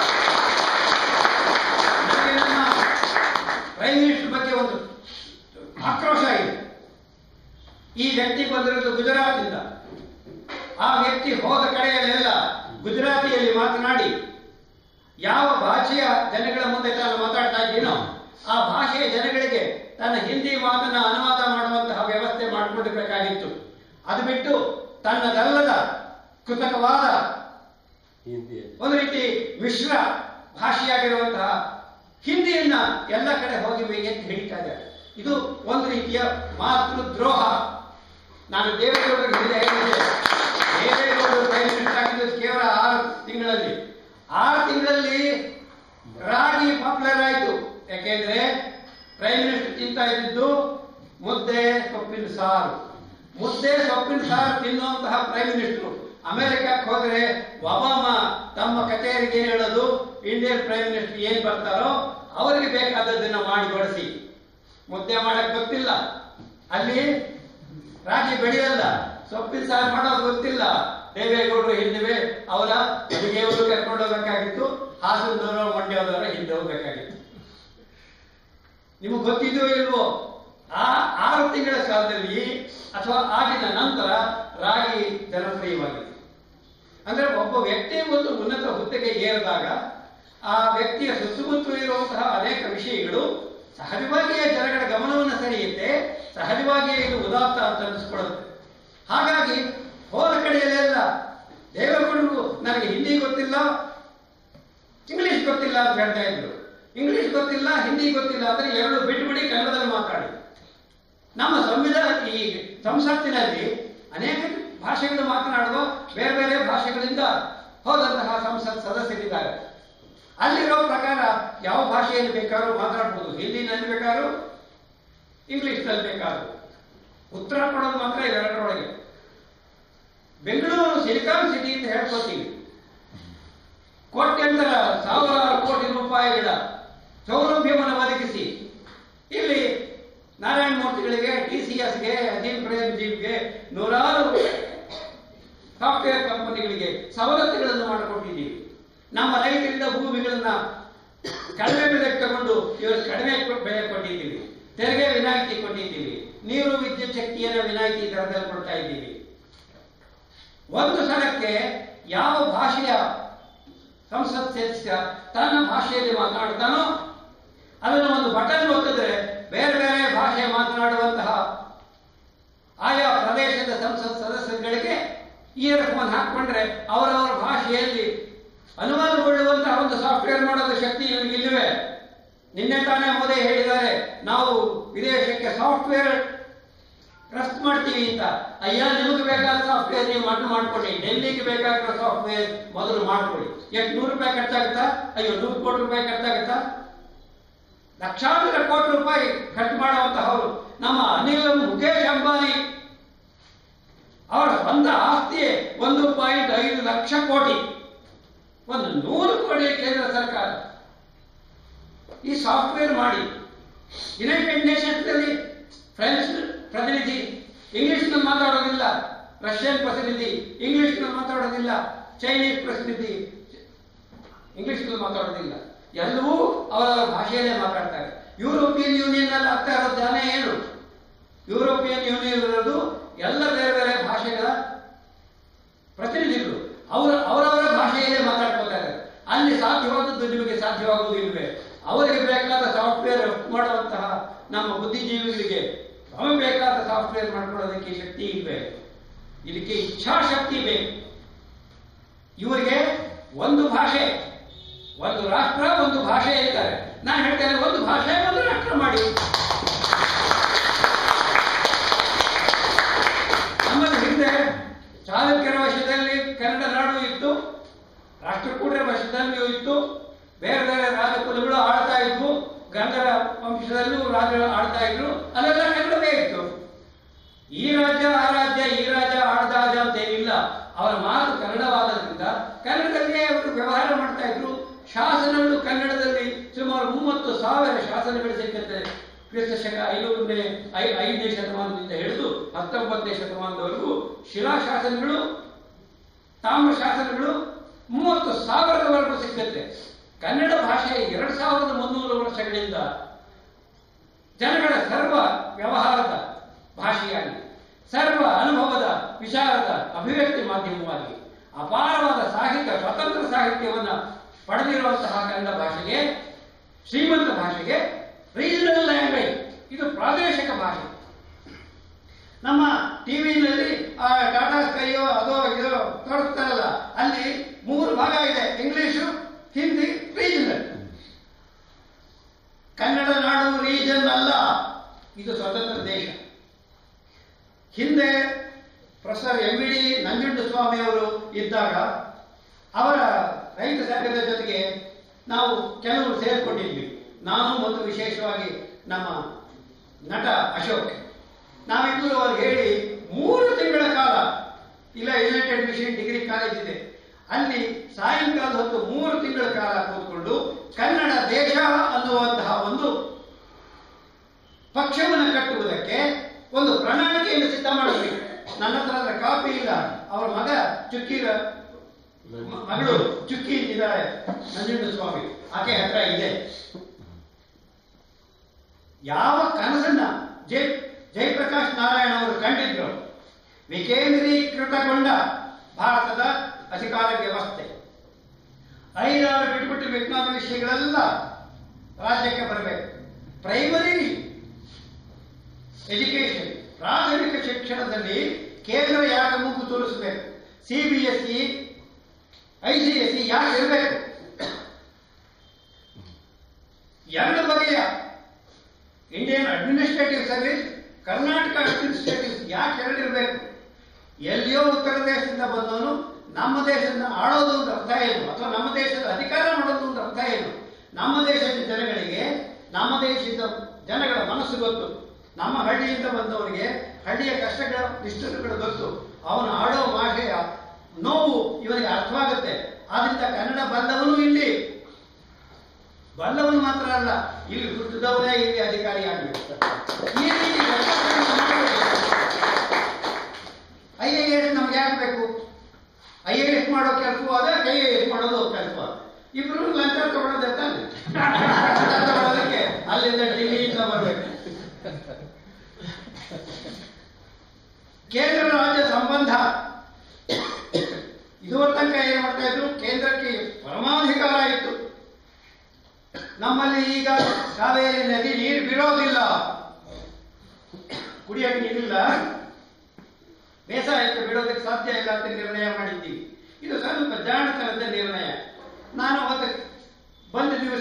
ನನಗೆ ನನ್ನ ಪ್ರೈಮ್ ಮಿನಿಸ್ಟರ್ ಬಗ್ಗೆ ಒಂದು ಆಕ್ರೋಶ ಇದೆ ಈ ವ್ಯಕ್ತಿ ಬಂದಿರೋದು ಗುಜರಾತಿಂದ ಆ ವ್ಯಕ್ತಿ ಹೋದ ಕಡೆಯಲ್ಲೆಲ್ಲ ಗುಜರಾತಿಯಲ್ಲಿ ಮಾತನಾಡಿ ಯಾವ ಭಾಷೆಯ ಜನಗಳ ಮುಂದೆ ತಾನು ಮಾತಾಡ್ತಾ ಇದ್ದೀನೋ ಆ ಭಾಷೆಯ ಜನಗಳಿಗೆ ತನ್ನ ಹಿಂದಿ ಮಾತನ್ನ ಅನುವಾದ ಮಾಡುವಂತಹ ವ್ಯವಸ್ಥೆ ಮಾಡಿಕೊಡಬೇಕಾಗಿತ್ತು ಅದು ಬಿಟ್ಟು ತನ್ನದಲ್ಲದ ಕೃತಕವಾದ ಒಂದು ರೀತಿ ಮಿಶ್ರ ಭಾಷೆಯಾಗಿರುವಂತಹ ಹಿಂದಿಯನ್ನ ಎಲ್ಲ ಕಡೆ ಹೋಗಿ ಎತ್ತಿ ಹಿಡಿತಾ ಇದ್ದಾರೆ ಇದು ಒಂದು ರೀತಿಯ ಮಾತೃದ್ರೋಹ ನಾನು ದೇವೇಗೌಡರಿಗೆ ಹಿಂದೆ ಹೇಳಿದ್ದೆ ದೇವೇಗೌಡರು ಪ್ರೈಮ್ ಮಿನಿಸ್ಟರ್ ಆಗಿದ್ದು ಕೇವಲ ಆರು ತಿಂಗಳಲ್ಲಿ ರಾಗಿ ಪಾಪ್ಯುಲರ್ ಆಯಿತು ಯಾಕೆಂದ್ರೆ ಪ್ರೈಮ್ ಮಿನಿಸ್ಟರ್ ತಿಂತಾ ಇದ್ದಿದ್ದು ಮುದ್ದೆ ಸೊಪ್ಪಿನ ಸಾರು ಮುದ್ದೆ ಸೊಪ್ಪಿನ ಸಾರು ತಿನ್ನುವಂತಹ ಪ್ರೈಮ್ ಮಿನಿಸ್ಟರ್ ಅಮೆರಿಕಕ್ಕೆ ಹೋದ್ರೆ ಒಬಾಮ ತಮ್ಮ ಕಚೇರಿಗೆ ಏನ್ ಹೇಳೋದು ಇಂಡಿಯನ್ ಪ್ರೈಮ್ ಮಿನಿಸ್ಟರ್ ಏನ್ ಬರ್ತಾರೋ ಅವರಿಗೆ ಬೇಕಾದದ್ದನ್ನ ಮಾಡಿ ಬಡಿಸಿ ಮುದ್ದೆ ಮಾಡಕ್ ಗೊತ್ತಿಲ್ಲ ಅಲ್ಲಿ ರಾಗಿ ಬೆಳೆಯಲ್ಲ ಸೊಪ್ಪಿನ ಸಾರು ಮಾಡೋದು ಗೊತ್ತಿಲ್ಲ ದೇವೇಗೌಡರು ಹಿಂದಿವೆ ಅವರ ಅಡುಗೆಯವರು ಕರ್ಕೊಂಡು ಹೋಗ್ಬೇಕಾಗಿತ್ತು ಹಾಸನದವರು ಮಂಡ್ಯದವರ ಹಿಂದೆ ಹೋಗ್ಬೇಕಾಗಿತ್ತು ನಿಮಗೆ ಗೊತ್ತಿದೆಯೋ ಇಲ್ವೋ ಆ ಆರು ತಿಂಗಳ ಕಾಲದಲ್ಲಿ ಅಥವಾ ಆಗಿನ ನಂತರ ರಾಗಿ ಜನಪ್ರಿಯವಾಗಿದೆ ಅಂದ್ರೆ ಒಬ್ಬ ವ್ಯಕ್ತಿ ಒಂದು ಉನ್ನತ ಹುದ್ದೆಗೆ ಏರಿದಾಗ ಆ ವ್ಯಕ್ತಿಯ ಸುತ್ತಮುತ್ತಲು ಇರುವಂತಹ ಅನೇಕ ವಿಷಯಗಳು ಸಹಜವಾಗಿಯೇ ಜನಗಳ ಗಮನವನ್ನು ಸೆಳೆಯುತ್ತೆ ಸಹಜವಾಗಿಯೇ ಇದು ಉದಾತ್ತ ಅಂತ ಅನಿಸ್ಕೊಳ್ಳುತ್ತೆ ಹಾಗಾಗಿ ಹೋದ ಕಡೆಯಲ್ಲೆಲ್ಲ ದೇವೇಗೌಡರು ನನಗೆ ಹಿಂದಿ ಗೊತ್ತಿಲ್ಲ ಇಂಗ್ಲಿಷ್ ಗೊತ್ತಿಲ್ಲ ಅಂತ ಹೇಳ್ತಾ ಇದ್ರು ಇಂಗ್ಲಿಷ್ ಗೊತ್ತಿಲ್ಲ ಹಿಂದಿ ಗೊತ್ತಿಲ್ಲ ಅಂದ್ರೆ ಎರಡು ಬಿಟ್ಬಿಡಿ ಕನ್ನಡದಲ್ಲಿ ಮಾತಾಡಿ ನಮ್ಮ ಸಂವಿಧಾನ ಈ ಸಂಸತ್ತಿನಲ್ಲಿ ಅನೇಕ ಭಾಷೆಗಳು ಮಾತನಾಡುವ ಬೇರೆ ಬೇರೆ ಭಾಷೆಗಳಿಂದ ಹೋದಂತಹ ಸಂಸತ್ ಸದಸ್ಯರಿದ್ದಾರೆ ಅಲ್ಲಿರೋ ಪ್ರಕಾರ ಯಾವ ಭಾಷೆಯಲ್ಲಿ ಬೇಕಾದ್ರೂ ಮಾತಾಡ್ಬೋದು ಹಿಂದಿನಲ್ಲಿ ಬೇಕಾದ್ರೂ ಇಂಗ್ಲಿಷ್ನಲ್ಲಿ ಬೇಕಾದ್ರೂ ಉತ್ತರ ಕೊಡೋದು ಮಾತ್ರ ಇವೆರಡರೊಳಗೆ ಬೆಂಗಳೂರು ಸಿಲಿಕಾನ್ ಸಿಟಿ ಅಂತ ಹೇಳ್ಕೊತೀವಿ ಕೋಟ್ಯಂತರ ಸಾವಿರಾರು ಕೋಟಿ ರೂಪಾಯಿಗಳ ಸೌಲಭ್ಯವನ್ನು ಒದಗಿಸಿ ಇಲ್ಲಿ ನಾರಾಯಣ ಮೂರ್ತಿಗಳಿಗೆ ಟಿ ಸಿ ಎಸ್ಗೆ ಅಜೀಂ ಪ್ರೇಮ್ಜೀವ್ಗೆ ನೂರಾರು ಸಾಫ್ಟ್ವೇರ್ ಕಂಪನಿಗಳಿಗೆ ಸವಲತ್ತುಗಳನ್ನು ಮಾಡಿಕೊಟ್ಟಿದ್ದೀವಿ ನಮ್ಮ ರೈತರಿಂದ ಭೂಮಿಗಳನ್ನ ಕಡಿಮೆ ಬೆಲೆಗೆ ತಗೊಂಡು ಇವರು ಕಡಿಮೆ ಕೊ- ಬೆಲೆ ಕೊಟ್ಟಿದ್ದೀವಿ ತೆರಿಗೆ ವಿನಾಯಿತಿ ಕೊಟ್ಟಿದ್ದೀವಿ ನೀರು ವಿದ್ಯುತ್ ಶಕ್ತಿಯನ್ನು ವಿನಾಯಿತಿ ದರದಲ್ಲಿ ಕೊಡ್ತಾ ಇದ್ದೀವಿ ಒಂದು ಸಲಕ್ಕೆ ಯಾವ ಭಾಷೆಯ ಸಂಸತ್ ಸದಸ್ಯ ತನ್ನ ಭಾಷೆಯಲ್ಲಿ ಮಾತನಾಡ್ತಾನೋ ಅದನ್ನು ಒಂದು ಬಟನ್ ಒತ್ತಿದ್ರೆ ಬೇರೆ ಬೇರೆ ಭಾಷೆ ಮಾತನಾಡುವಂತಹ ಆಯಾ ಪ್ರದೇಶದ ಸಂಸತ್ ಸದಸ್ಯರುಗಳಿಗೆ ಇಯರ್ ಫೋನ್ ಹಾಕೊಂಡ್ರೆ ಅವರವರ ಭಾಷೆಯಲ್ಲಿ ಅನುಮಾನಗೊಳ್ಳುವಂತಹ ಒಂದು ಸಾಫ್ಟ್ವೇರ್ ಮಾಡೋದು ಶಕ್ತಿ ಇಲ್ಲಿವೆ ನಿನ್ನೆ ತಾನೇ ಮೋದಿ ಹೇಳಿದ್ದಾರೆ ನಾವು ವಿದೇಶಕ್ಕೆ ಸಾಫ್ಟ್ವೇರ್ ರಫ್ತು ಮಾಡ್ತೀವಿ ಅಂತ ಅಯ್ಯ ನಿಮಗೆ ಬೇಕಾದ ಸಾಫ್ಟ್ವೇರ್ ನೀವು ಮಾಡಿ ಮಾಡ್ಕೊಳ್ಳಿ ಡೆಲ್ಲಿಗೆ ಬೇಕಾಗಿರೋ ಸಾಫ್ಟ್ವೇರ್ ಮೊದಲು ಮಾಡ್ಕೊಳ್ಳಿ ಎಷ್ಟು ನೂರು ರೂಪಾಯಿ ಖರ್ಚಾಗುತ್ತಾ ಅಯ್ಯೋ ನೂರು ಕೋಟಿ ರೂಪಾಯಿ ಖರ್ಚಾಗುತ್ತಾ ಲಕ್ಷಾಂತರ ಕೋಟಿ ರೂಪಾಯಿ ಖರ್ಚು ಮಾಡುವಂತಹವರು ನಮ್ಮ ಅನಿಲ್ ಮುಖೇಶ್ ಅಂಬಾನಿ ಅವರ ಸ್ವಂತ ಆಸ್ತಿಯೇ ಒಂದು ಪಾಯಿಂಟ್ ಐದು ಲಕ್ಷ ಕೋಟಿ ಒಂದು ನೂರು ಕೋಟಿ ಕೇಂದ್ರ ಸರ್ಕಾರ ಈ ಸಾಫ್ಟ್ವೇರ್ ಮಾಡಿ ಯುನೈಟೆಡ್ ನೇಷನ್ಸ್ನಲ್ಲಿ ಫ್ರೆಂಚ್ ಪ್ರತಿನಿಧಿ ಇಂಗ್ಲಿಷ್ನಲ್ಲಿ ಮಾತಾಡೋದಿಲ್ಲ ರಷ್ಯನ್ ಪ್ರತಿನಿಧಿ ಇಂಗ್ಲಿಷ್ನಲ್ಲಿ ಮಾತಾಡೋದಿಲ್ಲ ಚೈನೀಸ್ ಪ್ರತಿನಿಧಿ ಇಂಗ್ಲಿಷ್ನಲ್ಲಿ ಮಾತಾಡೋದಿಲ್ಲ ಎಲ್ಲವೂ ಅವರ ಭಾಷೆಯಲ್ಲೇ ಮಾತಾಡ್ತಾರೆ ಯುರೋಪಿಯನ್ ಯೂನಿಯನ್ ಅಲ್ಲಿ ಆಗ್ತಾ ಇರೋ ಜ್ಞಾನ ಏನು ಯುರೋಪಿಯನ್ ಯೂನಿಯನ್ ಇರೋದು ಎಲ್ಲ ಬೇರೆ ಬೇರೆ ಭಾಷೆಗಳ ಪ್ರತಿನಿಧಿಗಳು ಅವರ ಅವರವರ ಭಾಷೆಯಲ್ಲೇ ಮಾತಾಡ್ಕೋತಾರೆ ಅಲ್ಲಿ ಸಾಧ್ಯವಾದದ್ದು ನಿಮಗೆ ಸಾಧ್ಯವಾಗುವುದಿಲ್ವೇ ಅವರಿಗೆ ಬೇಕಾದ ಸಾಫ್ಟ್ವೇರ್ ಮಾಡುವಂತಹ ನಮ್ಮ ಬುದ್ಧಿಜೀವಿಗಳಿಗೆ ನಮಗೆ ಬೇಕಾದ ಸಾಫ್ಟ್ವೇರ್ ಮಾಡ್ಕೊಳ್ಳೋದಕ್ಕೆ ಶಕ್ತಿ ಇಲ್ವೇ ಇದಕ್ಕೆ ಇಚ್ಛಾಶಕ್ತಿ ಬೇಕು ಇವರಿಗೆ ಒಂದು ಭಾಷೆ ಒಂದು ರಾಷ್ಟ್ರ ಒಂದು ಭಾಷೆ ಇದ್ದಾರೆ ನಾನು ಹೇಳ್ತೇನೆ ಒಂದು ಭಾಷೆ ಒಂದು ರಾಷ್ಟ್ರ ಮಾಡಿ ನಮ್ಮಲ್ಲಿ ಹಿಂದೆ ಚಾಲುಕ್ಯರ ವಶದಲ್ಲಿ ಕನ್ನಡ ನಾಡು ಇತ್ತು ರಾಷ್ಟ್ರಕೂಟರ ವಶದಲ್ಲಿಯೂ ಇತ್ತು ಬೇರೆ ಬೇರೆ ರಾಜಕುಲಗಳು ಆಳ್ತಾ ಇದ್ವು ಗಂಗರ ವಂಶದಲ್ಲೂ ರಾಜರು ಆಳ್ತಾ ಇದ್ರು ಅಲ್ಲೆಲ್ಲ ಕನ್ನಡವೇ ಇತ್ತು ಈ ರಾಜ್ಯ ಆ ರಾಜ್ಯ ಈ ರಾಜ್ಯ ಆಳ್ದ ರಾಜ ಅಂತ ಏನಿಲ್ಲ ಅವರ ಮಾತು ಕನ್ನಡವಾದ್ದರಿಂದ ಕನ್ನಡದಲ್ಲಿಯೇ ಅವರು ವ್ಯವಹಾರ ಮಾಡ್ತಾ ಇದ್ರು ಶಾಸನಗಳು ಕನ್ನಡದಲ್ಲಿ ಸುಮಾರು ಮೂವತ್ತು ಸಾವಿರ ಶಾಸನಗಳು ಸಿಕ್ಕುತ್ತೆ ಕ್ರಿಸ್ತ ಶಕ ಐನೂರನೇ ಐ ಐದನೇ ಶತಮಾನದಿಂದ ಹಿಡಿದು ಹತ್ತೊಂಬತ್ತನೇ ಶತಮಾನದವರೆಗೂ ಶಿಲಾಶಾಸನಗಳು ತಾಮ್ರ ಶಾಸನಗಳು ಮೂವತ್ತು ಸಾವಿರದವರೆಗೂ ಸಿಕ್ಕುತ್ತೆ ಕನ್ನಡ ಭಾಷೆ ಎರಡು ಸಾವಿರದ ಮುನ್ನೂರು ವರ್ಷಗಳಿಂದ ಜನಗಳ ಸರ್ವ ವ್ಯವಹಾರದ ಭಾಷೆಯಾಗಿ ಸರ್ವ ಅನುಭವದ ವಿಚಾರದ ಅಭಿವ್ಯಕ್ತಿ ಮಾಧ್ಯಮವಾಗಿ ಅಪಾರವಾದ ಸಾಹಿತ್ಯ ಸ್ವತಂತ್ರ ಸಾಹಿತ್ಯವನ್ನು ಪಡೆದಿರುವಂತಹ ಕನ್ನಡ ಭಾಷೆಗೆ ಶ್ರೀಮಂತ ಭಾಷೆಗೆ ರೀಜನಲ್ ಲ್ಯಾಂಗ್ವೇಜ್ ಇದು ಪ್ರಾದೇಶಿಕ ಭಾಷೆ ನಮ್ಮ ಟಿವಿನಲ್ಲಿ ಆ ಟಾಟಾ ಸ್ಕೈಯೋ ಅದೋ ಇದೋ ತೋರಿಸ್ತಾರಲ್ಲ ಅಲ್ಲಿ ಮೂರು ಭಾಗ ಇದೆ ಇಂಗ್ಲಿಷು ಹಿಂದಿ ರೀಜನಲ್ ಕನ್ನಡ ನಾಡು ರೀಜನ್ ಅಲ್ಲ ಇದು ಸ್ವತಂತ್ರ ದೇಶ ಹಿಂದೆ professor M V D Nanjundaswamy ಅವರು ಇದ್ದಾಗ ಅವರ ರೈತ ಸಂಘದ ಜೊತೆಗೆ ನಾವು ಕೆಲವರು ಸೇರ್ಕೊಂಡಿದ್ವಿ ನಾನು ಮತ್ತು ವಿಶೇಷವಾಗಿ ನಮ್ಮ ನಟ ಅಶೋಕ್ ನಾವಿಬ್ಬರು ಅವ್ರು ಹೇಳಿ ಮೂರು ತಿಂಗಳ ಕಾಲ ಇಲ್ಲ ಯುನೈಟೆಡ್ ಮಿಷನ್ ಡಿಗ್ರಿ ಕಾಲೇಜ್ ಇದೆ ಅಲ್ಲಿ ಸಾಯಂಕಾಲ ಹೊತ್ತು ಮೂರು ತಿಂಗಳ ಕಾಲ ಕೂತ್ಕೊಂಡು ಕನ್ನಡ ದೇಶ ಅನ್ನುವಂತಹ ಒಂದು ಪಕ್ಷವನ್ನು ಕಟ್ಟುವುದಕ್ಕೆ ಒಂದು ಪ್ರಣಾಳಿಕೆಯನ್ನು ಸಿದ್ಧ ಮಾಡಬೇಕು ನನ್ನ ಹತ್ರ ಅದರ ಕಾಪಿ ಇಲ್ಲ ಅವರ ಮಗ ಚುಕ್ಕಿ ಮ- ಮಗಳು ಚುಕ್ಕಿ ಇದ್ದಾರೆ ನಂಜುಂಡ ಸ್ವಾಮಿ ಆಕೆ ಹತ್ರ ಇದೆ ಯಾವ ಕನಸನ್ನ ಜೈ ಜಯಪ್ರಕಾಶ್ ನಾರಾಯಣ ಅವರು ಕಂಡಿದ್ರು ವಿಕೇಂದ್ರೀಕೃತಗೊಂಡ ಭಾರತದ ಅಧಿಕಾರ ವ್ಯವಸ್ಥೆ ಐದಾರು ಬಿಟ್ಬಿಟ್ಟು ವಿಜ್ಞಾನ ವಿಷಯಗಳೆಲ್ಲ ರಾಜ್ಯಕ್ಕೆ ಬರಬೇಕು ಪ್ರೈಮರಿ ಎಜುಕೇಶನ್ ಪ್ರಾಥಮಿಕ ಶಿಕ್ಷಣದಲ್ಲಿ ಕೇಂದ್ರ ಯಾಕೆ ಮೂಗು ತೋರಿಸಬೇಕು C B S E I C S C ಯಾಕೆ ಇರಬೇಕು ಎರಡು ಬಗೆಯ Indian administrative service Karnataka administrative ಯಾಕೆ ಎರಡಿರಬೇಕು ಎಲ್ಲಿಯೋ ಉತ್ತರ ದೇಶದಿಂದ ಬಂದವನು ನಮ್ಮ ದೇಶದಿಂದ ಆಳೋದು ಅಂತ ಅರ್ಥ ಏನು ಅಥವಾ ನಮ್ಮ ದೇಶದ ಅಧಿಕಾರ ಮಾಡೋದು ಅಂತ ಅರ್ಥ ಏನು ನಮ್ಮ ದೇಶದ ಜನಗಳಿಗೆ ನಮ್ಮ ದೇಶದ ಜನಗಳ ಮನಸ್ಸು ಗೊತ್ತು ನಮ್ಮ ಹಳ್ಳಿಯಿಂದ ಬಂದವನಿಗೆ ಹಳ್ಳಿಯ ಕಷ್ಟಗಳ ನಿಷ್ಠುರಗಳು ಗೊತ್ತು ಅವನು ಆಡೋ ಭಾಷೆಯ ನೋವು ಇವನಿಗೆ ಅರ್ಥವಾಗುತ್ತೆ ಆದ್ರಿಂದ ಕನ್ನಡ ಬಲ್ಲವನು ಇಲ್ಲಿ ಬಲ್ಲವನು ಮಾತ್ರ ಅಲ್ಲ ಇಲ್ಲಿ ಹುಟ್ಟಿದವನೇ ಇಲ್ಲಿ ಅಧಿಕಾರಿ ಆಗಬೇಕು ಈ ರೀತಿ ಐ ಎ ಎಸ್ ನಮ್ಗೆ ಯಾಕೆ ಬೇಕು ಐ ಎ ಎಸ್ ಮಾಡೋ ಕೆಲಸ ಅದ ಕೈ ಎ ಎಸ್ ಮಾಡೋದು ಕೆಲಸ ಇಬ್ರು ಲಂಚ ತಗೊಳ್ಳೋದೇ ತಾನೆ ಲಂಚ ತಗೊಳ್ಳೋದಕ್ಕೆ ಅಲ್ಲಿಂದ ಡಿಲ್ಲಿಯಿಂದ ಬರಬೇಕು ಕೇಂದ್ರ ರಾಜ್ಯ ಸಂಬಂಧ ಇದುವರ ತನಕ ಏನ್ ಮಾಡ್ತಾ ಇದ್ರು ಕೇಂದ್ರಕ್ಕೆ ಪರಮಾಧಿಕಾರ ಇತ್ತು ನಮ್ಮಲ್ಲಿ ಈಗ ಕಾವೇರಿ ನದಿ ನೀರು ಬಿಡೋದಿಲ್ಲ ಕುಡಿಯಕ್ಕೆ ನೀರಿಲ್ಲ ಬೇಸಾಯಕ್ಕೆ ಬಿಡೋದಕ್ಕೆ ಸಾಧ್ಯ ಇಲ್ಲ ಅಂತ ನಿರ್ಣಯ ಮಾಡಿದ್ದೀವಿ ಇದು ಸ್ವಲ್ಪ ಜಾಣತನದ ನಿರ್ಣಯ ನಾನು ಅವತ್ತು ಬಂದ ದಿವಸ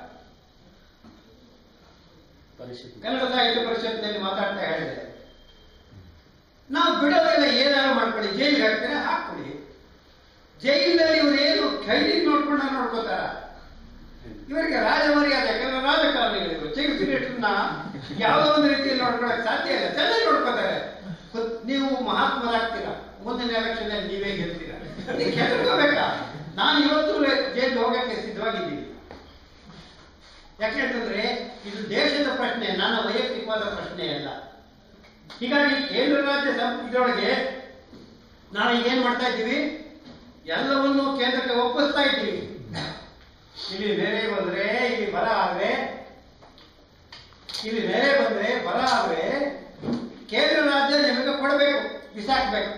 ಕನ್ನಡ ಸಾಹಿತ್ಯ ಪರಿಷತ್ನಲ್ಲಿ ಮಾತಾಡ್ತಾ ಹೇಳಿದೆ ನಾವು ಬಿಡೋದೆಲ್ಲ ಏನಾದ್ರು ಮಾಡ್ಕೊಳ್ಳಿ ಜೈಲಿಗೆ ಹಾಕ್ತಾರೆ ಹಾಕ್ಕೊಡಿ ಜೈಲಿನಲ್ಲಿ ಇವ್ರು ಏನು ಖೈದಿ ನೋಡ್ಕೊಂಡ ನೋಡ್ಕೋತಾರ ಇವರಿಗೆ ರಾಜಮರ್ಯಾದೆ ಯಾಕಂದ್ರೆ ರಾಜಕಾರಣಿಗಳಿವರು ಚೀಫ್ ಮಿನಿಸ್ಟರ್ನ ಯಾವುದೋ ಒಂದು ರೀತಿಯಲ್ಲಿ ನೋಡ್ಕೊಳಕ್ ಸಾಧ್ಯ ಇಲ್ಲ ಚೆನ್ನಾಗಿ ನೋಡ್ಕೋತಾರೆ ಗೊತ್- ನೀವು ಮಹಾತ್ಮರಾಗ್ತೀರಾ ಮುಂದಿನ ಎಲೆಕ್ಷನ್ ಅಲ್ಲಿ ನೀವೇ ಗೆಲ್ತೀರಾ ನೀವು ಹೆದರ್ಕೋಬೇಕಾ ನಾನು ಇವತ್ತು ಜೈಲಿಗೆ ಹೋಗಕ್ಕೆ ಸಿದ್ಧವಾಗಿದ್ದೀನಿ ಯಾಕೆಂತಂದ್ರೆ ಇದು ದೇಶದ ಪ್ರಶ್ನೆ ನನ್ನ ವೈಯಕ್ತಿಕವಾದ ಪ್ರಶ್ನೆ ಅಲ್ಲ ಹೀಗಾಗಿ ಕೇಂದ್ರ ರಾಜ್ಯ ಸಂ- ಇದರೊಳಗೆ ನಾವು ಈಗ ಏನ್ ಮಾಡ್ತಾ ಇದ್ದೀವಿ ಎಲ್ಲವನ್ನೂ ಕೇಂದ್ರಕ್ಕೆ ಒಪ್ಪಿಸ್ತಾ ಇದ್ದೀವಿ ಇಲ್ಲಿ ನೆರೆ ಬಂದ್ರೆ ಇಲ್ಲಿ ಬರ ಆದ್ರೆ ಇಲ್ಲಿ ನೆರೆ ಬಂದ್ರೆ ಬರ ಆದ್ರೆ ಕೇಂದ್ರ ರಾಜ್ಯ ನಿಮಗೆ ಕೊಡಬೇಕು ಬಿಸಾಕ್ಬೇಕು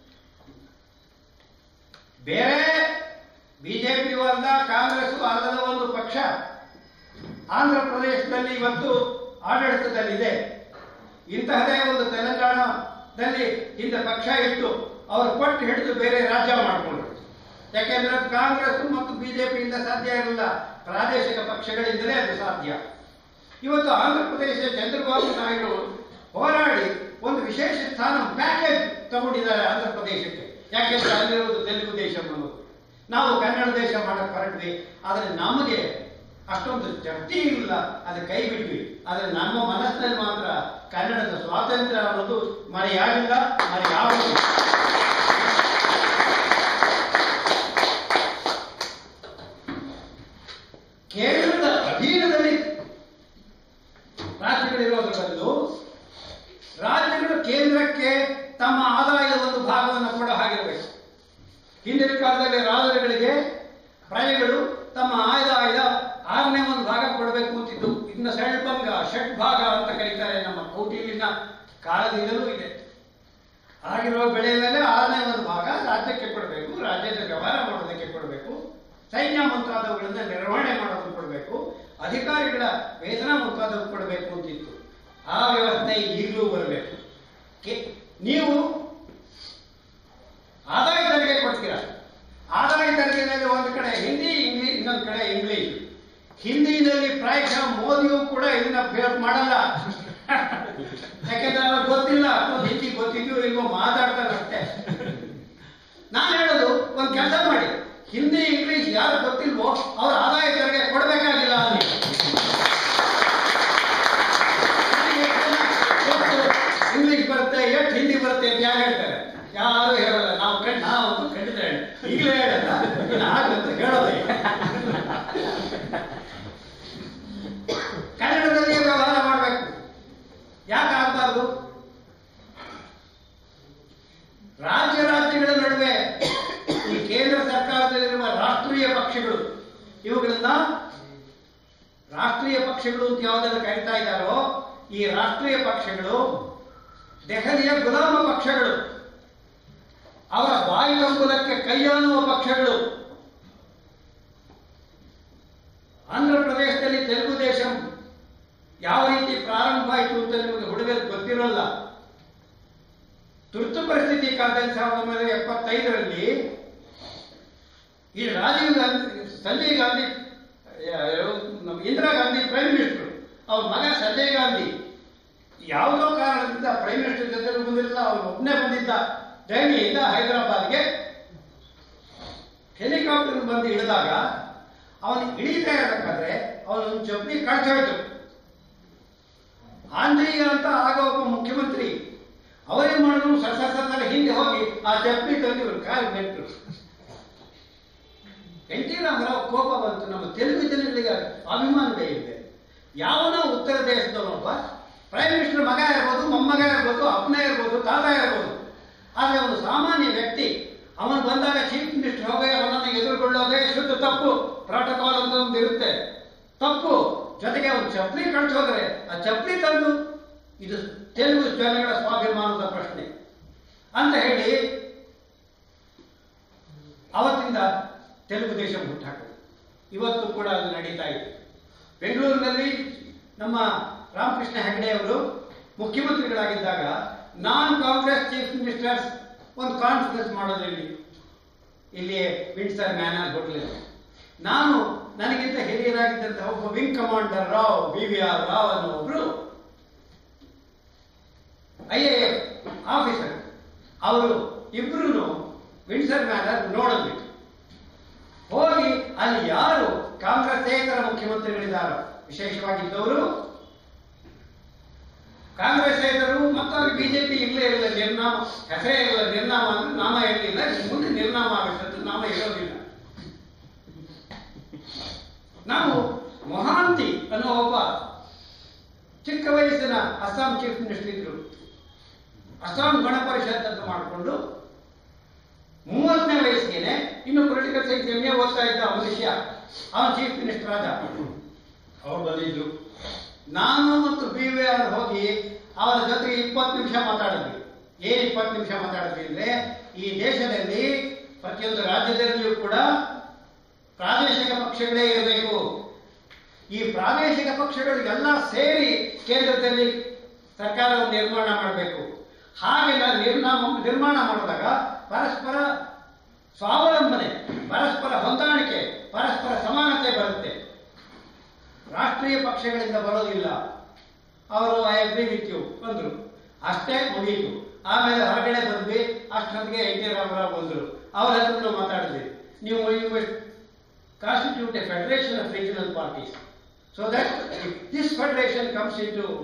ಬೇರೆ ಬಿಜೆಪಿಯು ಅಲ್ಲ ಕಾಂಗ್ರೆಸ್ ಅಲ್ಲದ ಒಂದು ಪಕ್ಷ ಆಂಧ್ರ ಪ್ರದೇಶದಲ್ಲಿ ಇವತ್ತು ಆಡಳಿತದಲ್ಲಿದೆ ಇಂತಹದೇ ಒಂದು ತೆಲಂಗಾಣದಲ್ಲಿ ಹಿಂದೆ ಪಕ್ಷ ಇತ್ತು ಅವರು ಕೊಟ್ಟು ಹಿಡಿದು ಬೇರೆ ರಾಜ್ಯ ಮಾಡಿಕೊಂಡ್ರು ಯಾಕೆಂದ್ರೆ ಕಾಂಗ್ರೆಸ್ ಮತ್ತು ಬಿಜೆಪಿಯಿಂದ ಸಾಧ್ಯ ಇರಲಿಲ್ಲ ಪ್ರಾದೇಶಿಕ ಪಕ್ಷಗಳಿಂದಲೇ ಅದು ಸಾಧ್ಯ ಇವತ್ತು ಆಂಧ್ರ ಪ್ರದೇಶ ಚಂದ್ರಬಾಬು ನಾಯ್ಡು ಹೋರಾಡಿ ಒಂದು ವಿಶೇಷ ಸ್ಥಾನ ಪ್ಯಾಕೇಜ್ ತಗೊಂಡಿದ್ದಾರೆ ಆಂಧ್ರ ಪ್ರದೇಶಕ್ಕೆ ಯಾಕೆಂದ್ರೆ ಅಲ್ಲಿರುವುದು ತೆಲುಗು ದೇಶ ಅನ್ನೋದು ನಾವು ಕನ್ನಡ ದೇಶ ಮಾಡಕ್ ಹೊರಟ್ವಿ ಆದ್ರೆ ನಮಗೆ ಅಷ್ಟೊಂದು ಶಕ್ತಿ ಇಲ್ಲ ಅದು ಕೈ ಬಿಟ್ವಿ ಆದ್ರೆ ನಮ್ಮ ಮನಸ್ಸಿನಲ್ಲಿ ಮಾತ್ರ ಕನ್ನಡದ ಸ್ವಾತಂತ್ರ್ಯ ಅನ್ನೋದು ಮರೆಯಾಗಿಲ್ಲ ಮರೆಯಾಗುತ್ತಿಲ್ಲ ಕೇಂದ್ರದ ಅಧೀನದಲ್ಲಿ ರಾಜ್ಯಗಳಿರೋದ್ರ ಬದಲು ರಾಜ್ಯಗಳು ಕೇಂದ್ರಕ್ಕೆ ತಮ್ಮ ಆದಾಯದ ಒಂದು ಭಾಗವನ್ನು ಕೊಡೋ ಹಾಗಿರಬೇಕು ಹಿಂದಿನ ಕಾಲದಲ್ಲಿ ರಾಜರುಗಳಿಗೆ ಪ್ರಜೆಗಳು ತಮ್ಮ ಆದಾಯದ ಆರನೇ ಒಂದು ಭಾಗ ಕೊಡಬೇಕು ಅಂತಿದ್ದು ಇನ್ನು ಷಡ್ಭಂಗ ಷಡ್ಭಾಗ ಅಂತ ಕರೀತಾರೆ ನಮ್ಮ ಕೌಟಿಲ್ಯನ ಕಾಲದಿಂದಲೂ ಇದೆ ಆಗಿರುವ ಬೆಳೆ ಮೇಲೆ ಆರನೇ ಒಂದು ಭಾಗ ರಾಜ್ಯಕ್ಕೆ ಕೊಡಬೇಕು ರಾಜ್ಯದ ವ್ಯವಹಾರ ಮಾಡೋದಕ್ಕೆ ಕೊಡಬೇಕು ಸೈನ್ಯ ಮುಂತಾದವುಗಳನ್ನ ನಿರ್ವಹಣೆ ಮಾಡೋದಕ್ಕೆ ಕೊಡಬೇಕು ಅಧಿಕಾರಿಗಳ ವೇತನ ಮುಂತಾದವು ಕೊಡಬೇಕು ಅಂತಿತ್ತು ಆ ವ್ಯವಸ್ಥೆ ಈಗಲೂ ಬರಬೇಕು ಕೆ- ನೀವು ಆದಾಯ ತೆರಿಗೆ ಕೊಡ್ತೀರಾ ಆದಾಯ ತೆರಿಗೆಯಲ್ಲಿ ಒಂದು ಕಡೆ ಹಿಂದಿ ಇಂಗ್ಲಿಷ್ ಇನ್ನೊಂದು ಕಡೆ ಇಂಗ್ಲಿಷ್ ಹಿಂದಿನಲ್ಲಿ ಪ್ರಾಯಶಃ ಮೋದಿಯು ಕೂಡ ಇದನ್ನ ಫೇಲ್ ಮಾಡಲ್ಲ ಯಾಕೆಂದ್ರೆ ಅವ್ರಿಗೆ ಗೊತ್ತಿಲ್ಲ ಅಷ್ಟೊಂದು ಹಿಂದಿ ಗೊತ್ತಿದ್ಯೋ ಇಲ್ವೋ ಮಾತಾಡ್ತಾರೆ ಅಷ್ಟೇ ನಾನು ಹೇಳೋದು ಒಂದು ಕೆಲಸ ಮಾಡಿ ಹಿಂದಿ ಇಂಗ್ಲಿಷ್ ಯಾರು ಯಾರು ಗೊತ್ತಿಲ್ವೋ ಅವ್ರ ಆದಾಯ ತೆರಿಗೆ ಕೊಡಬೇಕಾಗಿಲ್ಲ ಅಲ್ಲಿ ನನಗೆ ಎಷ್ಟು ಜನ ಎಷ್ಟು ಇಂಗ್ಲಿಷ್ ಬರುತ್ತೆ ಎಷ್ಟು ಹಿಂದಿ ಬರುತ್ತೆ ಅಂತ ಯಾರು ಹೇಳ್ತಾರೆ ಯಾರು ಹೇಳಲ್ಲ ನಾವು ಕಂಡು ನಾವಂತೂ ಖಂಡಿತ ಹೇಳಿ ಈಗಲೇ ಹೇಳಲ್ಲ ಇನ್ನು ಆಗಂತ ಹೇಳೋದೇ ಕನ್ನಡದಲ್ಲಿ ವ್ಯವಹಾರ ಮಾಡಬೇಕು ಯಾಕೆ ಆಗಬಾರ್ದು ರಾಜ್ಯ ರಾಜ್ಯಗಳ ನಡುವೆ ಈ ಕೇಂದ್ರ ಸರ್ಕಾರದಲ್ಲಿರುವ ರಾಷ್ಟ್ರೀಯ ಪಕ್ಷಗಳು ಇವುಗಳನ್ನ ರಾಷ್ಟ್ರೀಯ ಪಕ್ಷಗಳು ಅಂತ ಯಾವುದನ್ನು ಕರೀತಾ ಇದ್ದಾರೋ ಈ ರಾಷ್ಟ್ರೀಯ ಪಕ್ಷಗಳು ದೆಹಲಿಯ ಗುಲಾಮ ಪಕ್ಷಗಳು ಅವರ ಬಾಯಿ ಕಂಬುಲಕ್ಕೆ ಕೈಯಾನುವ ಪಕ್ಷಗಳು ಆಂಧ್ರ ಪ್ರದೇಶದಲ್ಲಿ ತೆಲುಗು ದೇಶಂ ಯಾವ ರೀತಿ ಪ್ರಾರಂಭ ಆಯಿತು ಅಂತ ನಿಮಗೆ ಹುಡುಗರಿಗೆ ಗೊತ್ತಿರೋಲ್ಲ ತುರ್ತು ಪರಿಸ್ಥಿತಿ ಕಾಲದಲ್ಲಿ ಸಾವಿರದ ಒಂಬೈನೂರ ಎಪ್ಪತ್ತೈದರಲ್ಲಿ ಈ ರಾಜೀವ್ ಗಾಂಧಿ ಸಂಜಯ್ ಗಾಂಧಿ ಯಾ- ಯಾರು? ನಮ್ಮ ಇಂದಿರಾ ಗಾಂಧಿ ಪ್ರೈಮ್ ಮಿನಿಸ್ಟರ್ ಅವ್ರ ಮಗ ಸಂಜಯ್ ಗಾಂಧಿ ಯಾವುದೋ ಕಾರಣದಿಂದ ಪ್ರೈಮ್ ಮಿನಿಸ್ಟರ್ ಜೊತೆ ಬಂದಿರಲಿಲ್ಲ ಅವನು ಒಬ್ಬನೇ ಬಂದಿದ್ದ ದೆಹಲಿಯಿಂದ ಹೈದರಾಬಾದ್ಗೆ ಹೆಲಿಕಾಪ್ಟರ್ ಬಂದು ಇಳಿದಾಗ ಅವನು ಇಳಿತಾ ಇರಬೇಕಾದ್ರೆ ಅವನು ಚಪ್ಪಲಿ ಕಳ್ಚೋಯ್ತು ಆಂಧ್ರೀಯ ಅಂತ ಆಗ ಒಬ್ಬ ಮುಖ್ಯಮಂತ್ರಿ ಅವರೇನ್ ಮಾಡಿದ್ರು ಸರ ಸರ ಸರ ಹಿಂದೆ ಹೋಗಿ ಆ ಚಪ್ಪಲಿ ತಂದು ಇವ್ರ ಕಾಲು ನೆಟ್ಟರು ಎನ್ ಟಿ ರಾಮರಾವ್ ಕೋಪ ಬಂತು ನಮ್ಮ ತೆಲುಗು ಜನಗಳಿಗೆ ಅಭಿಮಾನವೇ ಇದೆ ಯಾವನೋ ಉತ್ತರ ದೇಶದವನೊಬ್ಬ ಪ್ರೈಮ್ ಮಿನಿಸ್ಟರ್ ಮಗ ಇರ್ಬೋದು ಮೊಮ್ಮಗ ಇರ್ಬೋದು ಅಪ್ಪನೇ ಇರ್ಬೋದು ತಾತ ಇರ್ಬೋದು ಆದರೆ ಅವನು ಸಾಮಾನ್ಯ ವ್ಯಕ್ತಿ ಅವನು ಬಂದಾಗ ಚೀಫ್ ಮಿನಿಸ್ಟರ್ ಹೋಗಿ ಅವನನ್ನು ಎದುರುಗೊಳ್ಳೋದೇ ಶುದ್ಧ ತಪ್ಪು ಪ್ರೋಟೋಕಾಲ್ ಅಂತ ಒಂದು ಇರುತ್ತೆ ತಪ್ಪು ಜೊತೆಗೆ ಅವನು ಚಪ್ಪಲಿ ಕಳ್ಸೋದ್ರೆ ಆ ಚಪ್ಪಲಿ ತಂದು ಇದು ತೆಲುಗು ಜನಗಳ ಸ್ವಾಭಿಮಾನದ ಪ್ರಶ್ನೆ ಅಂತ ಹೇಳಿ ಅವತ್ತಿಂದ ತೆಲುಗು ದೇಶ ಹುಟ್ಟಾಕಿದೆ ಇವತ್ತು ಕೂಡ ಅದು ನಡೀತಾ ಇದೆ ಬೆಂಗಳೂರಿನಲ್ಲಿ ನಮ್ಮ ರಾಮಕೃಷ್ಣ ಹೆಗಡೆ ಅವರು ಮುಖ್ಯಮಂತ್ರಿಗಳಾಗಿದ್ದಾಗ ನಾನ್ ಕಾಂಗ್ರೆಸ್ ಚೀಫ್ ಮಿನಿಸ್ಟರ್ಸ್ ಒಂದು ಕಾನ್ಫರೆನ್ಸ್ ಮಾಡೋದ್ರಲ್ಲಿ ಇಲ್ಲಿ ವಿಂಡ್ಸರ್ ಮ್ಯಾನರ್ ಹೋಟೆಲ್ ನಾನು ನನಗಿಂತ ಹಿರಿಯರಾಗಿದ್ದಂತಹ ಒಬ್ಬ wing commander Rao B V R Rao ಅನ್ನೋ ಒಬ್ರು ಐ ಎ ಎಫ್ ಆಫೀಸರ್ ಅವರು ಇಬ್ರು ವಿಂಡ್ಸರ್ ಮ್ಯಾನರ್ ನೋಡಿದ್ವಿ ಹೋಗಿ ಅಲ್ಲಿ ಯಾರು ಕಾಂಗ್ರೆಸ್ಸೇತರ ಮುಖ್ಯಮಂತ್ರಿಗಳಿದ್ದಾರೋ ವಿಶೇಷವಾಗಿದ್ದವರು ಕಾಂಗ್ರೆಸ್ಸೇತರು ಮತ್ತು ಅವ್ರಿಗೆ ಬಿಜೆಪಿ ಇಲ್ಲೇ ಇರಲಿಲ್ಲ ನಿರ್ನಾಮ ಹೆಸರೇ ಇರಲಿಲ್ಲ ನಿರ್ನಾಮ ಅಂದ್ರೆ ನಾಮ ಇರಲಿಲ್ಲ ಮುಂದೆ ನಿರ್ನಾಮ ಆಗುತ್ತದೆ ನಾಮ ಇರೋದಿಲ್ಲ ನಾವು ಮೊಹಾಂತಿ ಅನ್ನೋ ಒಬ್ಬ ಚಿಕ್ಕ ವಯಸ್ಸಿನ ಅಸ್ಸಾಂ ಚೀಫ್ ಮಿನಿಸ್ಟರ್ ಇದ್ರು ಅಸ್ಸಾಂ ಗಣ ಪರಿಷತ್ ಅಂತ ಮಾಡಿಕೊಂಡು ಮೂವತ್ತನೇ ವಯಸ್ಸಿಗೆ ಇನ್ನು ಪೊಲಿಟಿಕಲ್ ಸೈನ್ಸ್ ಎಂ ಎ ಓದ್ತಾ ಇದ್ದ ಮನುಷ್ಯ ಅವನು ಚೀಫ್ ಮಿನಿಸ್ಟರ್ ಆದ ಅವ್ರು ಬಂದಿದ್ರು ನಾನು ಮತ್ತು ಬಿ ವಿ ಆರ್ ಹೋಗಿ ಅವರ ಜೊತೆಗೆ ಇಪ್ಪತ್ತು ನಿಮಿಷ ಮಾತಾಡಿದ್ವಿ ಏನ್ ಇಪ್ಪತ್ತು ನಿಮಿಷ ಮಾತಾಡಿದ್ವಿ ಅಂದ್ರೆ ಈ ದೇಶದಲ್ಲಿ ಪ್ರತಿಯೊಂದು ರಾಜ್ಯದಲ್ಲಿಯೂ ಕೂಡ ಪ್ರಾದೇಶಿಕ ಪಕ್ಷಗಳೇ ಇರಬೇಕು ಈ ಪ್ರಾದೇಶಿಕ ಪಕ್ಷಗಳು ಎಲ್ಲ ಸೇರಿ ಕೇಂದ್ರದಲ್ಲಿ ಸರ್ಕಾರವನ್ನು ನಿರ್ಮಾಣ ಮಾಡಬೇಕು ಹಾಗೆಲ್ಲ ನಿರ್ನಾಮ ನಿರ್ಮಾಣ ಮಾಡಿದಾಗ ಪರಸ್ಪರ ಸ್ವಾವಲಂಬನೆ ಪರಸ್ಪರ ಹೊಂದಾಣಿಕೆ ಪರಸ್ಪರ ಸಮಾನತೆ ಬರುತ್ತೆ ರಾಷ್ಟ್ರೀಯ ಪಕ್ಷಗಳಿಂದ ಬರೋದಿಲ್ಲ ಅವರು ಐ ಅಗ್ರಿ ವಿತ್ ಯು ಬಂದರು ಅಷ್ಟೇ ಮುಗೀತು ಆಮೇಲೆ ಹೊರಗಡೆ ಬಂದ್ವಿ ಅಷ್ಟೊತ್ತಿಗೆ ಎನ್ ಟಿ ರಾಮರಾವ್ ಬಂದರು ಅವ್ರ ಹತ್ರ ಮಾತಾಡಿದ್ವಿ ನೀವು you constitute a federation of regional parties so that this federation comes into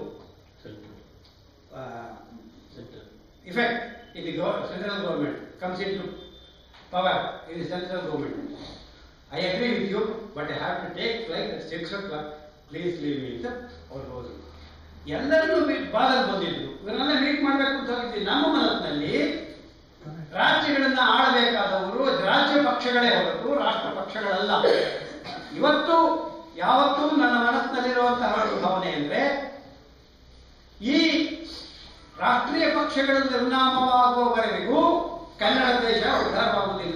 effect in the gov- central government comes into power in the central government. I agree with you, but I have to take flight at six o'clock. Please leave me ಅಂತ ಅವ್ರು ಹೋದ್ರು ಎಲ್ಲರನ್ನೂ ಮೀಟ್ ಬಾದಲ್ಲಿ ಬಂದಿದ್ರು ಇವರನ್ನೆಲ್ಲ ಮೀಟ್ ಮಾಡ್ಬೇಕು ಅಂತ ಹೋಗಿದ್ವಿ ನಮ್ಮ ಮನಸ್ಸಿನಲ್ಲಿ ರಾಜ್ಯಗಳನ್ನ ಆಳಬೇಕಾದವರು ರಾಜ್ಯ ಪಕ್ಷಗಳೇ ಹೊರತು ರಾಷ್ಟ್ರ ಪಕ್ಷಗಳಲ್ಲ ಇವತ್ತು ಯಾವತ್ತೂ ನನ್ನ ಮನಸ್ಸಿನಲ್ಲಿರುವಂತಹ ಒಂದು ಭಾವನೆ ಅಂದ್ರೆ ಈ ರಾಷ್ಟ್ರೀಯ ಪಕ್ಷಗಳ ನಿರ್ನಾಮವಾಗುವವರೆಗೂ ಕನ್ನಡ ದೇಶ ಉದ್ಧಾರವಾಗುವುದಿಲ್ಲ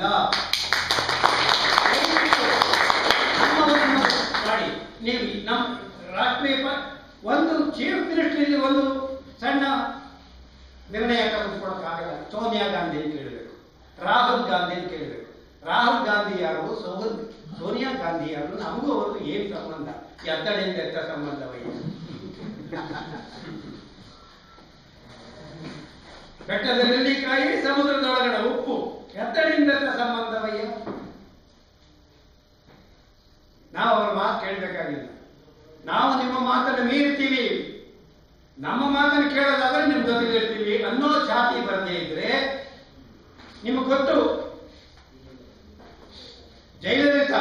ನಮ್ಮವರನ್ನು ಮಾಡಿ ನೀವು ನಮ್ಮ ರಾಷ್ಟ್ರೀಯ ಪ ಒಂದು ಚೀಫ್ ಮಿನಿಸ್ಟ್ರಿಯಲ್ಲಿ ಒಂದು ಸಣ್ಣ ನಿರ್ಣಯ ತೆಗೆದುಕೊಳ್ಳೋಕ್ಕಾಗಲ್ಲ ಸೋನಿಯಾ ಗಾಂಧಿ ಅಂತ ಕೇಳಬೇಕು ರಾಹುಲ್ ಗಾಂಧಿ ಅಂತ ಕೇಳಬೇಕು ರಾಹುಲ್ ಗಾಂಧಿ ಯಾರು ಸೋಹನ್ ಸೋನಿಯಾ ಗಾಂಧಿ ಯಾರು ನಮಗೂ ಅವ್ರಿಗೂ ಏನು ಸಂಬಂಧ ಎತ್ತಡೆಯಿಂದ ಎತ್ತ ಸಂಬಂಧವಯ್ಯ ಬೆಟ್ಟದ ನೆಲ್ಲಿಕಾಯಿ ಸಮುದ್ರದೊಳಗಡೆ ಉಪ್ಪು ಎತ್ತಡಿಂದ ಸಂಬಂಧವಯ್ಯ ನಮ್ಮ ಮಾತನ್ನು ಕೇಳೋದಾದ್ರೆ ನಿಮ್ ಜೊತೆಗೆ ಇರ್ತೀವಿ ಅನ್ನೋ ಛಾತಿ ಬರದೇ ಇದ್ರೆ ನಿಮಗೆ ಗೊತ್ತು ಜಯಲಲಿತಾ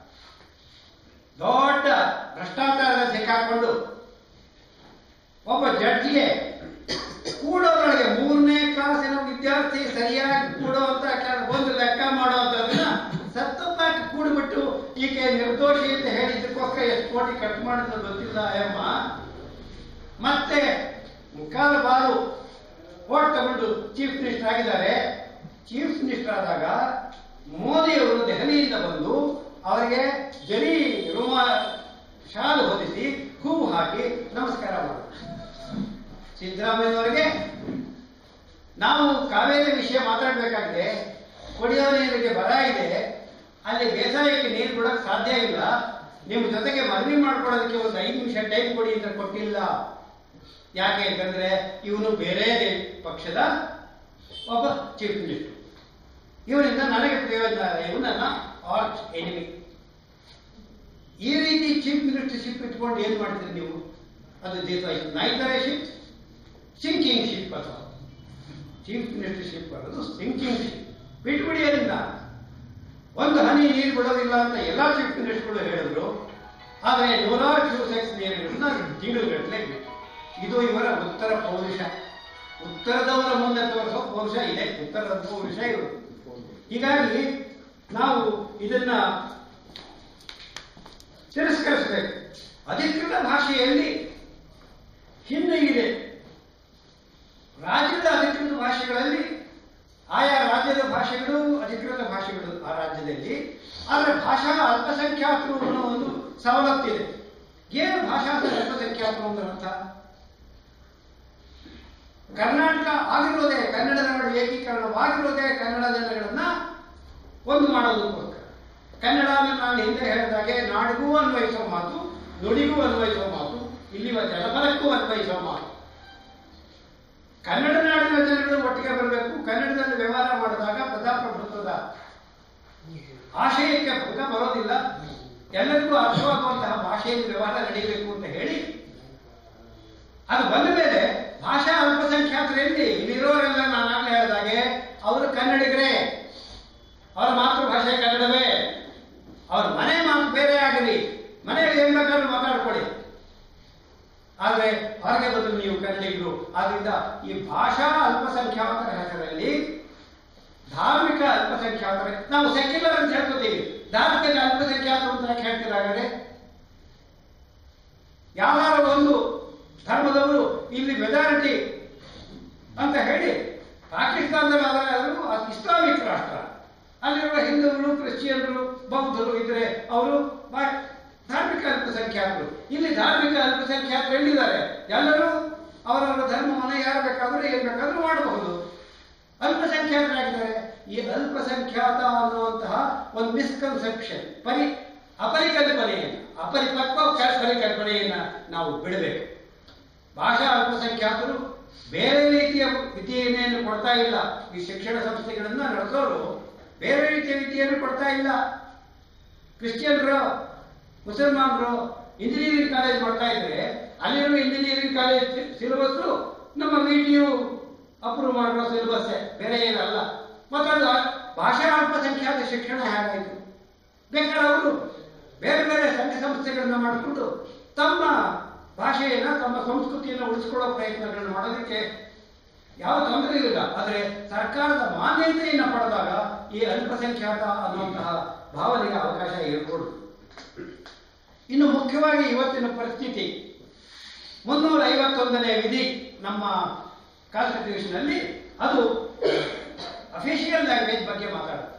ದೊಡ್ಡ ಭ್ರಷ್ಟಾಚಾರದಲ್ಲಿ ಸಿಕ್ಕಾಕೊಂಡು ಒಬ್ಬ ಜಡ್ಜಿಗೆ ಕೂಡೋದ್ರೊಳಗೆ ಮೂರನೇ ಕ್ಲಾಸಿನ ವಿದ್ಯಾರ್ಥಿ ಸರಿಯಾಗಿ ಕೂಡುವಂತ ಕೆಲ- ಒಂದು ಲೆಕ್ಕ ಮಾಡುವಂತದನ್ನ ಸತ್ತಪ್ಪಾಕಿ ಕೂಡಿಬಿಟ್ಟು ಈಕೆ ನಿರ್ದೋಷಿ ಅಂತ ಹೇಳಿದ್ದಕ್ಕೋಸ್ಕರ ಎಷ್ಟು ಕೋಟಿ ಕಟ್ ಮಾಡಿದ್ರು ಗೊತ್ತಿಲ್ಲ ಅಮ್ಮ ಮತ್ತೆ ಮುಕ್ಕಾಲ ಬಾರು ಓಟ್ ತಗೊಂಡು ಚೀಫ್ ಮಿನಿಸ್ಟರ್ ಆಗಿದ್ದಾರೆ ಚೀಫ್ ಮಿನಿಸ್ಟರ್ ಆದಾಗ ಮೋದಿಯವರು ದೆಹಲಿಯಿಂದ ಬಂದು ಅವರಿಗೆ ಜರಿ ರುಮ ಶಾಲು ಹೊದಿಸಿ ಹೂವು ಹಾಕಿ ನಮಸ್ಕಾರ ಮಾಡಿದ್ರು ಸಿದ್ದರಾಮಯ್ಯವರಿಗೆ ನಾವು ಕಾವೇರಿ ವಿಷಯ ಮಾತಾಡಬೇಕಾಗಿದೆ ಕುಡಿಯೋ ನೀರಿಗೆ ಬರ ಇದೆ ಅಲ್ಲಿ ಬೇಸಾಯಕ್ಕೆ ನೀರು ಕೊಡಕ್ಕೆ ಸಾಧ್ಯ ಇಲ್ಲ ನಿಮ್ಮ ಜೊತೆಗೆ ಮನವಿ ಮಾಡ್ಕೊಳ್ಳೋದಕ್ಕೆ ಒಂದು ಐದು ನಿಮಿಷ ಟೈಮ್ ಕೊಡಿ ಅಂತ ಕೊಟ್ಟಿಲ್ಲ ಯಾಕೆ ಅಂತಂದ್ರೆ ಇವನು ಬೇರೆ ದೇ- ಪಕ್ಷದ ಒಬ್ಬ ಚೀಫ್ ಮಿನಿಸ್ಟರ್ ಇವರಿಂದ ನನಗೆ ಪ್ರಯೋಜನ ಇವನು ನನ್ನ ಆರ್ಚ್ ಎನಿಮಿ ಈ ರೀತಿ ಚೀಫ್ ಮಿನಿಸ್ಟರ್ಶಿಪ್ ಇಟ್ಕೊಂಡು ಏನ್ ಮಾಡ್ತೀರಿ ನೀವು ಅದು ನೈದರೆ ಶಿಪ್ ಸಿಂಕಿಂಗ್ ಶಿಪ್ ಅದು ಚೀಫ್ ಮಿನಿಸ್ಟರ್ಶಿಪ್ ಅನ್ನೋದು ಸಿಂಕಿಂಗ್ ಶಿಪ್ ಬಿಟ್ಬಿಡಿ ಅದನ್ನ ಒಂದು ಹನಿ ನೀರು ಬಿಡೋದಿಲ್ಲ ಅಂತ ಎಲ್ಲಾ ಚೀಫ್ ಮಿನಿಸ್ಟರ್ಗಳು ಹೇಳಿದ್ರು ಆದರೆ ನೂರಾರು ಕ್ಯೂಸೆಕ್ಸ್ ನೀರುಗಳನ್ನ ತಿಂಗಳುಗಟ್ಟಲೆ ಬಿಟ್ಟು ಇದು ಇವರ ಉತ್ತರ ಪೌರುಷ ಉತ್ತರದವರ ಮುಂದೆ ತೋರಿಸೋ ಪೌರುಷ ಇದೆ ಉತ್ತರದ ಪೌರುಷ ಇವರು ಹೀಗಾಗಿ ನಾವು ಇದನ್ನ ತಿರಸ್ಕರಿಸಬೇಕು ಅಧಿಕೃತ ಭಾಷೆಯಲ್ಲಿ ಹಿಂದೆ ಇದೆ ರಾಜ್ಯದ ಅಧಿಕೃತ ಭಾಷೆಗಳಲ್ಲಿ ಆಯಾ ರಾಜ್ಯದ ಭಾಷೆಗಳು ಅಧಿಕೃತ ಭಾಷೆಗಳು ಆ ರಾಜ್ಯದಲ್ಲಿ ಆದರೆ ಭಾಷಾ ಅಲ್ಪಸಂಖ್ಯಾತರು ಅನ್ನೋ ಒಂದು ಸವಲತ್ತಿದೆ ಏನು ಭಾಷಾ ಅಲ್ಪಸಂಖ್ಯಾತರು ಅಂದ್ರೆ ಅರ್ಥ ಕರ್ನಾಟಕ ಆಗಿರೋದೇ ಕನ್ನಡ ನಾಡು ಏಕೀಕರಣವಾಗಿರೋದೇ ಕನ್ನಡ ಜನಗಳನ್ನ ಒಂದು ಮಾಡೋದಕ್ಕೋಸ್ಕರ ಕನ್ನಡ ಅಂದ್ರೆ ನಾನು ಹಿಂದೆ ಹೇಳಿದಾಗೆ ನಾಡಿಗೂ ಅನ್ವಯಿಸುವ ಮಾತು ನುಡಿಗೂ ಅನ್ವಯಿಸುವ ಮಾತು ಇಲ್ಲಿವ ಜನಪದಕ್ಕೂ ಅನ್ವಯಿಸುವ ಮಾತು ಕನ್ನಡ ನಾಡಿನ ಜನಗಳು ಒಟ್ಟಿಗೆ ಬರಬೇಕು ಕನ್ನಡದಲ್ಲಿ ವ್ಯವಹಾರ ಮಾಡಿದಾಗ ಪ್ರಜಾಪ್ರಭುತ್ವದ ಆಶಯಕ್ಕೆ ಭಂಗ ಬರೋದಿಲ್ಲ ಎಲ್ಲರಿಗೂ ಅರ್ಥವಾಗುವಂತಹ ಭಾಷೆಯಲ್ಲಿ ವ್ಯವಹಾರ ನಡೀಬೇಕು ಅಂತ ಹೇಳಿ ಅದು ಬಂದ ಮೇಲೆ ಭಾಷಾ ಅಲ್ಪಸಂಖ್ಯಾತರಲ್ಲಿ ಇಲ್ಲಿರೋರೆಲ್ಲ ನಾನಾಗಲೇ ಹೇಳಿದಾಗೆ ಅವರು ಕನ್ನಡಿಗರೇ ಅವರ ಮಾತೃಭಾಷೆ ಕನ್ನಡವೇ ಅವ್ರ ಮನೆ ಮಾತು ಬೇರೆ ಆಗಲಿ ಮನೆಯಲ್ಲಿ ಏನ್ ಬೇಕಾದ್ರೂ ಮಾತಾಡ್ಕೊಳ್ಳಿ ಆದ್ರೆ ಹೊರಗೆ ಬಂದು ನೀವು ಕನ್ನಡಿಗರು ಆದ್ರಿಂದ ಈ ಭಾಷಾ ಅಲ್ಪಸಂಖ್ಯಾತರ ಹೆಸರಲ್ಲಿ ಧಾರ್ಮಿಕ ಅಲ್ಪಸಂಖ್ಯಾತರ ನಾವು ಸೆಕ್ಯುಲರ್ ಅಂತ ಹೇಳ್ಕೊತೀವಿ ಧಾರ್ಮಿಕ ಅಲ್ಪಸಂಖ್ಯಾತರು ಅಂತ ಯಾಕೆ ಹೇಳ್ತೀರ ಹಾಗಾದ್ರೆ ಯಾವ್ದಾರ ಒಂದು ಧರ್ಮದವರು ಇಲ್ಲಿ ಮೆಜಾರಿಟಿ ಅಂತ ಹೇಳಿ ಪಾಕಿಸ್ತಾನದಲ್ಲಿ ಆದರೂ ಅದು ಇಸ್ಲಾಮಿಕ್ ರಾಷ್ಟ್ರ ಅಲ್ಲಿರುವ ಹಿಂದೂಗಳು ಕ್ರಿಶ್ಚಿಯನ್ರು ಬೌದ್ಧರು ಇದ್ರೆ ಅವರು ಬಾ- ಧಾರ್ಮಿಕ ಅಲ್ಪಸಂಖ್ಯಾತರು ಇಲ್ಲಿ ಧಾರ್ಮಿಕ ಅಲ್ಪಸಂಖ್ಯಾತರು ಎಲ್ಲಿದ್ದಾರೆ ಎಲ್ಲರೂ ಅವರವರ ಧರ್ಮವನ್ನು ಯಾರು ಬೇಕಾದರೂ ಏನ್ ಬೇಕಾದ್ರೂ ಮಾಡಬಹುದು ಅಲ್ಪಸಂಖ್ಯಾತರಾಗಿದ್ದಾರೆ ಈ ಅಲ್ಪಸಂಖ್ಯಾತ ಅನ್ನುವಂತಹ ಒಂದು ಮಿಸ್ಕನ್ಸೆಪ್ಷನ್ ಪರಿ ಅಪರಿಕಲ್ಪನೆಯನ್ನು ಅಪರಿಪಕ್ವ ಕ- ಪರಿಕಲ್ಪನೆಯನ್ನ ನಾವು ಬಿಡಬೇಕು ಭಾಷಾ ಅಲ್ಪಸಂಖ್ಯಾತರು ಬೇರೆ ರೀತಿಯ ವಿದ್ಯೆಯನ್ನೇನು ಕೊಡ್ತಾ ಇಲ್ಲ ಈ ಶಿಕ್ಷಣ ಸಂಸ್ಥೆಗಳನ್ನ ನಡೆಸೋರು ಬೇರೆ ರೀತಿಯ ವಿದ್ಯೆಯನ್ನು ಕೊಡ್ತಾ ಇಲ್ಲ ಕ್ರಿಶ್ಚಿಯನ್ರು ಮುಸಲ್ಮಾನರು ಇಂಜಿನಿಯರಿಂಗ್ ಕಾಲೇಜ್ ಮಾಡ್ತಾ ಇದ್ರೆ ಅಲ್ಲಿರುವ ಇಂಜಿನಿಯರಿಂಗ್ ಕಾಲೇಜ್ ಸಿಲೆಬಸ್ ನಮ್ಮ ವಿ ಟಿ ಯು ಅಪ್ರೂವ್ ಮಾಡಿರೋ ಸಿಲೆಬಸ್ ಬೇರೆ ಏನಲ್ಲ ಮತ್ತೊಂದು ಭಾಷಾ ಅಲ್ಪಸಂಖ್ಯಾತ ಶಿಕ್ಷಣ ಹೇಗಾಯಿತು ಬೇಕಾದ್ರೆ ಅವರು ಬೇರೆ ಬೇರೆ ಸಂಘ ಸಂಸ್ಥೆಗಳನ್ನ ಮಾಡಿಕೊಂಡು ತಮ್ಮ ಭಾಷೆಯನ್ನ ತಮ್ಮ ಸಂಸ್ಕೃತಿಯನ್ನು ಉಳಿಸ್ಕೊಳ್ಳೋ ಪ್ರಯತ್ನಗಳನ್ನು ಮಾಡೋದಕ್ಕೆ ಯಾವ ತೊಂದರೆ ಇಲ್ಲ ಆದರೆ ಸರ್ಕಾರದ ಮಾನ್ಯತೆಯನ್ನು ಪಡೆದಾಗ ಈ ಅಲ್ಪಸಂಖ್ಯಾತ ಅನ್ನುವಂತಹ ಭಾವನೆಗೆ ಅವಕಾಶ ಇರಕೂಡದು ಇನ್ನು ಮುಖ್ಯವಾಗಿ ಇವತ್ತಿನ ಪರಿಸ್ಥಿತಿ ಮುನ್ನೂರ ಐವತ್ತೊಂದನೇ ವಿಧಿ ನಮ್ಮ ಕಾನ್ಸ್ಟಿಟ್ಯೂಷನ್ ಅಲ್ಲಿ ಅದು ಅಫಿಷಿಯಲ್ ಲ್ಯಾಂಗ್ವೇಜ್ ಬಗ್ಗೆ ಮಾತಾಡುತ್ತೆ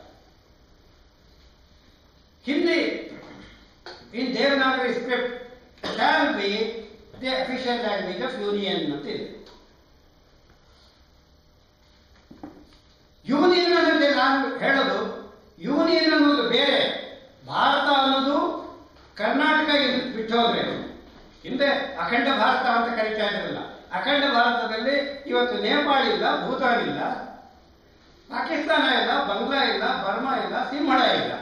Hindi in Devanagari script shall be the official language of union ಅಂತ ಇದೆ ಯೂನಿಯನ್ ಅನ್ನೋದೇ ನಾನು ಹೇಳೋದು ಯೂನಿಯನ್ ಅನ್ನೋದು ಬೇರೆ ಭಾರತ ಅನ್ನೋದು ಕರ್ನಾಟಕ ಇದ್ ಬಿಟ್ಟು ಹೋದ್ರೆ ಹಿಂದೆ ಅಖಂಡ ಭಾರತ ಅಂತ ಕರೀತಾ ಇದ್ರಲ್ಲ ಅಖಂಡ ಭಾರತದಲ್ಲಿ ಇವತ್ತು ನೇಪಾಳ ಇಲ್ಲ ಭೂತಾನ್ ಇಲ್ಲ ಪಾಕಿಸ್ತಾನ ಇಲ್ಲ ಬಾಂಗ್ಲಾ ಇಲ್ಲ ಬರ್ಮಾ ಇಲ್ಲ ಸಿಂಹಳ ಇಲ್ಲ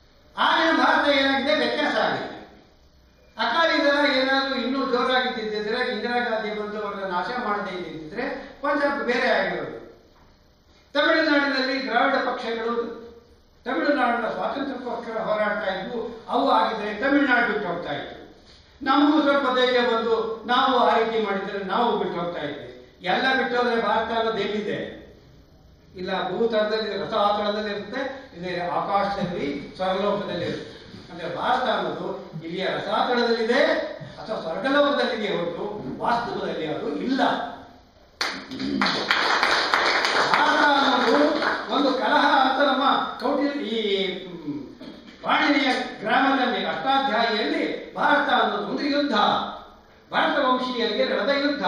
ಆಗಿನ ಭಾರತ ಏನಾಗಿದೆ ವ್ಯತ್ಯಾಸ ಆಗಿದೆ ಅಕಾಲಿ ದಳ ಏನಾದರೂ ಇನ್ನೂ ಜೋರಾಗಿದ್ದಿದ್ದರೆ ಇದ್ದಿದ್ರೆ ಇಂದಿರಾ ಗಾಂಧಿ ಬಂದು ಅವರನ್ನ ನಾಶ ಮಾಡದೇ ಇದ್ದಿದ್ರೆ ಪಂಜಾಬ್ ಬೇರೆ ಆಗಿರೋದು ತಮಿಳುನಾಡಿನಲ್ಲಿ ದ್ರಾವಿಡ ಪಕ್ಷಗಳು ತಮಿಳುನಾಡಿನ ಸ್ವಾತಂತ್ರ್ಯಕ್ಕೋಸ್ಕರ ಹೋರಾಡ್ತಾ ಇದ್ವು ಅವು ಆಗಿದ್ರೆ ತಮಿಳುನಾಡು ಬಿಟ್ಟು ಹೋಗ್ತಾ ಇತ್ತು ನಮಗೂ ಸ್ವಲ್ಪ ಧೈರ್ಯ ಬಂದು ನಾವು ಆ ರೀತಿ ಮಾಡಿದ್ರೆ ನಾವು ಬಿಟ್ಟು ಹೋಗ್ತಾ ಇದ್ವಿ ಎಲ್ಲ ಬಿಟ್ಟು ಹೋದ್ರೆ ಭಾರತ ಅನ್ನೋದು ಎಲ್ಲಿದೆ ಇಲ್ಲ ಭೂತಳದಲ್ಲಿ ರಥಾತಳದಲ್ಲಿ ಇರುತ್ತೆ ಇದೆ ಆಕಾಶದಲ್ಲಿ ಸ್ವರ್ಗಲೋಕದಲ್ಲಿ ಇರುತ್ತೆ ಅಂದ್ರೆ ಭಾರತ ಅನ್ನೋದು ಇಲ್ಲಿಯ ರಸಾತಳದಲ್ಲಿದೆ ಅಥವಾ ಸ್ವರ್ಗಲೋಕದಲ್ಲಿದೆ ಹೊರತು ವಾಸ್ತವದಲ್ಲಿ ಅದು ಇಲ್ಲ ಭಾರತ ಅನ್ನೋದು ಒಂದು ಕಲಹ ಅಂತ ನಮ್ಮ ಕೌಟಿಲ್ಯ ಈ ಮ್, ಪಾಣಿನಿಯ ಗ್ರಾಮದಲ್ಲಿ ಅಷ್ಟಾಧ್ಯಾಯಿಯಲ್ಲಿ ಭಾರತ ಅನ್ನೋದು ಒಂದು ಯುದ್ಧ ಭಾರತ ವಂಶೀಯರಿಗೆ ನಡೆದ ಯುದ್ಧ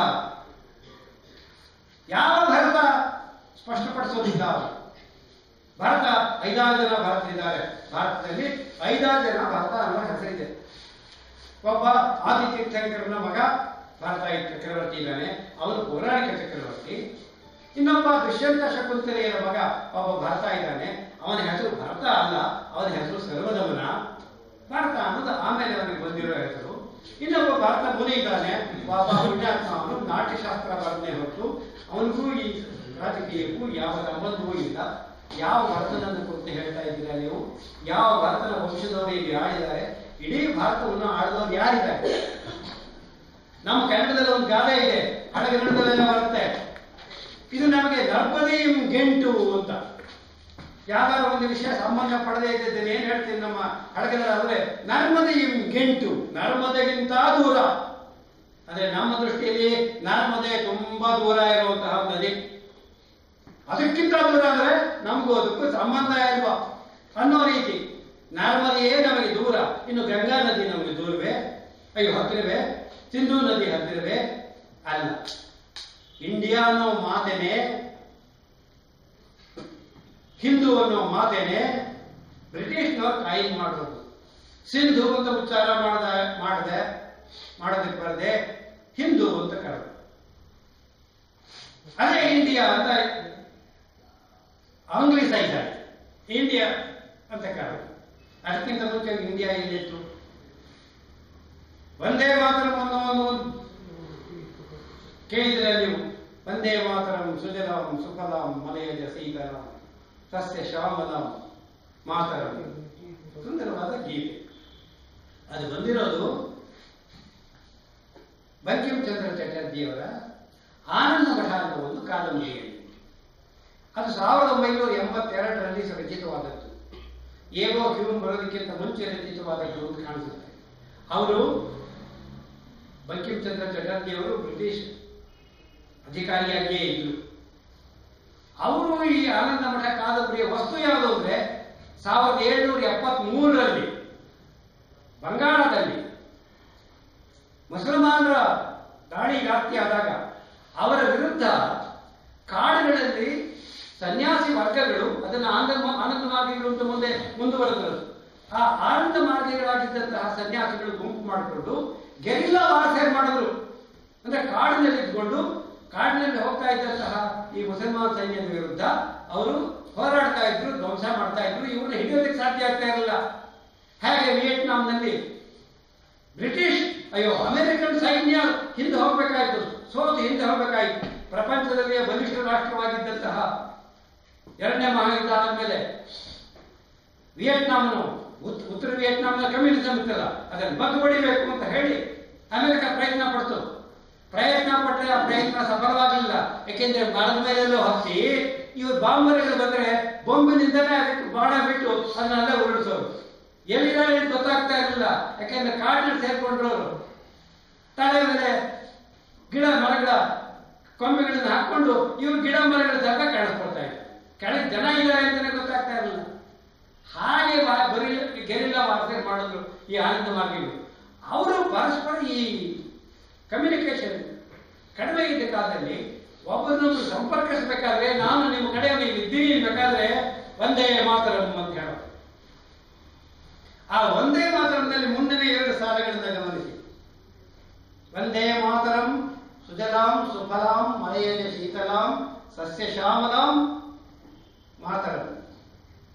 ಯಾವ ಭಾರತ ಸ್ಪಷ್ಟಪಡಿಸೋದಿಲ್ಲ ಅವರು. ಭಾರತ ಐದಾರು ಜನ ಭಾರತರಿದ್ದಾರೆ ಭಾರತದಲ್ಲಿ ಐದಾರು ಜನ ಭಾರತ ಅನ್ನೋ ಹೆಸರಿದೆ ಒಬ್ಬ ಆದಿತ್ಯ ಚಕ್ರನ ಮಗ ಭಾರತ ಚಕ್ರವರ್ತಿ ಇದ್ದಾನೆ ಅವನು ಪೌರಾಣಿಕ ಚಕ್ರವರ್ತಿ ಇನ್ನೊಬ್ಬ ದುಷ್ಯಂತ ಶಕುಂತಲೆಯರ ಮಗ ಒಬ್ಬ ಭರತ ಇದ್ದಾನೆ ಅವನ ಹೆಸರು ಭರತ ಅಲ್ಲ ಅವನ ಹೆಸರು ಸರ್ವದಮನ ಭಾರತ ಅನ್ನೋದು ಆಮೇಲೆ ಅವನಿಗೆ ಬಂದಿರೋ ಹೆಸರು ಇನ್ನೊಬ್ಬ ಭಾರತ ಮುನಿ ಇದ್ದಾನೆ ಒಬ್ಬ ಪುಣ್ಯಾತ್ಮ ಅವನು ನಾಟ್ಯಶಾಸ್ತ್ರ ಬರದೇ ಹೊರತು ಅವನಿಗೂ ಈ ರಾಜಕೀಯಕ್ಕೂ ಯಾವ ಸಂಬಂಧವೂ ಇಲ್ಲ ಯಾವ ಭರತನನ್ನು ಕುರಿತು ಹೇಳ್ತಾ ಇದ್ದೀರಾ ನೀವು ಯಾವ ಭರತನ ವಂಶದವರು ಇಲ್ಲಿ ಆಳಿದ್ದಾರೆ ಇಡೀ ಭಾರತವನ್ನು ಆಳಿದವರು ಯಾರಿದ್ದಾರೆ ನಮ್ಮ ಕನ್ನಡದಲ್ಲಿ ಒಂದು ಗಾದೆ ಇದೆ ಹಳಗನ್ನಡದಲ್ಲೆಲ್ಲ ಬರುತ್ತೆ ಇದು ನಮಗೆ ನರ್ಮದೀಂ ಗೆಂಟು ಅಂತ ಯಾವ್ದಾದ್ರು ಒಂದು ವಿಷಯ ಸಂಬಂಧ ಪಡದೇ ಇದ್ದಿದ್ದೇನೆ ಏನ್ ಹೇಳ್ತೀನಿ ನಮ್ಮ ಹಳಗನ್ನಡ ಅಂದ್ರೆ ನರ್ಮದೀಂ ಗೆಂಟು ನರ್ಮದೆಗಿಂತ ದೂರ ಅದೇ ನಮ್ಮ ದೃಷ್ಟಿಯಲ್ಲಿ ನರ್ಮದೆ ತುಂಬಾ ದೂರ ಇರುವಂತಹ ನದಿ ಅದಕ್ಕಿಂತ ದೂರ ಅಂದ್ರೆ ನಮಗೂ ಅದಕ್ಕೂ ಸಂಬಂಧ ಇಲ್ವಾ ಅನ್ನೋ ರೀತಿ ನರ್ಮದೆಯೇ ನಮಗೆ ದೂರ ಇನ್ನು ಗಂಗಾ ನದಿ ನಮಗೆ ದೂರವೇ ಅಯ್ಯೋ ಹತ್ತಿರವೇ ಸಿಂಧೂ ನದಿ ಹತ್ತಿರವೇ ಅಲ್ಲ ಇಂಡಿಯಾ ಅನ್ನೋ ಮಾತೇನೆ ಹಿಂದೂ ಅನ್ನೋ ಮಾತೇನೆ ಬ್ರಿಟಿಷ್ನವ್ರು ಕಾಯಿನ್ ಮಾಡೋದು ಸಿಂಧು ಅಂತ ಉಚ್ಚಾರ ಮಾಡದ ಮಾಡದೆ ಮಾಡೋದಕ್ಕೆ ಬರದೆ ಹಿಂದೂ ಅಂತ ಕರೆದು ಅದೇ ಇಂಡಿಯಾ ಅಂತ ಆಂಗ್ಲಿಸೈಸ್ ಆಯ್ತು ಇಂಡಿಯಾ ಅಂತ ಕರೆದು ಅದಕ್ಕಿಂತ ಮುಂಚೆ ಇಂಡಿಯಾ ಎಲ್ಲಿತ್ತು ಒಂದೇ ಮಾತ್ರ ಅನ್ನೋ ಒಂದು ಕೇಳಿದ್ರೆ ನೀವು ವಂದೇ ಮಾತರಂ ಸುಜಲಾಂ ಸುಫಲಾಂ ಮಲಯಜ ಸೀತಲಾಂ ಸಸ್ಯ ಶ್ಯಾಮಲಾಂ ಮಾತರಂ ಸುಂದರವಾದ ಗೀತೆ ಅದು ಬಂದಿರೋದು ಬಂಕಿಂಚಂದ್ರ ಚಟರ್ಜಿಯವರ ಆನಂದ ಮಠ ಅನ್ನೋ ಒಂದು ಕಾದಂಬರಿಯಲ್ಲಿ ಅದು ಸಾವಿರದ ಒಂಬೈನೂರ ಎಂಬತ್ತೆರಡರಲ್ಲಿ ರಚಿತವಾದದ್ದು ಏವೋ ಹ್ಯೂಮ್ ಬರೋದಕ್ಕಿಂತ ಮುಂಚೆ ರಚಿತವಾದದ್ದು ಅಂತ ಕಾಣಿಸುತ್ತೆ ಅವರು ಬಂಕಿಂಚಂದ್ರ ಚಟರ್ಜಿಯವರು ಬ್ರಿಟಿಷ್ ಅಧಿಕಾರಿಯಾಗಿಯೇ ಇದ್ರು ಅವರು ಈ ಆನಂದ ಮಠ ಕಾದಂಬರಿಯ ವಸ್ತು ಯಾವುದು ಅಂದ್ರೆ ಸಾವಿರದ ಏಳ್ನೂರ ಎಪ್ಪತ್ತ್ ಮೂರರಲ್ಲಿ ಬಂಗಾಳದಲ್ಲಿ ಮುಸಲ್ಮಾನರ ದಾಳಿ ಜಾಸ್ತಿ ಆದಾಗ ಅವರ ವಿರುದ್ಧ ಕಾಡುಗಳಲ್ಲಿ ಸನ್ಯಾಸಿ ವರ್ಗಗಳು ಅದನ್ನು ಆನಂದ ಆನಂದ ಮಾರ್ಗಿಗಳು ಅಂತ ಮುಂದೆ ಮುಂದುವರೆದರು ಆ ಆನಂದ ಮಾರ್ಗಿಗಳಾಗಿದ್ದಂತಹ ಸನ್ಯಾಸಿಗಳು ಗುಂಪು ಮಾಡಿಕೊಂಡು ಗೆರಿಲ್ಲಾ ವಾರ್ಫೇರ್ ಮಾಡಿದ್ರು ಅಂದ್ರೆ ಕಾಡಿನಲ್ಲಿ ಇದ್ಕೊಂಡು ಕಾಡಿನಲ್ಲಿ ಹೋಗ್ತಾ ಇದ್ದಂತಹ ಈ ಮುಸಲ್ಮಾನ್ ಸೈನ್ಯದ ವಿರುದ್ಧ ಅವರು ಹೋರಾಡ್ತಾ ಇದ್ರು ಧ್ವಂಸ ಮಾಡ್ತಾ ಇದ್ರು ಇವ್ರನ್ನ ಹಿಡಿಯೋದಕ್ಕೆ ಸಾಧ್ಯ ಆಗ್ತಾ ಇರಲಿಲ್ಲ ಹೇಗೆ ವಿಯೆಟ್ನಾಂನಲ್ಲಿ ಬ್ರಿಟಿಷ್ ಅಯ್ಯೋ ಅಮೆರಿಕನ್ ಸೈನ್ಯ ಹಿಂದೆ ಹೋಗ್ಬೇಕಾಯ್ತು ಸೋತು ಹಿಂದೆ ಹೋಗ್ಬೇಕಾಯ್ತು ಪ್ರಪಂಚದಲ್ಲಿಯೇ ಬಲಿಷ್ಠ ರಾಷ್ಟ್ರವಾಗಿದ್ದಂತಹ ಎರಡನೇ ಮಹಾಯುದ್ಧ ಆದ್ಮೇಲೆ ವಿಯೆಟ್ನಾಂನು ಉತ್- ಉತ್ತರ ವಿಯೆಟ್ನಾಂನ ಕಮ್ಯುನಿಸಂ ಇತ್ತಲ್ಲ ಅದನ್ನು ಬಗ್ಗು ಹೊಡಿಬೇಕು ಅಂತ ಹೇಳಿ ಅಮೆರಿಕ ಪ್ರಯತ್ನ ಪಡ್ತು ಪ್ರಯತ್ನ ಪಟ್ಟರೆ ಆ ಪ್ರಯತ್ನ ಸಫಲವಾಗಲಿಲ್ಲ ಯಾಕೆಂದ್ರೆ ಮರದ ಮೇಲೆಲ್ಲೋ ಹತ್ತಿ ಇವ್ರು ಬಾಂಬರ್ಗಳು ಬಂದ್ರೆ ಬೊಂಬಿನಿಂದಲೇ ಅದಕ್ಕೆ ಬಾಣ ಬಿಟ್ಟು ಅದನ್ನೆಲ್ಲ ಉರುಳಿಸೋರು ಎಲ್ಲಿದ್ದಾರೆ ಅಂತ ಗೊತ್ತಾಗ್ತಾ ಇರಲಿಲ್ಲ ಯಾಕೆಂದ್ರೆ ಕಾಡಿನಲ್ಲಿ ಸೇರ್ಕೊಂಡ್ರು ಅವರು ತಲೆ ಮೇಲೆ ಗಿಡ ಮರಗಳ ಕೊಂಬೆಗಳನ್ನ ಹಾಕೊಂಡು ಇವ್ರು ಗಿಡ ಮರಗಳ ಜಾಗ ಕಾಣಿಸ್ಕೊಳ್ತಾ ಇದ್ರು ಕೆಳಗೆ ಜನ ಇದ್ದಾರೆ ಅಂತಾನೆ ಗೊತ್ತಾಗ್ತಾ ಇರಲಿಲ್ಲ ಹಾಗೆ ವಾ- ಬರೀ ಗೆರಿಲ್ಲ ವಾರ್ಫೇರ್ ಮಾಡಿದ್ರು ಈ ಆನಂದ ಮಾರ್ಗಿಗಳು ಅವರು ಪರಸ್ಪರ ಈ ಕಮ್ಯುನಿಕೇಶನ್ ಕಡಿಮೆ ಇದ್ದ ಕಾಲದಲ್ಲಿ ಒಬ್ಬರನ್ನೊಬ್ರು ಸಂಪರ್ಕಿಸಬೇಕಾದ್ರೆ ನಾನು ನಿಮ್ಮ ಕಡೆ ನೀವು ಇದ್ದೀನಿ ಬೇಕಾದ್ರೆ ಒಂದೇ ಮಾತರಂ ಅಂತ ಹೇಳೋದು ಆ ಒಂದೇ ಮಾತರಂನಲ್ಲಿ ಮುಂದಿನ ಎರಡು ಸಾಲಗಳನ್ನ ಗಮನಿಸಿ ವಂದೇ ಮಾತರಂ ಸುಜಲಾಂ ಸುಫಲಾಂ ಮಲಯಜ ಶೀತಲಾಂ ಸಸ್ಯ ಶ್ಯಾಮಲಾಂ ಮಾತರಂ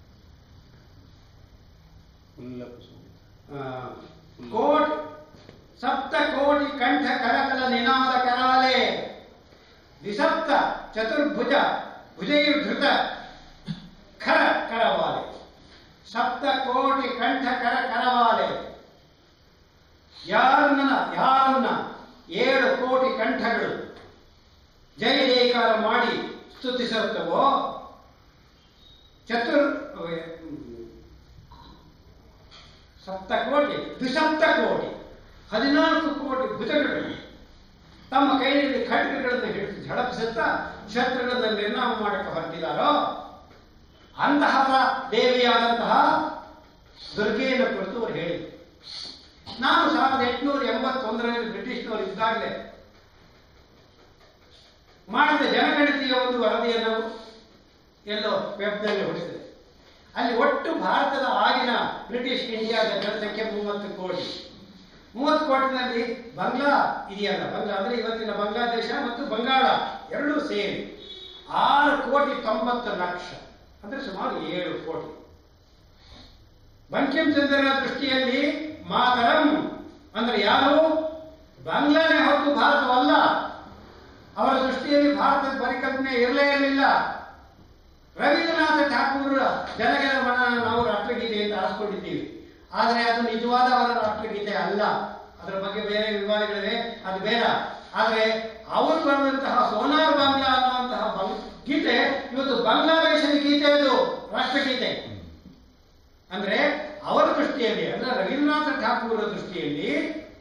ಫುಲ್ಲ ಕುಸುಮ ಆ, ಕೋಟ್ ಸಪ್ತ ಕೋಟಿ ಕಂಠ ಕರಕಲ ನಿನಾದ ಕರಾಲೆ ದ್ವಿಸಪ್ತ ಚತುರ್ಭುಜ ಭುಜೈರ್ಧೃತ ಖರ ಕರವಾಲೆ ಸಪ್ತ ಕೋಟಿ ಕಂಠ ಕರ ಕರವಾಲೆ ಯಾರನ್ನ ಯಾರನ್ನ ಏಳು ಕೋಟಿ ಕಂಠಗಳು ಜಯ ಜಯಕಾರ ಮಾಡಿ ಸ್ತುತಿಸುತ್ತವೋ ಚತುರ್ ಸಪ್ತ ಕೋಟಿ ದ್ವಿಸಪ್ತ ಕೋಟಿ ಹದಿನಾಲ್ಕು ಕೋಟಿ ಭುಜಗಳು ತಮ್ಮ ಕೈಯಲ್ಲಿ ಖಡ್ಗಗಳನ್ನು ಹಿಡಿದು ಝಳಪಿಸುತ್ತಾ ಶತ್ರುಗಳನ್ನು ನಿರ್ನಾಮ ಮಾಡಕ್ಕೆ ಹೊರಟಿದ್ದಾರೋ ಅಂತಹ ದೇವಿಯಾದಂತಹ ದುರ್ಗೆಯನ್ನು ಕುರಿತು ಅವರು ಹೇಳಿದರು ನಾನು ಸಾವಿರದ ಎಂಟುನೂರ ಎಂಬತ್ತೊಂದರಲ್ಲಿ ಬ್ರಿಟಿಷ್ನವರು ಇದ್ದಾಗಲೇ ಮಾಡಿದ ಜನಗಣತಿಯ ಒಂದು ವರದಿಯನ್ನು ಎಲ್ಲೋ ವೆಬ್ನಲ್ಲಿ ಹೊಡಿಸಿದೆ ಅಲ್ಲಿ ಒಟ್ಟು ಭಾರತದ ಆಗಿನ ಬ್ರಿಟಿಷ್ ಇಂಡಿಯಾದ ಜನಸಂಖ್ಯೆ ಮೂವತ್ತು ಕೋಟಿ ಮೂವತ್ತು ಕೋಟಿನಲ್ಲಿ ಬಂಗ್ಲಾ ಇದೆಯಲ್ಲ ಬಂಗ್ಲಾ ಅಂದ್ರೆ ಇವತ್ತಿನ ಬಾಂಗ್ಲಾದೇಶ ಮತ್ತು ಬಂಗಾಳ ಎರಡೂ ಸೇರಿ ಆರು ಕೋಟಿ ತೊಂಬತ್ತು ಲಕ್ಷ ಅಂದ್ರೆ ಸುಮಾರು ಏಳು ಕೋಟಿ ಬಂಕಿಂಚಂದ್ರನ ದೃಷ್ಟಿಯಲ್ಲಿ ಮಾತರಂ ಅಂದ್ರೆ ಯಾರು ಬಾಂಗ್ಲಾನೇ ಹೊರತು ಭಾರತವಲ್ಲ ಅವರ ದೃಷ್ಟಿಯಲ್ಲಿ ಭಾರತದ ಪರಿಕಲ್ಪನೆ ಇರಲೇ ಇರಲಿಲ್ಲ ರವೀಂದ್ರನಾಥ ಠಾಕೂರ್ ಜನಗಣಮನ ನಾವು ರಾಷ್ಟ್ರಗೀತೆ ಅಂತ ಆರಿಸ್ಕೊಂಡಿದ್ದೀವಿ ಆದರೆ ಅದು ನಿಜವಾದ ಅವರ ರಾಷ್ಟ್ರಗೀತೆ ಅಲ್ಲ ಅದರ ಬಗ್ಗೆ ಬೇರೆ ವಿವಾದಗಳಿವೆ ಅದು ಬೇಡ ಆದರೆ ಅವರು ಬರೆದಂತಹ ಸೋನಾರ್ ಬಾಂಗ್ಲಾ ಅನ್ನುವಂತಹ ಬಂ- ಗೀತೆ ಇವತ್ತು ಬಾಂಗ್ಲಾದೇಶದ ಗೀತೆ ಅದು ರಾಷ್ಟ್ರಗೀತೆ ಅಂದ್ರೆ ಅವರ ದೃಷ್ಟಿಯಲ್ಲಿ ಅಂದ್ರೆ ರವೀಂದ್ರನಾಥ ಠಾಕೂರ್ ದೃಷ್ಟಿಯಲ್ಲಿ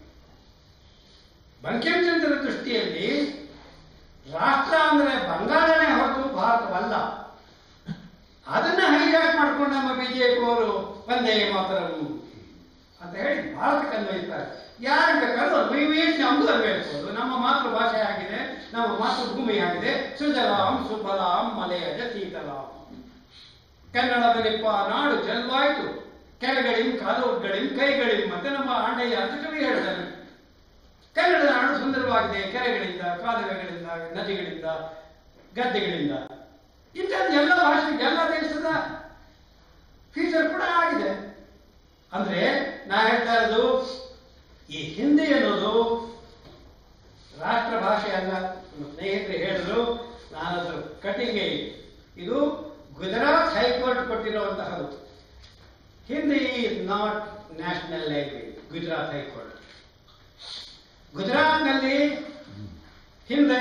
ಬಂಕಿಂಚಂದ್ರ ದೃಷ್ಟಿಯಲ್ಲಿ ರಾಷ್ಟ್ರ ಅಂದ್ರೆ ಬಂಗಾಳನೇ ಹೊರತು ಭಾರತವಲ್ಲ ಅದನ್ನ ಹೈಜಾಕ್ ಮಾಡ್ಕೊಂಡು ನಮ್ಮ ಬಿಜೆಪಿ ಅವರು ಒಂದೇ ಮಾತರಂ ಅಂತ ಹೇಳಿ ಭಾರತಕ್ಕೆ ಅನ್ವಯಿಸ್ತಾರೆ ಯಾರು ಬೇಕಾದ್ರೂ ಅನ್ವಯಿಸಿ ನಮ್ದು ಅನ್ವಯಿಸ್ಬೋದು ನಮ್ಮ ಮಾತೃಭಾಷೆ ಆಗಿದೆ ನಮ್ಮ ಮಾತೃಭೂಮಿ ಆಗಿದೆ ಸುಜಲಾಂ ಸುಫಲಾಂ ಮಲೆಯಜ ಶೀತಲಾಂ ಕನ್ನಡದಲ್ಲಿಪ್ಪ ನಾಡು ಜಲ್ವಾಯ್ತು ಕೆಳಗಳಿಂ ಕಾಲುಗಳಿಂ ಕೈಗಳಿಂ ಮತ್ತೆ ನಮ್ಮ ಆಂಡಯ್ಯ ಅಂತ ಕವಿ ಹೇಳ್ತಾನೆ ಕನ್ನಡದ ನಾಡು ಸುಂದರವಾಗಿದೆ ಕೆರೆಗಳಿಂದ ಕಾಲುವೆಗಳಿಂದ ನದಿಗಳಿಂದ ಗದ್ದೆಗಳಿಂದ ಇಂಥದ್ದು ಎಲ್ಲ ಭಾಷೆ ಎಲ್ಲ ದೇಶದ ಫೀಚರ್ ಕೂಡ ಆಗಿದೆ ಅಂದ್ರೆ ನಾ ಹೇಳ್ತಾ ಇರೋದು ಈ ಹಿಂದಿ ಅನ್ನೋದು ರಾಷ್ಟ್ರ ಭಾಷೆ ಅಲ್ಲ ನಮ್ಮ ಸ್ನೇಹಿತರು ಹೇಳಿದ್ರು ನಾನದು ಕಟಿಂಗ್ ಇದು ಗುಜರಾತ್ ಹೈಕೋರ್ಟ್ ಕೊಟ್ಟಿರುವಂತಹದ್ದು Hindi is not national language Gujarat high court ಗುಜರಾತ್ನಲ್ಲಿ ಹಿಂದೆ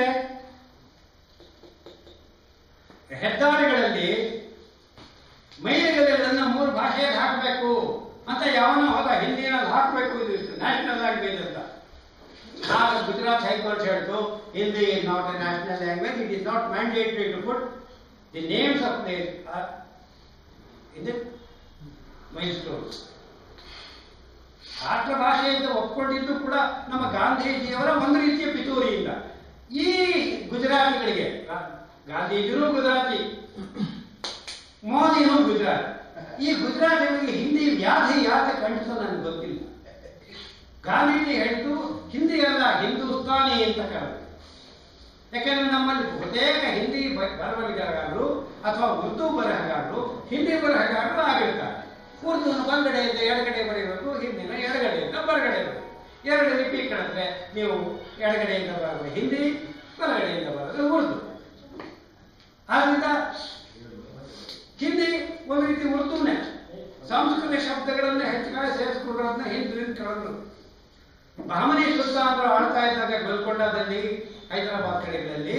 ಹೆದ್ದಾರಿಗಳಲ್ಲಿ ಮೈಲಿಗಲ್ಲನ್ನ ಮೂರು ಭಾಷೆಯಲ್ಲಿ ಹಾಕಬೇಕು ಅಂತ ಯಾವನೋ ಹೋದ ಹಿಂದಿನಲ್ಲಿ ಹಾಕಬೇಕು ಇದು ನ್ಯಾಷನಲ್ ಲ್ಯಾಂಗ್ವೇಜ್ ಅಂತ ಆಗ ಗುಜರಾತ್ ಹೈಕೋರ್ಟ್ ಹೇಳ್ತು Hindi is not a national language it is not mandatory to put the names of place in milestones ರಾಷ್ಟ್ರ ಭಾಷೆ ಅಂತ ಒಪ್ಕೊಂಡಿದ್ದು ಕೂಡ ನಮ್ಮ ಗಾಂಧೀಜಿಯವರ ಒಂದು ರೀತಿಯ ಪಿತೂರಿಯಿಂದ ಈ ಗುಜರಾತಿಗಳಿಗೆ ರಾ- ಗಾಂಧೀಜಿನೂ ಗುಜರಾತಿ ಮೋದಿನೂ ಗುಜರಾತ್ ಈ ಗುಜರಾತಿಗಳಿಗೆ ಹಿಂದಿ ವ್ಯಾಧಿ ಯಾಕೆ ಕಂಡಿತು ನನಗೆ ಗೊತ್ತಿಲ್ಲ ಗಾಂಧೀಜಿ ಹೇಳಿದ್ದು ಹಿಂದಿ ಅಲ್ಲ ಹಿಂದೂಸ್ತಾನಿ ಅಂತ ಕರೆದು ಯಾಕಂದ್ರೆ ನಮ್ಮಲ್ಲಿ ಬಹುತೇಕ ಹಿಂದಿ ಬ- ಬರವಣಿಗೆಗಾರರು ಅಥವಾ ಉರ್ದು ಬರಹಗಾರರು ಹಿಂದಿ ಬರಹಗಾರರು ಆಗಿರ್ತಾರೆ ಉರ್ದುನ ಬಲಗಡೆಯಿಂದ ಎಡಗಡೆ ಬರೆಯಬೇಕು ಹಿಂದಿನ ಎಡಗಡೆಯಿಂದ ಬಲಗಡೆ ಬರೆಯಬೇಕು ಎರಡು ಲಿಪಿ ಕಳೆದ್ರೆ ನೀವು ಎಡಗಡೆಯಿಂದ ಬರೆದ್ರೆ ಹಿಂದಿ ಬಲಗಡೆಯಿಂದ ಬರೆದ್ರೆ ಉರ್ದು ಆದ್ರಿಂದ ಹಿಂದಿ ಒಂದು ರೀತಿ ಉರ್ದುನೇ ಸಂಸ್ಕೃತ ಶಬ್ದಗಳನ್ನ ಹೆಚ್ಚಾಗಿ ಸೇರಿಸ್ಕೊಂಡ್ರನ್ನ ಹಿಂದಿನ ಕಳೆದ್ರು ಭಾಮನಿ ಸುಲ್ತಾನರು ಆಳ್ತಾ ಇದ್ದಾಗ ಗೋಲ್ಕೊಂಡದಲ್ಲಿ ಹೈದರಾಬಾದ್ ಕಡೆಗಳಲ್ಲಿ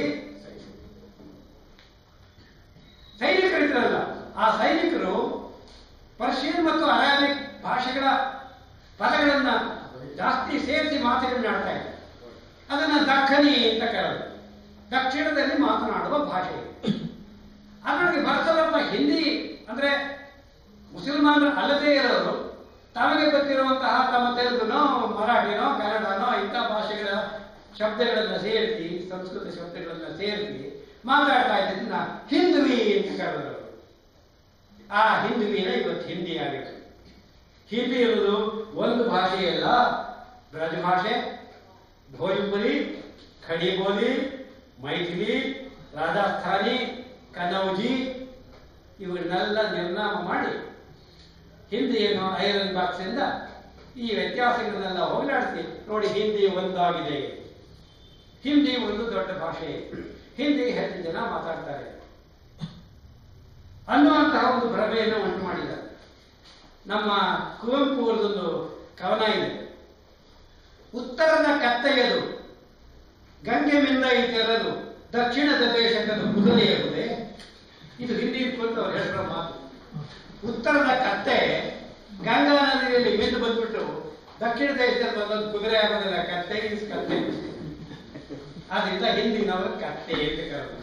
ಸೈನಿಕರಿದ್ರಲ್ಲ ಆ ಸೈನಿಕರು ಪರ್ಷಿಯನ್ ಮತ್ತು ಅರಾಬಿಕ್ ಭಾಷೆಗಳ ಪದಗಳನ್ನ ಜಾಸ್ತಿ ಸೇರಿಸಿ ಮಾತುಗಳನ್ನ ಆಡ್ತಾ ಇದ್ರು ಅದನ್ನ ದಖನಿ ಅಂತ ಕರೆದು ದಕ್ಷಿಣದಲ್ಲಿ ಮಾತನಾಡುವ ಭಾಷೆ ಅದರೊಳಗೆ ಬರ್ತಾ ಹಿಂದಿ ಅಂದ್ರೆ ಮುಸಲ್ಮಾನರು ಅಲ್ಲದೇ ಇರೋರು ತಮಗೆ ಗೊತ್ತಿರುವಂತಹ ತಮ್ಮ ತೆಲುಗುನೋ ಮರಾಠಿನೋ ಕನ್ನಡನೋ ಇಂಥ ಭಾಷೆಗಳ ಶಬ್ದಗಳನ್ನ ಸೇರಿಸಿ ಸಂಸ್ಕೃತ ಶಬ್ದಗಳನ್ನ ಸೇರಿಸಿ ಮಾತಾಡ್ತಾ ಇದ್ದನ್ನ ಹಿಂದುವಿ ಅಂತ ಕರೆದರು ಆ ಹಿಂದುವಿನ ಇವತ್ತು ಹಿಂದಿ ಆಗಿದೆ ಹಿಂದಿ ಇರುವುದು ಒಂದು ಭಾಷೆಯಲ್ಲ ಬ್ರಜಭಾಷೆ ಭೋಜ್ಪುರಿ ಖಡಿ ಬೋಲಿ ಮೈಥಿಲಿ ರಾಜಸ್ಥಾನಿ ಕನೌಜಿ ಇವನ್ನೆಲ್ಲ ನಿರ್ನಾಮ ಮಾಡಿ ಹಿಂದಿಯನ್ನು ಐರನ್ ಬಾಕ್ಸ್ ಇಂದ ಈ ವ್ಯತ್ಯಾಸಗಳನ್ನೆಲ್ಲ ಹೋಗಲಾಡಿಸಿ ನೋಡಿ ಹಿಂದಿ ಒಂದಾಗಿದೆ ಹಿಂದಿ ಒಂದು ದೊಡ್ಡ ಭಾಷೆ ಹಿಂದಿ ಹೆಚ್ಚು ಜನ ಮಾತಾಡ್ತಾರೆ ಅನ್ನುವಂತಹ ಒಂದು ಭ್ರಮೆಯನ್ನು ಉಂಟು ಮಾಡಿದ್ದಾರೆ ನಮ್ಮ ಕುವೆಂಪು ಅವರದೊಂದು ಕವನ ಇದೆ ಉತ್ತರದ ಕತ್ತೆಯದು ಗಂಗೆ ಮಿಂದ ಇತರದು ದಕ್ಷಿಣದ ದೇಶದ ಕುದುರೆಯರುದೆ ಇದು ಹಿಂದಿ ಕುರಿತು ಅವ್ರು ಹೇಳಿರೋ ಮಾತು ಉತ್ತರದ ಕತ್ತೆ ಗಂಗಾ ನದಿಯಲ್ಲಿ ಮಿಂದು ಬಂದ್ಬಿಟ್ಟು ದಕ್ಷಿಣ ದೇಶದಲ್ಲಿ ಬಂದೊಂದು ಕುದುರೆ ಆಗೋದಿಲ್ಲ ಕತ್ತೆ ಇಸ್ ಕತ್ತೆ ಆದ್ರಿಂದ ಹಿಂದಿನವರು ಕತ್ತೆ ಅಂತ ಕರೆದು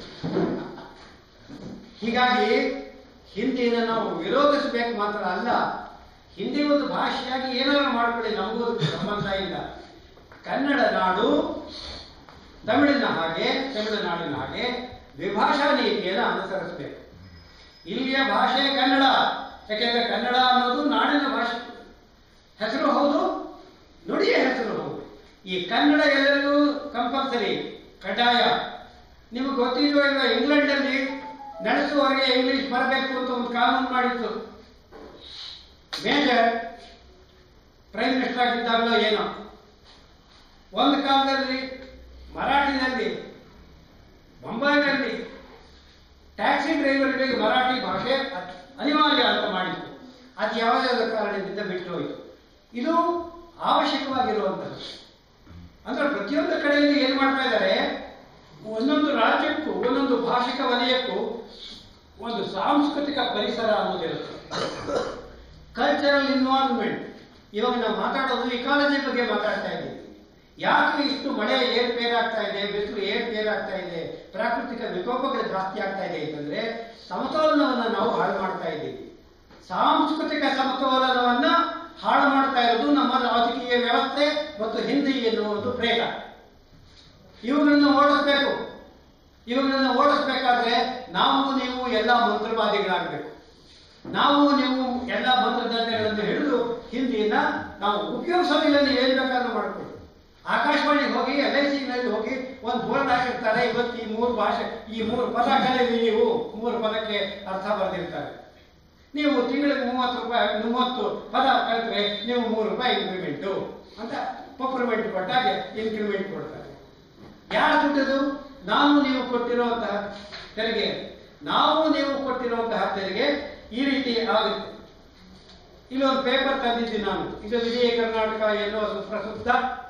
ಹೀಗಾಗಿ ಹಿಂದಿನ ನಾವು ವಿರೋಧಿಸಬೇಕು ಮಾತ್ರ ಅಲ್ಲ ಹಿಂದಿ ಒಂದು ಭಾಷೆಯಾಗಿ ಏನಾದ್ರು ಮಾಡ್ಕೊಳ್ಳಿ ನಮಗೂ ಅದಕ್ಕೆ ಸಂಬಂಧ ಇಲ್ಲ ಕನ್ನಡ ನಾಡು ತಮಿಳಿನ ಹಾಗೆ ತಮಿಳುನಾಡಿನ ಹಾಗೆ ವಿಭಾಷಾ ನೀತಿಯನ್ನು ಅನುಸರಿಸಬೇಕು ಇಲ್ಲಿಯ ಭಾಷೆ ಕನ್ನಡ ಯಾಕೆಂದ್ರೆ ಕನ್ನಡ ಅನ್ನೋದು ನಾಡಿನ ಭಾಷೆ ಹೆಸರು ಹೌದು ನುಡಿಯ ಹೆಸರು ಹೌದು ಈ ಕನ್ನಡ ಎಲ್ಲರಿಗೂ ಕಂಪಲ್ಸರಿ ಕಡ್ಡಾಯ ನಿಮಗೆ ಗೊತ್ತಿದೆಯೋ ಇಲ್ವೋ ಇಂಗ್ಲೆಂಡಲ್ಲಿ ನಡೆಸುವವರಿಗೆ ಇಂಗ್ಲಿಷ್ ಬರಬೇಕು ಅಂತ ಒಂದು ಕಾನೂನು ಮಾಡಿತ್ತು ಮೇಜರ್ ಪ್ರೈಮ್ ಮಿನಿಸ್ಟರ್ ಆಗಿದ್ದಾಗಲೋ ಏನೋ ಒಂದು ಕಾಲದಲ್ಲಿ ಮರಾಠಿನಲ್ಲಿ ಬೊಂಬಾಯಿನಲ್ಲಿ ಟ್ಯಾಕ್ಸಿ ಡ್ರೈವರ್ಗಳಿಗೆ ಮರಾಠಿ ಭಾಷೆ ಅ- ಅನಿವಾರ್ಯ ಅಂತ ಮಾಡಿತ್ತು ಅದು ಯಾವುದಾದ ಕಾರಣದಿಂದ ಬಿಟ್ಟು ಹೋಯಿತು ಇದು ಅವಶ್ಯಕವಾಗಿರುವಂಥದ್ದು ಅಂದ್ರೆ ಪ್ರತಿಯೊಂದು ಕಡೆಯಲ್ಲಿ ಏನು ಮಾಡ್ತಾ ಇದ್ದಾರೆ ಒಂದೊಂದು ರಾಜ್ಯಕ್ಕೂ ಒಂದೊಂದು ಭಾಷಿಕ ವಲಯಕ್ಕೂ ಒಂದು ಸಾಂಸ್ಕೃತಿಕ ಪರಿಸರ ಅನ್ನೋದಿರುತ್ತೆ ಕಲ್ಚರಲ್ ಇನ್ವಾಲ್ವ್ಮೆಂಟ್ ಇವಾಗ ನಾವು ಮಾತಾಡೋದು ಇಕಾಲಜಿ ಬಗ್ಗೆ ಮಾತಾಡ್ತಾ ಇದ್ದೀವಿ ಯಾಕೆ ಇಷ್ಟು ಮಳೆ ಏರ್ಪೇರಾಗ್ತಾ ಇದೆ ಬಿಸಿಲು ಏರ್ಪೇರಾಗ್ತಾ ಇದೆ ಪ್ರಾಕೃತಿಕ ವಿಕೋಪಗಳು ಜಾಸ್ತಿ ಆಗ್ತಾ ಇದೆ ಅಂತಂದ್ರೆ ಸಮತೋಲನವನ್ನ ನಾವು ಹಾಳು ಮಾಡ್ತಾ ಇದ್ದೀವಿ ಸಾಂಸ್ಕೃತಿಕ ಸಮತೋಲನವನ್ನ ಹಾಳು ಮಾಡ್ತಾ ಇರೋದು ನಮ್ಮ ರಾಜಕೀಯ ವ್ಯವಸ್ಥೆ ಮತ್ತು ಹಿಂದಿ ಎನ್ನುವುದು ಪ್ರೇತ ಇವುಗಳನ್ನ ಓಡಿಸ್ಬೇಕು ಇವುಗಳನ್ನ ಓಡಿಸ್ಬೇಕಾದ್ರೆ ನಾವು ನೀವು ಎಲ್ಲ ಮಂತ್ರವಾದಿಗಳಾಗಬೇಕು ನಾವು ನೀವು ಎಲ್ಲ ಮಂತ್ರದಂಡಗಳನ್ನು ಹಿಡಿದು ಹಿಂದಿಯನ್ನ ನಾವು ಉಪಯೋಗಿಸೋದಿಲ್ಲ ನೀವು ಏನ್ ಬೇಕಾದ್ರೂ ಮಾಡ್ಕೊಳ್ಳಿ ಆಕಾಶವಾಣಿಗೆ ಹೋಗಿ ಎಲ್ ಐ ಸಿನಲ್ಲಿ ಹೋಗಿ ಒಂದು ಬೋರ್ಡ್ ಹಾಕಿರ್ತಾರೆ ಇವತ್ತು ಈ ಮೂರು ಭಾಷೆ ಈ ಮೂರು ಪದ ಕಲೀರಿ ನೀವು ಮೂರು ಪದಕ್ಕೆ ಅರ್ಥ ಬರೆದಿರ್ತಾರೆ ನೀವು ತಿಂಗಳಿಗೆ ಮೂವತ್ತು ರೂಪಾಯಿ ಮೂವತ್ತು ಪದ ಕಲಿತ್ರೆ ನೀವು ಮೂರು ರೂಪಾಯಿ ಇನ್ಕ್ರಿಮೆಂಟು ಅಂತ ಪಪ್ರಮೆಂಟ್ ಕೊಟ್ಟಾಗೆ ಇನ್ಕ್ರಿಮೆಂಟ್ ಕೊಡ್ತಾರೆ ಯಾರು ದುಡ್ಡದು ನಾವು ನೀವು ಕೊಟ್ಟಿರುವಂತಹ ತೆರಿಗೆ ನಾವು ನೀವು ಕೊಟ್ಟಿರುವಂತಹ ತೆರಿಗೆ ಈ ರೀತಿ ಆಗುತ್ತೆ ಇಲ್ಲೊಂದು ಪೇಪರ್ ತಂದಿದ್ದೀನಿ ನಾನು ಇದು ವಿಜಯ ಕರ್ನಾಟಕ ಎನ್ನುವ ಸುಪ್ರಸಿದ್ಧ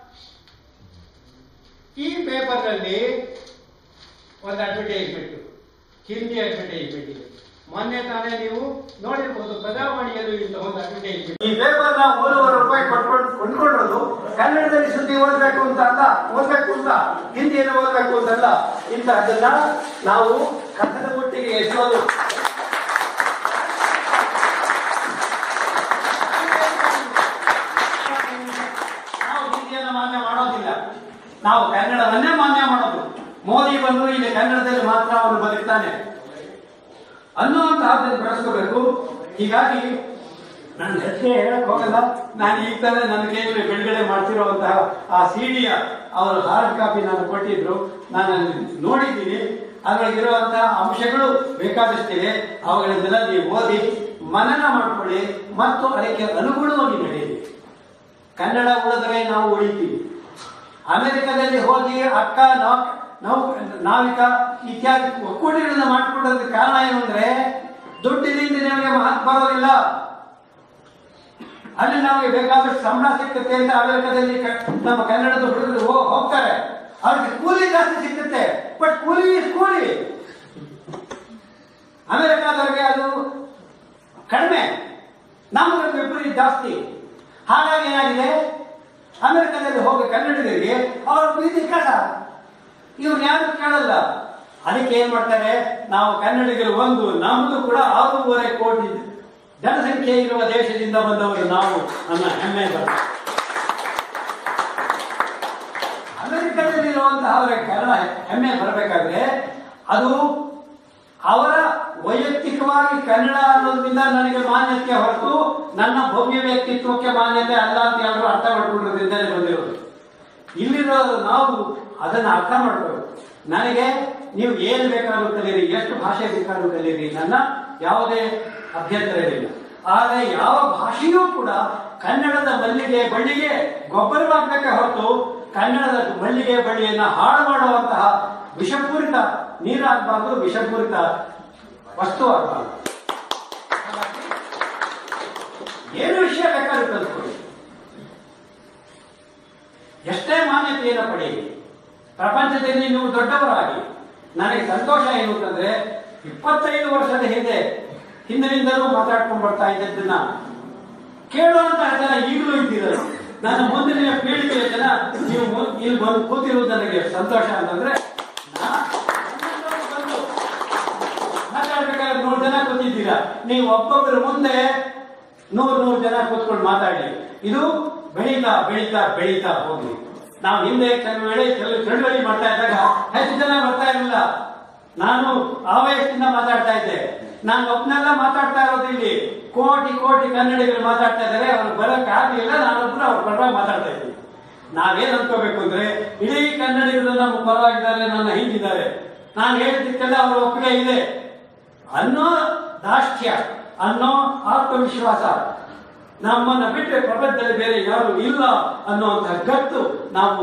ಈ ಪೇಪರ್ನಲ್ಲಿ ಒಂದು ಅಡ್ವರ್ಟೈಸ್ಮೆಂಟ್ ಹಿಂದಿ ಅಡ್ವರ್ಟೈಸ್ಮೆಂಟ್ ಇದೆ ಮೊನ್ನೆ ತಾನೇ ನೀವು ನೋಡಿರ್ಬೋದು ಪ್ರಜಾವಾಣಿಯಲ್ಲೂ ಇಂಥ ಒಂದು ಅಡ್ವರ್ಟೈಸ್ಮೆಂಟ್ ಈ ಪೇಪರ್ ನ ಮೂರುವರೆ ರೂಪಾಯಿ ಕೊಟ್ಕೊಂಡು ಕೊಂಡ್ಕೊಳ್ಳೋದು ಕನ್ನಡದಲ್ಲಿ ಸುದ್ದಿ ಓದಬೇಕು ಅಂತ ಅಲ್ಲ ಓದಬೇಕು ಅಂತ ಹಿಂದಿಯನ್ನು ಓದಬೇಕು ಅಂತಲ್ಲ ಇಂತಹದನ್ನ ನಾವು ಕನ್ನಡ ಒಟ್ಟಿಗೆ ಎಸೋದು ನಾವು ಹಿಂದಿಯನ್ನು ಮಾನ್ಯ ಮಾಡೋದಿಲ್ಲ ನಾವು ಕನ್ನಡವನ್ನೇ ಮಾನ್ಯ ಮಾಡೋದು ಮೋದಿ ಬಂದು ಇಲ್ಲಿ ಕನ್ನಡದಲ್ಲಿ ಮಾತ್ರ ಅವನು ಬದುಕ್ತಾನೆ ಅನ್ನುವಂತಹದ್ದನ್ನು ಬೆಳೆಸ್ಕೋಬೇಕು ಹೀಗಾಗಿ ನಾನು ಹೆಚ್ಚಿಗೆ ಹೇಳಕ್ ಹೋಗಲ್ಲ ನಾನು ಈಗ ತಾನೇ ನನ್ನ ಕೈಯಲ್ಲಿ ಬಿಡುಗಡೆ ಮಾಡ್ತಿರುವಂತಹ ಆ ಸಿಡಿಯ ಅವರು ಹಾರ್ಡ್ ಕಾಪಿ ನಾನು ಕೊಟ್ಟಿದ್ರು ನಾನು ಅಲ್ಲಿ ನೋಡಿದ್ದೀನಿ ಅದರೊಳಗಿರುವಂತಹ ಅಂಶಗಳು ಬೇಕಾದಷ್ಟಿವೆ ಅವುಗಳನ್ನೆಲ್ಲ ನೀವು ಓದಿ ಮನನ ಮಾಡ್ಕೊಳ್ಳಿ ಮತ್ತು ಅದಕ್ಕೆ ಅನುಗುಣವಾಗಿ ನಡೆಯಿರಿ ಕನ್ನಡ ಉಳಿದ್ರೆ ನಾವು ಉಳಿತೀವಿ ಅಮೆರಿಕದಲ್ಲಿ ಹೋಗಿ ಅಕ್ಕ ನಾಕ್ ನೌ ನಾವಿಕ ಇತ್ಯಾದಿ ಒಕ್ಕೂಟಗಳನ್ನ ಮಾಡಿಕೊಳ್ಳೋದಕ್ಕೆ ಕಾರಣ ಏನು ಅಂದ್ರೆ ದುಡ್ಡಿನಿಂದ ನಮಗೆ ಮಹತ್ ಬರೋದಿಲ್ಲ ಅಲ್ಲಿ ನಮಗೆ ಬೇಕಾದಷ್ಟು ಸಂಬಳ ಸಿಕ್ಕುತ್ತೆ ಅಂತ ಅಮೆರಿಕದಲ್ಲಿ ಕ- ನಮ್ಮ ಕನ್ನಡದ ಹುಡುಗರು ಹೋ- ಹೋಗ್ತಾರೆ ಅವ್ರಿಗೆ ಕೂಲಿ ಜಾಸ್ತಿ ಸಿಕ್ಕುತ್ತೆ ಬಟ್ ಕೂಲಿ is ಕೂಲಿ ಅಮೆರಿಕಾದವ್ರಿಗೆ ಅದು ಕಡಿಮೆ ನಮಗೆ ವಿಪರೀತ ಜಾಸ್ತಿ ಹಾಗಾಗಿ ಏನಾಗಿದೆ ಅಮೆರಿಕದಲ್ಲಿ ಹೋಗಿ ಕನ್ನಡಿಗರಿಗೆ ಅವ್ರ ಬೀದಿ ಕಸ ಇವ್ರು ಯಾರು ಕೇಳಲ್ಲ ಅದಕ್ಕೆ ಏನ್ ಮಾಡ್ತಾರೆ ನಾವು ಕನ್ನಡಿಗರು ಒಂದು ನಮ್ಮದು ಕೂಡ ಆರೂವರೆ ಕೋಟಿ ಜನಸಂಖ್ಯೆ ಇರುವ ದೇಶದಿಂದ ಬಂದವರು ನಾವು ಅನ್ನೋ ಹೆಮ್ಮೆ ಬರುತ್ತೆ ಅಮೆರಿಕದಲ್ಲಿರುವಂತಹ ಅವರ ಕನ್ನಡ ಹೆಮ್ಮೆ ಬರಬೇಕಾದ್ರೆ ಅದು ಅವರ ವೈಯಕ್ತಿಕವಾಗಿ ಕನ್ನಡ ಅನ್ನೋದ್ರಿಂದ ನನಗೆ ಮಾನ್ಯತೆ ಹೊರತು ನನ್ನ ಭವ್ಯ ವ್ಯಕ್ತಿತ್ವಕ್ಕೆ ಮಾನ್ಯತೆ ಅಲ್ಲ ಅಂತ ಯಾರು ಅರ್ಥ ಮಾಡ್ಕೊಂಡಿರೋದ್ರಿಂದಲೇ ಬಂದಿರೋದು ಇಲ್ಲಿರೋದು ನಾವು ಅದನ್ನ ಅರ್ಥ ಮಾಡ್ಕೋಬೇಕು ನನಗೆ ನೀವು ಏನು ಬೇಕಾದ್ರೂ ಕಲೀರಿ ಎಷ್ಟು ಭಾಷೆ ಬೇಕಾದ್ರೂ ಕಲೀರಿ ನನ್ನ ಯಾವುದೇ ಅಭ್ಯಂತರ ಇಲ್ಲ ಆದರೆ ಯಾವ ಭಾಷೆಯೂ ಕೂಡ ಕನ್ನಡದ ಮಲ್ಲಿಗೆ ಬಳ್ಳಿಗೆ ಗೊಬ್ಬರವಾಗಬೇಕೆ ಹೊರತು ಕನ್ನಡದ ಮಲ್ಲಿಗೆ ಬಳ್ಳಿಯನ್ನ ಹಾಳು ಮಾಡುವಂತಹ ವಿಷಪೂರಿತ ನೀರಾಗಬಾರ್ದು ವಿಷಪೂರಿತ ವಸ್ತು ಆಗಬಾರ್ದು ಏನು ವಿಷಯ ಬೇಕಾದ್ರೂ ಕಲ್ತ್ಕೊಳ್ಳಿ ಎಷ್ಟೇ ಮಾನ್ಯತೆಯನ್ನು ಪಡೆಯಿರಿ ಪ್ರಪಂಚದಲ್ಲಿ ನೀವು ದೊಡ್ಡವರಾಗಿ ನನಗೆ ಸಂತೋಷ ಏನು ಅಂತಂದ್ರೆ ಇಪ್ಪತ್ತೈದು ವರ್ಷದ ಹಿಂದೆ ಹಿಂದಿನಿಂದಲೂ ಮಾತಾಡ್ಕೊಂಡು ಬರ್ತಾ ಇದ್ದದ್ದನ್ನ ಕೇಳುವಂತಹ ಜನ ಈಗಲೂ ಇದ್ದೀರಲ್ಲ ನನ್ನ ಮುಂದಿನ ಪೀಳಿಗೆಯ ಜನ ನೀವು ಮು- ಇಲ್ಲಿ ಬಂದು ಕೂತಿರುವುದು ನನಗೆ ಸಂತೋಷ ಅಂತಂದ್ರೆ ನಾ- ಬಂದು ಮಾತಾಡ್ಬೇಕಾದ್ರೆ ನೂರು ಜನ ಕೂತಿದ್ದೀರಾ ನೀವು ಒಬ್ಬೊಬ್ಬರ ಮುಂದೆ ನೂರು ನೂರು ಜನ ಕೂತ್ಕೊಂಡು ಮಾತಾಡಿ ಇದು ಬೆಳೀತಾ ಬೆಳೀತಾ ಬೆಳೀತಾ ಹೋಗ್ಲಿ ನಾವು ಹಿಂದೆ ಕೆಲವು ವೇಳೆ ಕೆಲವು ಚಳುವಳಿ ಮಾಡ್ತಾ ಇದ್ದಾಗ ಹೆಚ್ಚು ಜನ ಬರ್ತಾ ಇರಲಿಲ್ಲ ನಾನು ಆ ವಯಸ್ಸಿಂದ ಮಾತಾಡ್ತಾ ಇದ್ದೆ ನಾನು ಒಬ್ಬನೆಲ್ಲ ಮಾತಾಡ್ತಾ ಇರೋದು ಇಲ್ಲಿ ಕೋಟಿ ಕೋಟಿ ಕನ್ನಡಿಗರು ಮಾತಾಡ್ತಾ ಇದ್ದಾರೆ ಅವ್ರು ಬರಕ್ ಆಗ್ಲಿಲ್ಲ ನಾನೊಬ್ರು ಅವ್ರ ಪರವಾಗಿ ಮಾತಾಡ್ತಾ ಇದ್ದೀನಿ ನಾವೇನ್ ಅನ್ಕೋಬೇಕು ಅಂದ್ರೆ ಇಡೀ ಕನ್ನಡಿಗರು ನಮ್ಮ ಪರವಾಗಿದ್ದಾರೆ ನನ್ನ ಹಿಂದಿದ್ದಾರೆ ನಾನು ಹೇಳಿದ್ದಕ್ಕೆಲ್ಲ ಅವರ ಒಪ್ಪಿಗೆ ಇದೆ ಅನ್ನೋ ದಾಷ್ಟ್ಯ ಅನ್ನೋ ಆತ್ಮವಿಶ್ವಾಸ ನಮ್ಮನ್ನ ಬಿಟ್ಟರೆ ಪ್ರಪಂಚದಲ್ಲಿ ಬೇರೆ ಯಾರು ಇಲ್ಲ ಅನ್ನುವಂತಹ ಗತ್ತು ನಾವು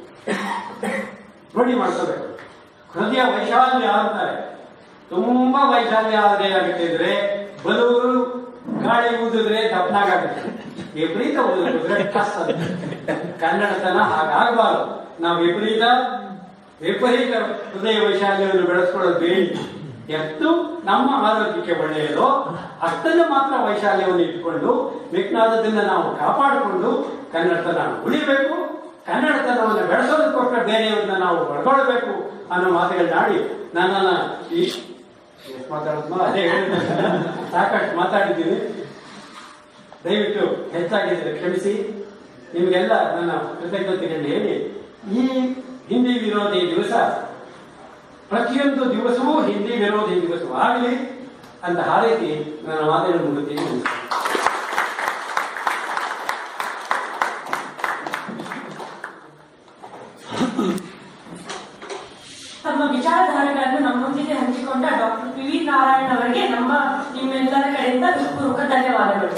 ರೂಢಿ ಮಾಡ್ಕೋಬೇಕು ಹೃದಯ ವೈಶಾಲ್ಯ ಅಂತಾರೆ ತುಂಬಾ ವೈಶಾಲ್ಯ ಆದ್ರೆ ಆಗಿಟ್ಟಿದ್ರೆ ಬಲೂರು ಗಾಳಿ ಊದಿದ್ರೆ ದಪ್ಪನಾಗುತ್ತೆ ವಿಪರೀತ ಊದಿದ್ರೆ ಕಸ್ ಅಂತ. ಕನ್ನಡತನ ಹಾಗಾಗಬಾರದು ನಾವು ವಿಪರೀತ ವಿಪರೀತ ಹೃದಯ ವೈಶಾಲ್ಯವನ್ನು ಬೆಳೆಸ್ಕೊಳ್ಳೋದು ಬೇಡಿ ಎಷ್ಟು ನಮ್ಮ ಆರೋಗ್ಯಕ್ಕೆ ಒಳ್ಳೆಯದೋ ಅಷ್ಟನ್ನು ಮಾತ್ರ ವೈಶಾಲ್ಯವನ್ನು ಇಟ್ಟುಕೊಂಡು ಮಿಕ್ನಾದದನ್ನ ನಾವು ಕಾಪಾಡಿಕೊಂಡು ಕನ್ನಡತನ ಉಳಿಬೇಕು ಕನ್ನಡತನವನ್ನು ಬೆಳೆಸೋದಕ್ಕೋಸ್ಕರ ಬೇರೆಯವ್ರನ್ನ ನಾವು ಒಳಗೊಳ್ಳಬೇಕು ಅನ್ನೋ ಮಾತುಗಳನ್ನಾಡಿ ನನ್ನನ್ನ ಈ ಎಷ್ಟ್ ಮಾತಾಡೋದು ಅದೇ ಹೇಳಿದ್ದೆ ಸಾಕಷ್ಟು ಮಾತಾಡಿದ್ದೀನಿ ದಯವಿಟ್ಟು ಹೆಚ್ಚಾಗಿದ್ರೆ ಕ್ಷಮಿಸಿ ನಿಮಗೆಲ್ಲ ನನ್ನ ಕೃತಜ್ಞತೆಗಳನ್ನು ಹೇಳಿ ಈ ಹಿಂದಿ ವಿರೋಧಿ ದಿವಸ ಪ್ರತಿಯೊಂದು ದಿವಸವೂ ಹಿಂದಿ ವಿರೋಧಿ ದಿವಸವಾಗಲಿ ಅಂತ ಹಾರೈಸಿ ನನ್ನ ಮಾತುಗಳನ್ನು ಮುಗಿತೀನಿ ನಮಸ್ಕಾರ. ತಮ್ಮ ವಿಚಾರಧಾರೆಗಳನ್ನು ನಮ್ಮೊಂದಿಗೆ ಹಂಚಿಕೊಂಡ ಡಾಕ್ಟರ್ ಪಿ ವಿ ನಾರಾಯಣ್ ಅವರಿಗೆ ನಮ್ಮ ನಿಮ್ಮೆಲ್ಲರ ಕಡೆಯಿಂದ ಹೃತ್ಪೂರ್ವಕ ಧನ್ಯವಾದಗಳು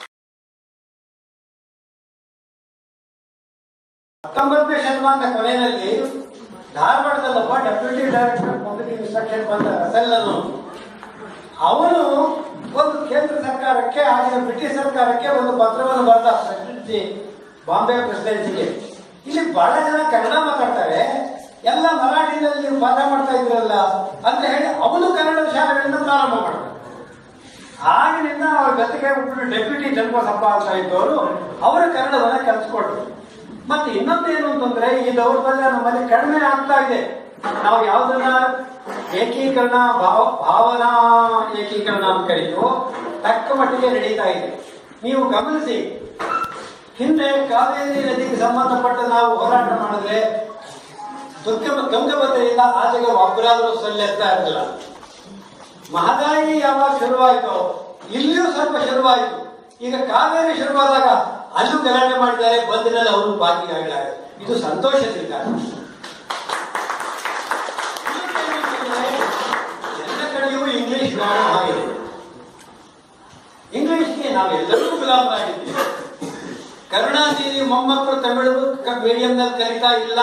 ಹತ್ತೊಂಬತ್ತನೇ ಶತಮಾನದ ಕೊನೆಯಲ್ಲಿ ಧಾರವಾಡದಲ್ಲೊಬ್ಬ ಡೆಪ್ಯೂಟಿ ಡೈರೆಕ್ಟರ್ ಪಬ್ಲಿಕ್ ಇನ್ಸ್ಟ್ರಕ್ಷನ್ ಬಂದ ರಸೆಲ್ಲನು ಅವನು ಒಂದು ಕೇಂದ್ರ ಸರ್ಕಾರಕ್ಕೆ ಆಗಿನ ಬ್ರಿಟಿಷ್ ಸರ್ಕಾರಕ್ಕೆ ಒಂದು ಪತ್ರವನ್ನು ಬರೆದ ಪ್ರೆಸಿಡೆನ್ಸಿ ಬಾಂಬೆ ಪ್ರೆಸಿಡೆನ್ಸಿಗೆ ಇಲ್ಲಿ ಬಹಳ ಜನ ಕನ್ನಡ ಮಾತಾಡ್ತಾರೆ ಎಲ್ಲ ಮರಾಠಿನಲ್ಲಿ ನೀವು ಪಾಠ ಮಾಡ್ತಾ ಇದ್ರಲ್ಲ ಅಂತ ಹೇಳಿ ಅವನು ಕನ್ನಡ ಶಾಲೆಗಳಿಂದ ಪ್ರಾರಂಭ ಮಾಡ್ತಾರೆ ಆಗಿನಿಂದ ಅವ್ರ ಜೊತೆಗೆ ಒಬ್ಬರು ಡೆಪ್ಯೂಟಿ ಚನ್ನಬಸಪ್ಪ ಅಂತ ಇದ್ದವರು ಅವರು ಕನ್ನಡವನ್ನ ಕಲಿಸ್ಕೊಟ್ರು ಮತ್ತೆ ಇನ್ನೊಂದು ಏನು ಅಂತಂದ್ರೆ ಈ ದೌರ್ಬಲ್ಯ ನಮ್ಮಲ್ಲಿ ಕಡಿಮೆ ಆಗ್ತಾ ಇದೆ ನಾವು ಯಾವ್ದನ್ನ ಏಕೀಕರಣ ಭಾವ ಭಾವನಾ ಏಕೀಕರಣ ಅಂತ ಕರೀತೀವೋ ತಕ್ಕ ಮಟ್ಟಿಗೆ ನಡೀತಾ ಇದೆ ನೀವು ಗಮನಿಸಿ ಹಿಂದೆ ಕಾವೇರಿ ನದಿಗೆ ಸಂಬಂಧಪಟ್ಟ ನಾವು ಹೋರಾಟ ಮಾಡಿದ್ರೆ ದುರ್ಗ ತುಂಗಭದ್ರೆಯಿಂದ ಆಚೆಗೆ ಒಬ್ಬರಾದ್ರೂ ಸೊಲ್ಲೆತ್ತಾ ಇರಲಿಲ್ಲ ಮಹದಾಯಿ ಯಾವಾಗ ಶುರುವಾಯಿತು ಇಲ್ಲಿಯೂ ಸ್ವಲ್ಪ ಶುರುವಾಯಿತು ಈಗ ಕಾವೇರಿ ಶುರುವಾದಾಗ ಅಲ್ಲೂ ಗಲಾಟೆ ಮಾಡಿದ್ದಾರೆ ಬಂದಿನಲ್ಲಿ ಅವರು ಭಾಗಿಯಾಗಿದ್ದಾರೆ ಇದು ಸಂತೋಷದ ಕಾರಣ ಎಲ್ಲ ಕಡೆಯೂ ಇಂಗ್ಲಿಷ್ ಜ್ಞಾನ ಆಗಿದೆ ಇಂಗ್ಲಿಷ್ಗೆ ನಾವೆಲ್ಲರೂ ಗುಲಾಮರಾಗಿದ್ದೀವಿ ಕರುಣಾನಿಧಿ ಮೊಮ್ಮಕ್ಕಳು ತಮಿಳು ಮೀಡಿಯಂನಲ್ಲಿ ಕಲಿತಾ ಇಲ್ಲ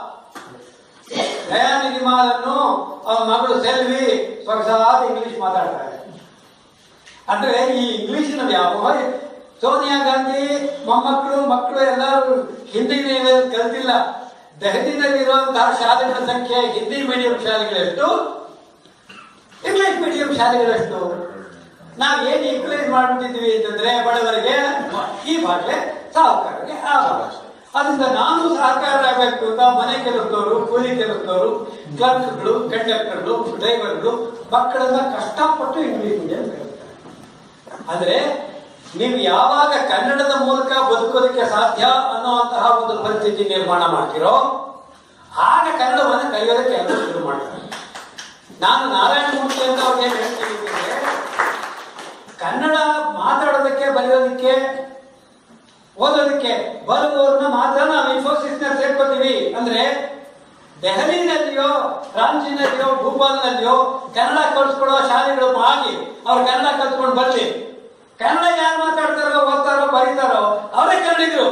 ದಯಾನಿಧಿ ಮಾಲನ್ನು ಅವನ ಮಗಳು ಸೆಲ್ವಿ ಸೊಗಸಾದ ಇಂಗ್ಲಿಷ್ ಮಾತಾಡ್ತಾರೆ ಅಂದ್ರೆ ಈ ಇಂಗ್ಲಿಷಿನ ವ್ಯಾಮೋಹ ಸೋನಿಯಾ ಗಾಂಧಿ ಮೊಮ್ಮಕ್ಕಳು ಮಕ್ಕಳು ಎಲ್ಲರೂ ಹಿಂದಿ ಕಲ್ತಿಲ್ಲ ದೆಹಲಿನಲ್ಲಿರುವಂತಹ ಶಾಲೆಗಳ ಸಂಖ್ಯೆ ಹಿಂದಿ ಮೀಡಿಯಂ ಶಾಲೆಗಳೆಷ್ಟು ಇಂಗ್ಲಿಷ್ ಮೀಡಿಯಂ ಶಾಲೆಗಳೆಷ್ಟು ನಾವು ಏನ್ ಈಕ್ವಲೈಸ್ ಮಾಡ್ಬಿಟ್ಟಿದ್ವಿ ಅಂತಂದ್ರೆ ಬಡವರಿಗೆ ಈ ಭಾಷೆ ಸಾಹುಕಾರರಿಗೆ ಆ ಭಾಷೆ ಅದರಿಂದ ನಾನು ಸಹಕಾರರಾಗಬೇಕು ಅಂತ ಮನೆ ಕೆಲಸದವರು ಕೂಲಿ ಕೆಲಸದವರು ಕ್ಲರ್ಕ್ಗಳು ಕಂಡಕ್ಟರ್ಗಳು ಡ್ರೈವರ್ಗಳು ಮಕ್ಕಳನ್ನ ಕಷ್ಟಪಟ್ಟು ಇಂಗ್ಲಿಷ್ ಮೀಡಿಯಂ ಕಲಿಸ್ತಾರೆ ಆದ್ರೆ ನೀವು ಯಾವಾಗ ಕನ್ನಡದ ಮೂಲಕ ಬದುಕೋದಕ್ಕೆ ಸಾಧ್ಯ ಅನ್ನುವಂತಹ ಒಂದು ಪರಿಸ್ಥಿತಿ ನಿರ್ಮಾಣ ಮಾಡ್ತಿರೋ ಆಗ ಕನ್ನಡವನ್ನು ಕಲಿಯೋದಕ್ಕೆ ಎಲ್ಲರೂ ಶುರು ಮಾಡ್ತಾರೆ ನಾನು ನಾರಾಯಣ ಮೂರ್ತಿ ಅಂತ ಅವ್ರಿಗೆ ಹೇಳ್ತೀನಿ ಅಂತಂದ್ರೆ, ಕನ್ನಡ ಮಾತಾಡೋದಕ್ಕೆ ಬರೆಯೋದಕ್ಕೆ ಓದೋದಕ್ಕೆ ಬರುವವ್ರನ್ನ ಮಾತ್ರ ನಾವು ಇನ್ಫೋಸಿಸ್ ನ ಸೇರ್ಕೋತೀವಿ ಅಂದ್ರೆ ದೆಹಲಿನಲ್ಲಿಯೋ ರಾಂಚಿನಲ್ಲಿಯೋ ಭೂಪಾಲ್ನಲ್ಲಿಯೋ ಕನ್ನಡ ಕಲ್ಸ್ಕೊಡೋ ಶಾಲೆಗಳು ಆಗಿ ಅವ್ರು ಕನ್ನಡ ಕಲ್ತ್ಕೊಂಡು ಬರ್ಲಿ ಕನ್ನಡ ಯಾರು ಮಾತಾಡ್ತಾರೋ ಓದ್ತಾರೋ ಬರೀತಾರೋ ಅವರೇ ಕನ್ನಡಿಗರು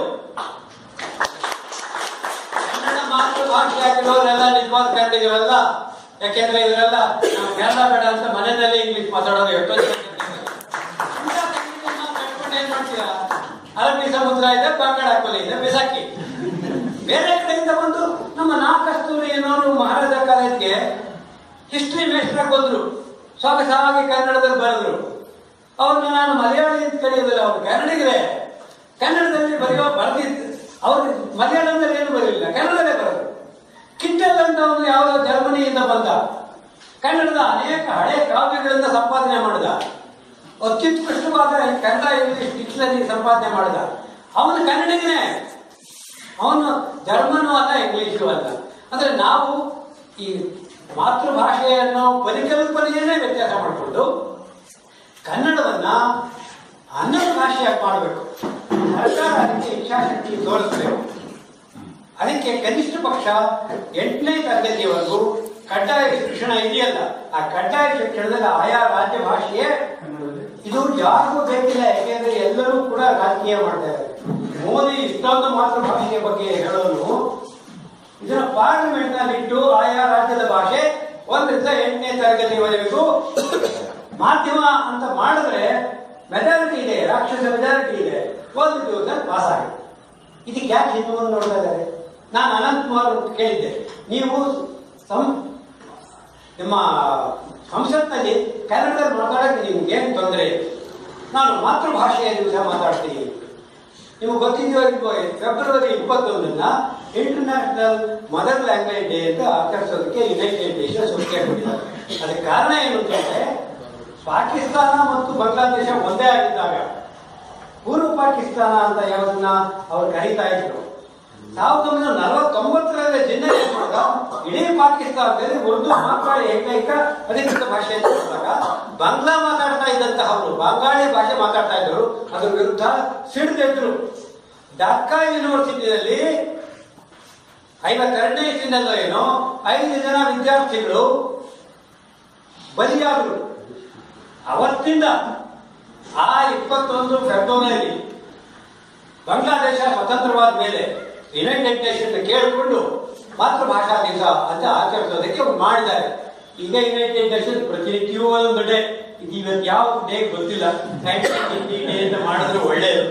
ಕನ್ನಡ ಮಾತೃಭಾಷೆ ಆಗಿರೋರೆಲ್ಲ ನಿಜವಾದ ಕನ್ನಡಿಗರಲ್ಲ ಯಾಕೆಂದ್ರೆ ಇವರೆಲ್ಲ ನಾವು ಕನ್ನಡ ಬೇಡ ಅಂತ ಮನೆಯಲ್ಲಿ ಇಂಗ್ಲಿಷ್ ಮಾತಾಡೋದು ಎಷ್ಟೋ ಜನ ಇಂಥ ಕನ್ನಡಿಗರನ್ನ ಕಟ್ಕೊಂಡು ಏನ್ ಮಾಡ್ತೀರಾ ಅರಬ್ಬಿ ಸಮುದ್ರ ಇದೆ ಬಂಗಾಳ ಕೊಲ್ಲಿ ಇದೆ ಬಿಸಾಕಿ ಬೇರೆ ಕಡೆಯಿಂದ ಬಂದು ನಮ್ಮ ನಾಲ್ಕಸ್ತೂರಿ ಏನೋರು ಮಹಾರಾಜ ಕಾಲೇಜ್ಗೆ ಹಿಸ್ಟ್ರಿ ಮೇಸ್ಟ್ರಾಗಿ ಬಂದ್ರು ಸೊಗಸಾಗಿ ಕನ್ನಡದಲ್ಲಿ ಬರೆದ್ರು ಅವ್ರನ್ನ ನಾನು ಮಲಯಾಳಿ ಅಂತ ಕರೆಯೋದಿಲ್ಲ ಅವ್ರು ಕನ್ನಡಿಗರೇ ಕನ್ನಡದಲ್ಲಿ ಬರೆಯೋ ಬರೆದಿದ್ದು ಅವ್ರು ಮಲಯಾಳದಲ್ಲಿ ಏನು ಬರಲಿಲ್ಲ ಕನ್ನಡದಲ್ಲೇ ಬರೋದು ಕಿಟ್ಟಲ್ ಅಂತ ಅವನು ಯಾವುದೋ ಜರ್ಮನಿಯಿಂದ ಬಂದ ಕನ್ನಡದ ಅನೇಕ ಹಳೆ ಕಾವ್ಯಗಳಿಂದ ಸಂಪಾದನೆ ಮಾಡಿದ ಅತ್ಯುತ್ಕೃಷ್ಟವಾದ ಕನ್ನಡ ಇಂಗ್ಲಿಷ್ ಡಿಕ್ಷನರಿ ಸಂಪಾದನೆ ಮಾಡಿದ ಅವನು ಕನ್ನಡಿಗನೇ ಅವನು ಜರ್ಮನು ಅಲ್ಲ ಇಂಗ್ಲಿಷು ಅಲ್ಲ ಅಂದ್ರೆ ನಾವು ಈ ಮಾತೃಭಾಷೆಯನ್ನು ಪರಿಕಲ್ಪನೆಯನ್ನೇ ವ್ಯತ್ಯಾಸ ಮಾಡಿಕೊಂಡು ಕನ್ನಡವನ್ನ ಅನ್ನದ ಭಾಷೆಯಾಗಿ ಮಾಡಬೇಕು ಸರ್ಕಾರ ಅದಕ್ಕೆ ಇಚ್ಛಾಶಕ್ತಿ ತೋರಿಸಬೇಕು ಅದಕ್ಕೆ ಕನಿಷ್ಠ ಪಕ್ಷ ಎಂಟನೇ ತರಗತಿಯವರೆಗೂ ಕಡ್ಡಾಯ ಶಿಕ್ಷಣ ಇದೆಯಲ್ಲ ಆ ಕಡ್ಡಾಯ ಶಿಕ್ಷಣದಲ್ಲಿ ಆಯಾ ರಾಜ್ಯ ಭಾಷೆಯೇ ಇದು ಯಾರಿಗೂ ಬೇಕಿಲ್ಲ ಯಾಕೆಂದ್ರೆ ಎಲ್ಲರೂ ಕೂಡ ರಾಜಕೀಯ ಮಾಡ್ತಾ ಇದ್ದಾರೆ ಮೋದಿ ಇಷ್ಟೊಂದು ಮಾತೃಭಾಷೆಯ ಬಗ್ಗೆ ಹೇಳೋನು ಇದನ್ನ ಪಾರ್ಲಿಮೆಂಟ್ ನಲ್ಲಿ ಇಟ್ಟು ಆಯಾ ರಾಜ್ಯದ ಭಾಷೆ ಒಂದರಿಂದ ಎಂಟನೇ ತರಗತಿವರೆಗೂ ಮಾಧ್ಯಮ ಅಂತ ಮಾಡಿದ್ರೆ ಮೆಜಾರಿಟಿ ಇದೆ ರಾಕ್ಷಸ ಮೆಜಾರಿಟಿ ಇದೆ ಒಂದು ದಿವಸ ಪಾಸ್ ಆಗಿದೆ ಇದಕ್ಕೆ ಯಾಕೆ ಹಿಂದೂ ನೋಡ್ತಾ ಇದ್ದಾರೆ ನಾನು ಅನಂತ್ ಕುಮಾರ್ ಅವ್ರನ್ನ ಕೇಳಿದ್ದೆ ನೀವು ಸಂ- ನಿಮ್ಮ ಸಂಸತ್ನಲ್ಲಿ ಕನ್ನಡದಲ್ಲಿ ಮಾತಾಡಕ್ಕೆ ನಿಮ್ಗೆ ಏನು ತೊಂದರೆ ನಾನು ಮಾತೃಭಾಷೆಯ ದಿವಸ ಮಾತಾಡ್ತೀನಿ ನಿಮಗೆ ಗೊತ್ತಿದೆಯೋ ಇಲ್ವೋ ಫೆಬ್ರವರಿ ಇಪ್ಪತ್ತೊಂದನ್ನ ಇಂಟರ್ನ್ಯಾಷನಲ್ ಮದರ್ ಲ್ಯಾಂಗ್ವೇಜ್ ಡೇ ಅಂತ ಆಚರಿಸೋದಕ್ಕೆ ಯುನೈಟೆಡ್ ನೇಷನ್ಸ್ ಒಪ್ಪಿಗೆ ಕೊಟ್ಟಿದ್ದಾರೆ ಅದಕ್ಕೆ ಕಾರಣ ಏನು ಅಂತಂದ್ರೆ ಪಾಕಿಸ್ತಾನ ಮತ್ತು ಬಾಂಗ್ಲಾದೇಶ ಒಂದೇ ಆಗಿದ್ದಾಗ ಪೂರ್ವ ಪಾಕಿಸ್ತಾನ ಅಂತ ಯಾವುದನ್ನ ಅವ್ರು ಕರೀತಾ ಇದ್ರು ಸಾವಿರದ ಒಂಬೈನೂರ ನಲವತ್ತೊಂಬತ್ತರಲ್ಲಿ ಜಿನ್ನ ಏನ್ ಮಾಡ್ದ ಇಡೀ ಪಾಕಿಸ್ತಾನದಲ್ಲಿ ಉರ್ದು ಮಾತ್ರ ಏಕೈಕ ಅಧಿಕೃತ ಭಾಷೆ ಅಂತ ಹೇಳಿದಾಗ ಬಾಂಗ್ಲಾ ಮಾತಾಡ್ತಾ ಇದ್ದಂತಹವರು ಬಂಗಾಳಿ ಭಾಷೆ ಮಾತಾಡ್ತಾ ಇದ್ರು ಅದ್ರ ವಿರುದ್ಧ ಸಿಡಿದೆದ್ರು ಢಾಕಾ ಯೂನಿವರ್ಸಿಟಿಯಲ್ಲಿ ಐವತ್ತೆರಡನೇ ಇಸ್ವಿನಲ್ಲೋ ಏನೋ ಐದು ಜನ ವಿದ್ಯಾರ್ಥಿಗಳು ಬಲಿಯಾದರು ಅವತ್ತಿಂದ ಆ ಇಪ್ಪತ್ತೊಂದು ಫೆಬ್ರವರಿ ಬಾಂಗ್ಲಾದೇಶ ಸ್ವತಂತ್ರವಾದ ಮೇಲೆ ಯುನೈಟೆಡ್ ನೇಷನ್ ಕೇಳಿಕೊಂಡು ಮಾತೃಭಾಷಾ ದಿವಸ ಅಂತ ಆಚರಿಸೋದಕ್ಕೆ ಅವ್ರು ಮಾಡಿದ್ದಾರೆ ಈಗ ಯುನೈಟೆಡ್ ನೇಷನ್ ಪ್ರತಿನಿತ್ಯವೂ ಒಂದು ಡೇ ಇದು ಇವತ್ತು ಯಾವ ಡೇ ಗೊತ್ತಿಲ್ಲ ನೈನ್ಟೀನ್ ಹಿಂದಿ ಡೇ ಅಂತ ಮಾಡಿದ್ರೆ ಒಳ್ಳೆಯದು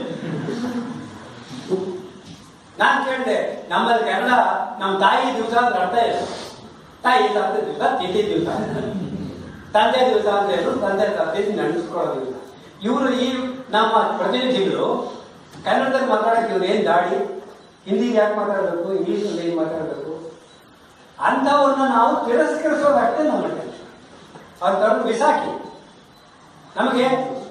ನಾನ್ ಕೇಳಿದೆ ನಮ್ಮಲ್ಲಿ ಕನ್ನಡ ನಮ್ಮ ತಾಯಿ ದಿವಸ ಅಂದ್ರೆ ಅರ್ಥ ಇಲ್ಲ ತಾಯಿ ತಂದೆ ದಿವಸ ತಿಥಿ ದಿವಸ ತಂದೆ ದಿವಸ ಅಂದ್ರೆ ಏನು ತಂದೆ ತಂದೆ ನಡೆಸ್ಕೊಳ್ಳೋ ದಿವಸ ಇವರು ಈ ನಮ್ಮ ಪ್ರತಿನಿಧಿಗಳು ಕನ್ನಡದಲ್ಲಿ ಮಾತಾಡಕ್ಕೆ ಇವ್ರು ಏನ್ ದಾಡಿ ಹಿಂದಿ ಯಾಕೆ ಮಾತಾಡಬೇಕು ಇಂಗ್ಲಿಷ್ ಏನ್ ಮಾತಾಡಬೇಕು ಅಂಥವ್ರನ್ನ ನಾವು ತಿರಸ್ಕರಿಸೋದು ಅಷ್ಟೇ ನಮ್ಮ ಕೆಲಸ ಅವ್ರ ತಂದು ಬಿಸಾಕಿ ನಮಗೆ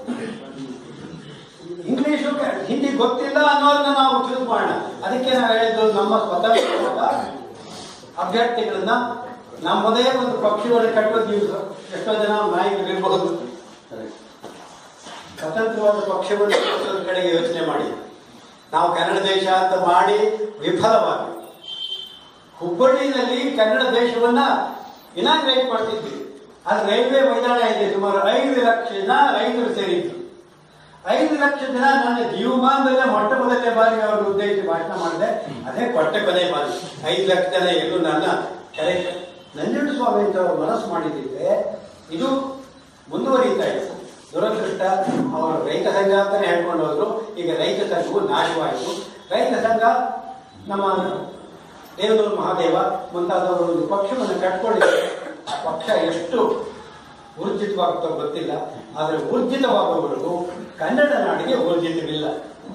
ಇಂಗ್ಲಿಷು ಕ- ಹಿಂದಿ ಗೊತ್ತಿಲ್ಲ ಅನ್ನೋದನ್ನ ನಾವು ಚೂಸ್ ಮಾಡೋಣ ಅದಕ್ಕೆ ನಾವು ಹೇಳಿದ್ದು ನಮ್ಮ ಸ್ವತಂತ್ರವಾದ ಅಭ್ಯರ್ಥಿಗಳನ್ನ ನಮ್ಮದೇ ಒಂದು ಪಕ್ಷವನ್ನು ಕಟ್ಟುವ ದಿವಸ ಎಷ್ಟೋ ಜನ ನಾಯಕರು ಇರಬಹುದು ಸ್ವತಂತ್ರವಾದ ಪಕ್ಷವನ್ನು ಕಟ್ಟುವುದರ ಕಡೆಗೆ ಯೋಚನೆ ಮಾಡಿ ನಾವು ಕನ್ನಡ ದೇಶ ಅಂತ ಮಾಡಿ ವಿಫಲವಾಗಿ ಹುಬ್ಬಳ್ಳಿಯಲ್ಲಿ ಕನ್ನಡ ದೇಶವನ್ನ ಇನಾಗ್ರೇಟ್ ಮಾಡ್ತಿದ್ವಿ ಅದು ರೈಲ್ವೆ ಮೈದಾನ ಇದೆ ಸುಮಾರು ಐದು ಲಕ್ಷ ಜನ ರೈತರು ಸೇರಿದ್ರು ಐದು ಲಕ್ಷ ಜನ ನನ್ನ ಜೀವಮಾನದಲ್ಲೇ ಮೊಟ್ಟ ಮೊದಲನೇ ಬಾರಿ ಅವರ ಉದ್ದೇಶಿಸಿ ಭಾಷಣ ಮಾಡಿದೆ ಅದೇ ಕೊಟ್ಟೆ ಕೊನೆ ಬಾರಿ ಐದು ಲಕ್ಷ ಜನ ಎಲ್ಲೂ ನನ್ನ ಕರೆ ನಂಜುಂಡ ಸ್ವಾಮಿ ಅಂತ ಅವರು ಮನಸ್ಸು ಮಾಡಿದ್ದಿದ್ರೆ ಇದು ಮುಂದುವರಿತಾ ಇದೆ ದುರದೃಷ್ಟ ಅವರು ರೈತ ಸಂಘ ಅಂತಾನೆ ಹೇಳ್ಕೊಂಡು ಹೋದ್ರು ಈಗ ರೈತ ಸಂಘವು ನಾಶವಾಯಿತು ರೈತ ಸಂಘ ನಮ್ಮ ದೇವದೂರು ಮಹಾದೇವ ಮುಂತಾದವರು ಒಂದು ಪಕ್ಷವನ್ನು ಕಟ್ಕೊಂಡಿದ್ದಾರೆ ಆ ಪಕ್ಷ ಎಷ್ಟು ಊರ್ಜಿತವಾಗುತ್ತೋ ಗೊತ್ತಿಲ್ಲ ಆದರೆ ಊರ್ಜಿತವಾಗುವವರೆಗೂ ಕನ್ನಡ ನಾಡಿಗೆ ಊರ್ಜಿತವಿಲ್ಲ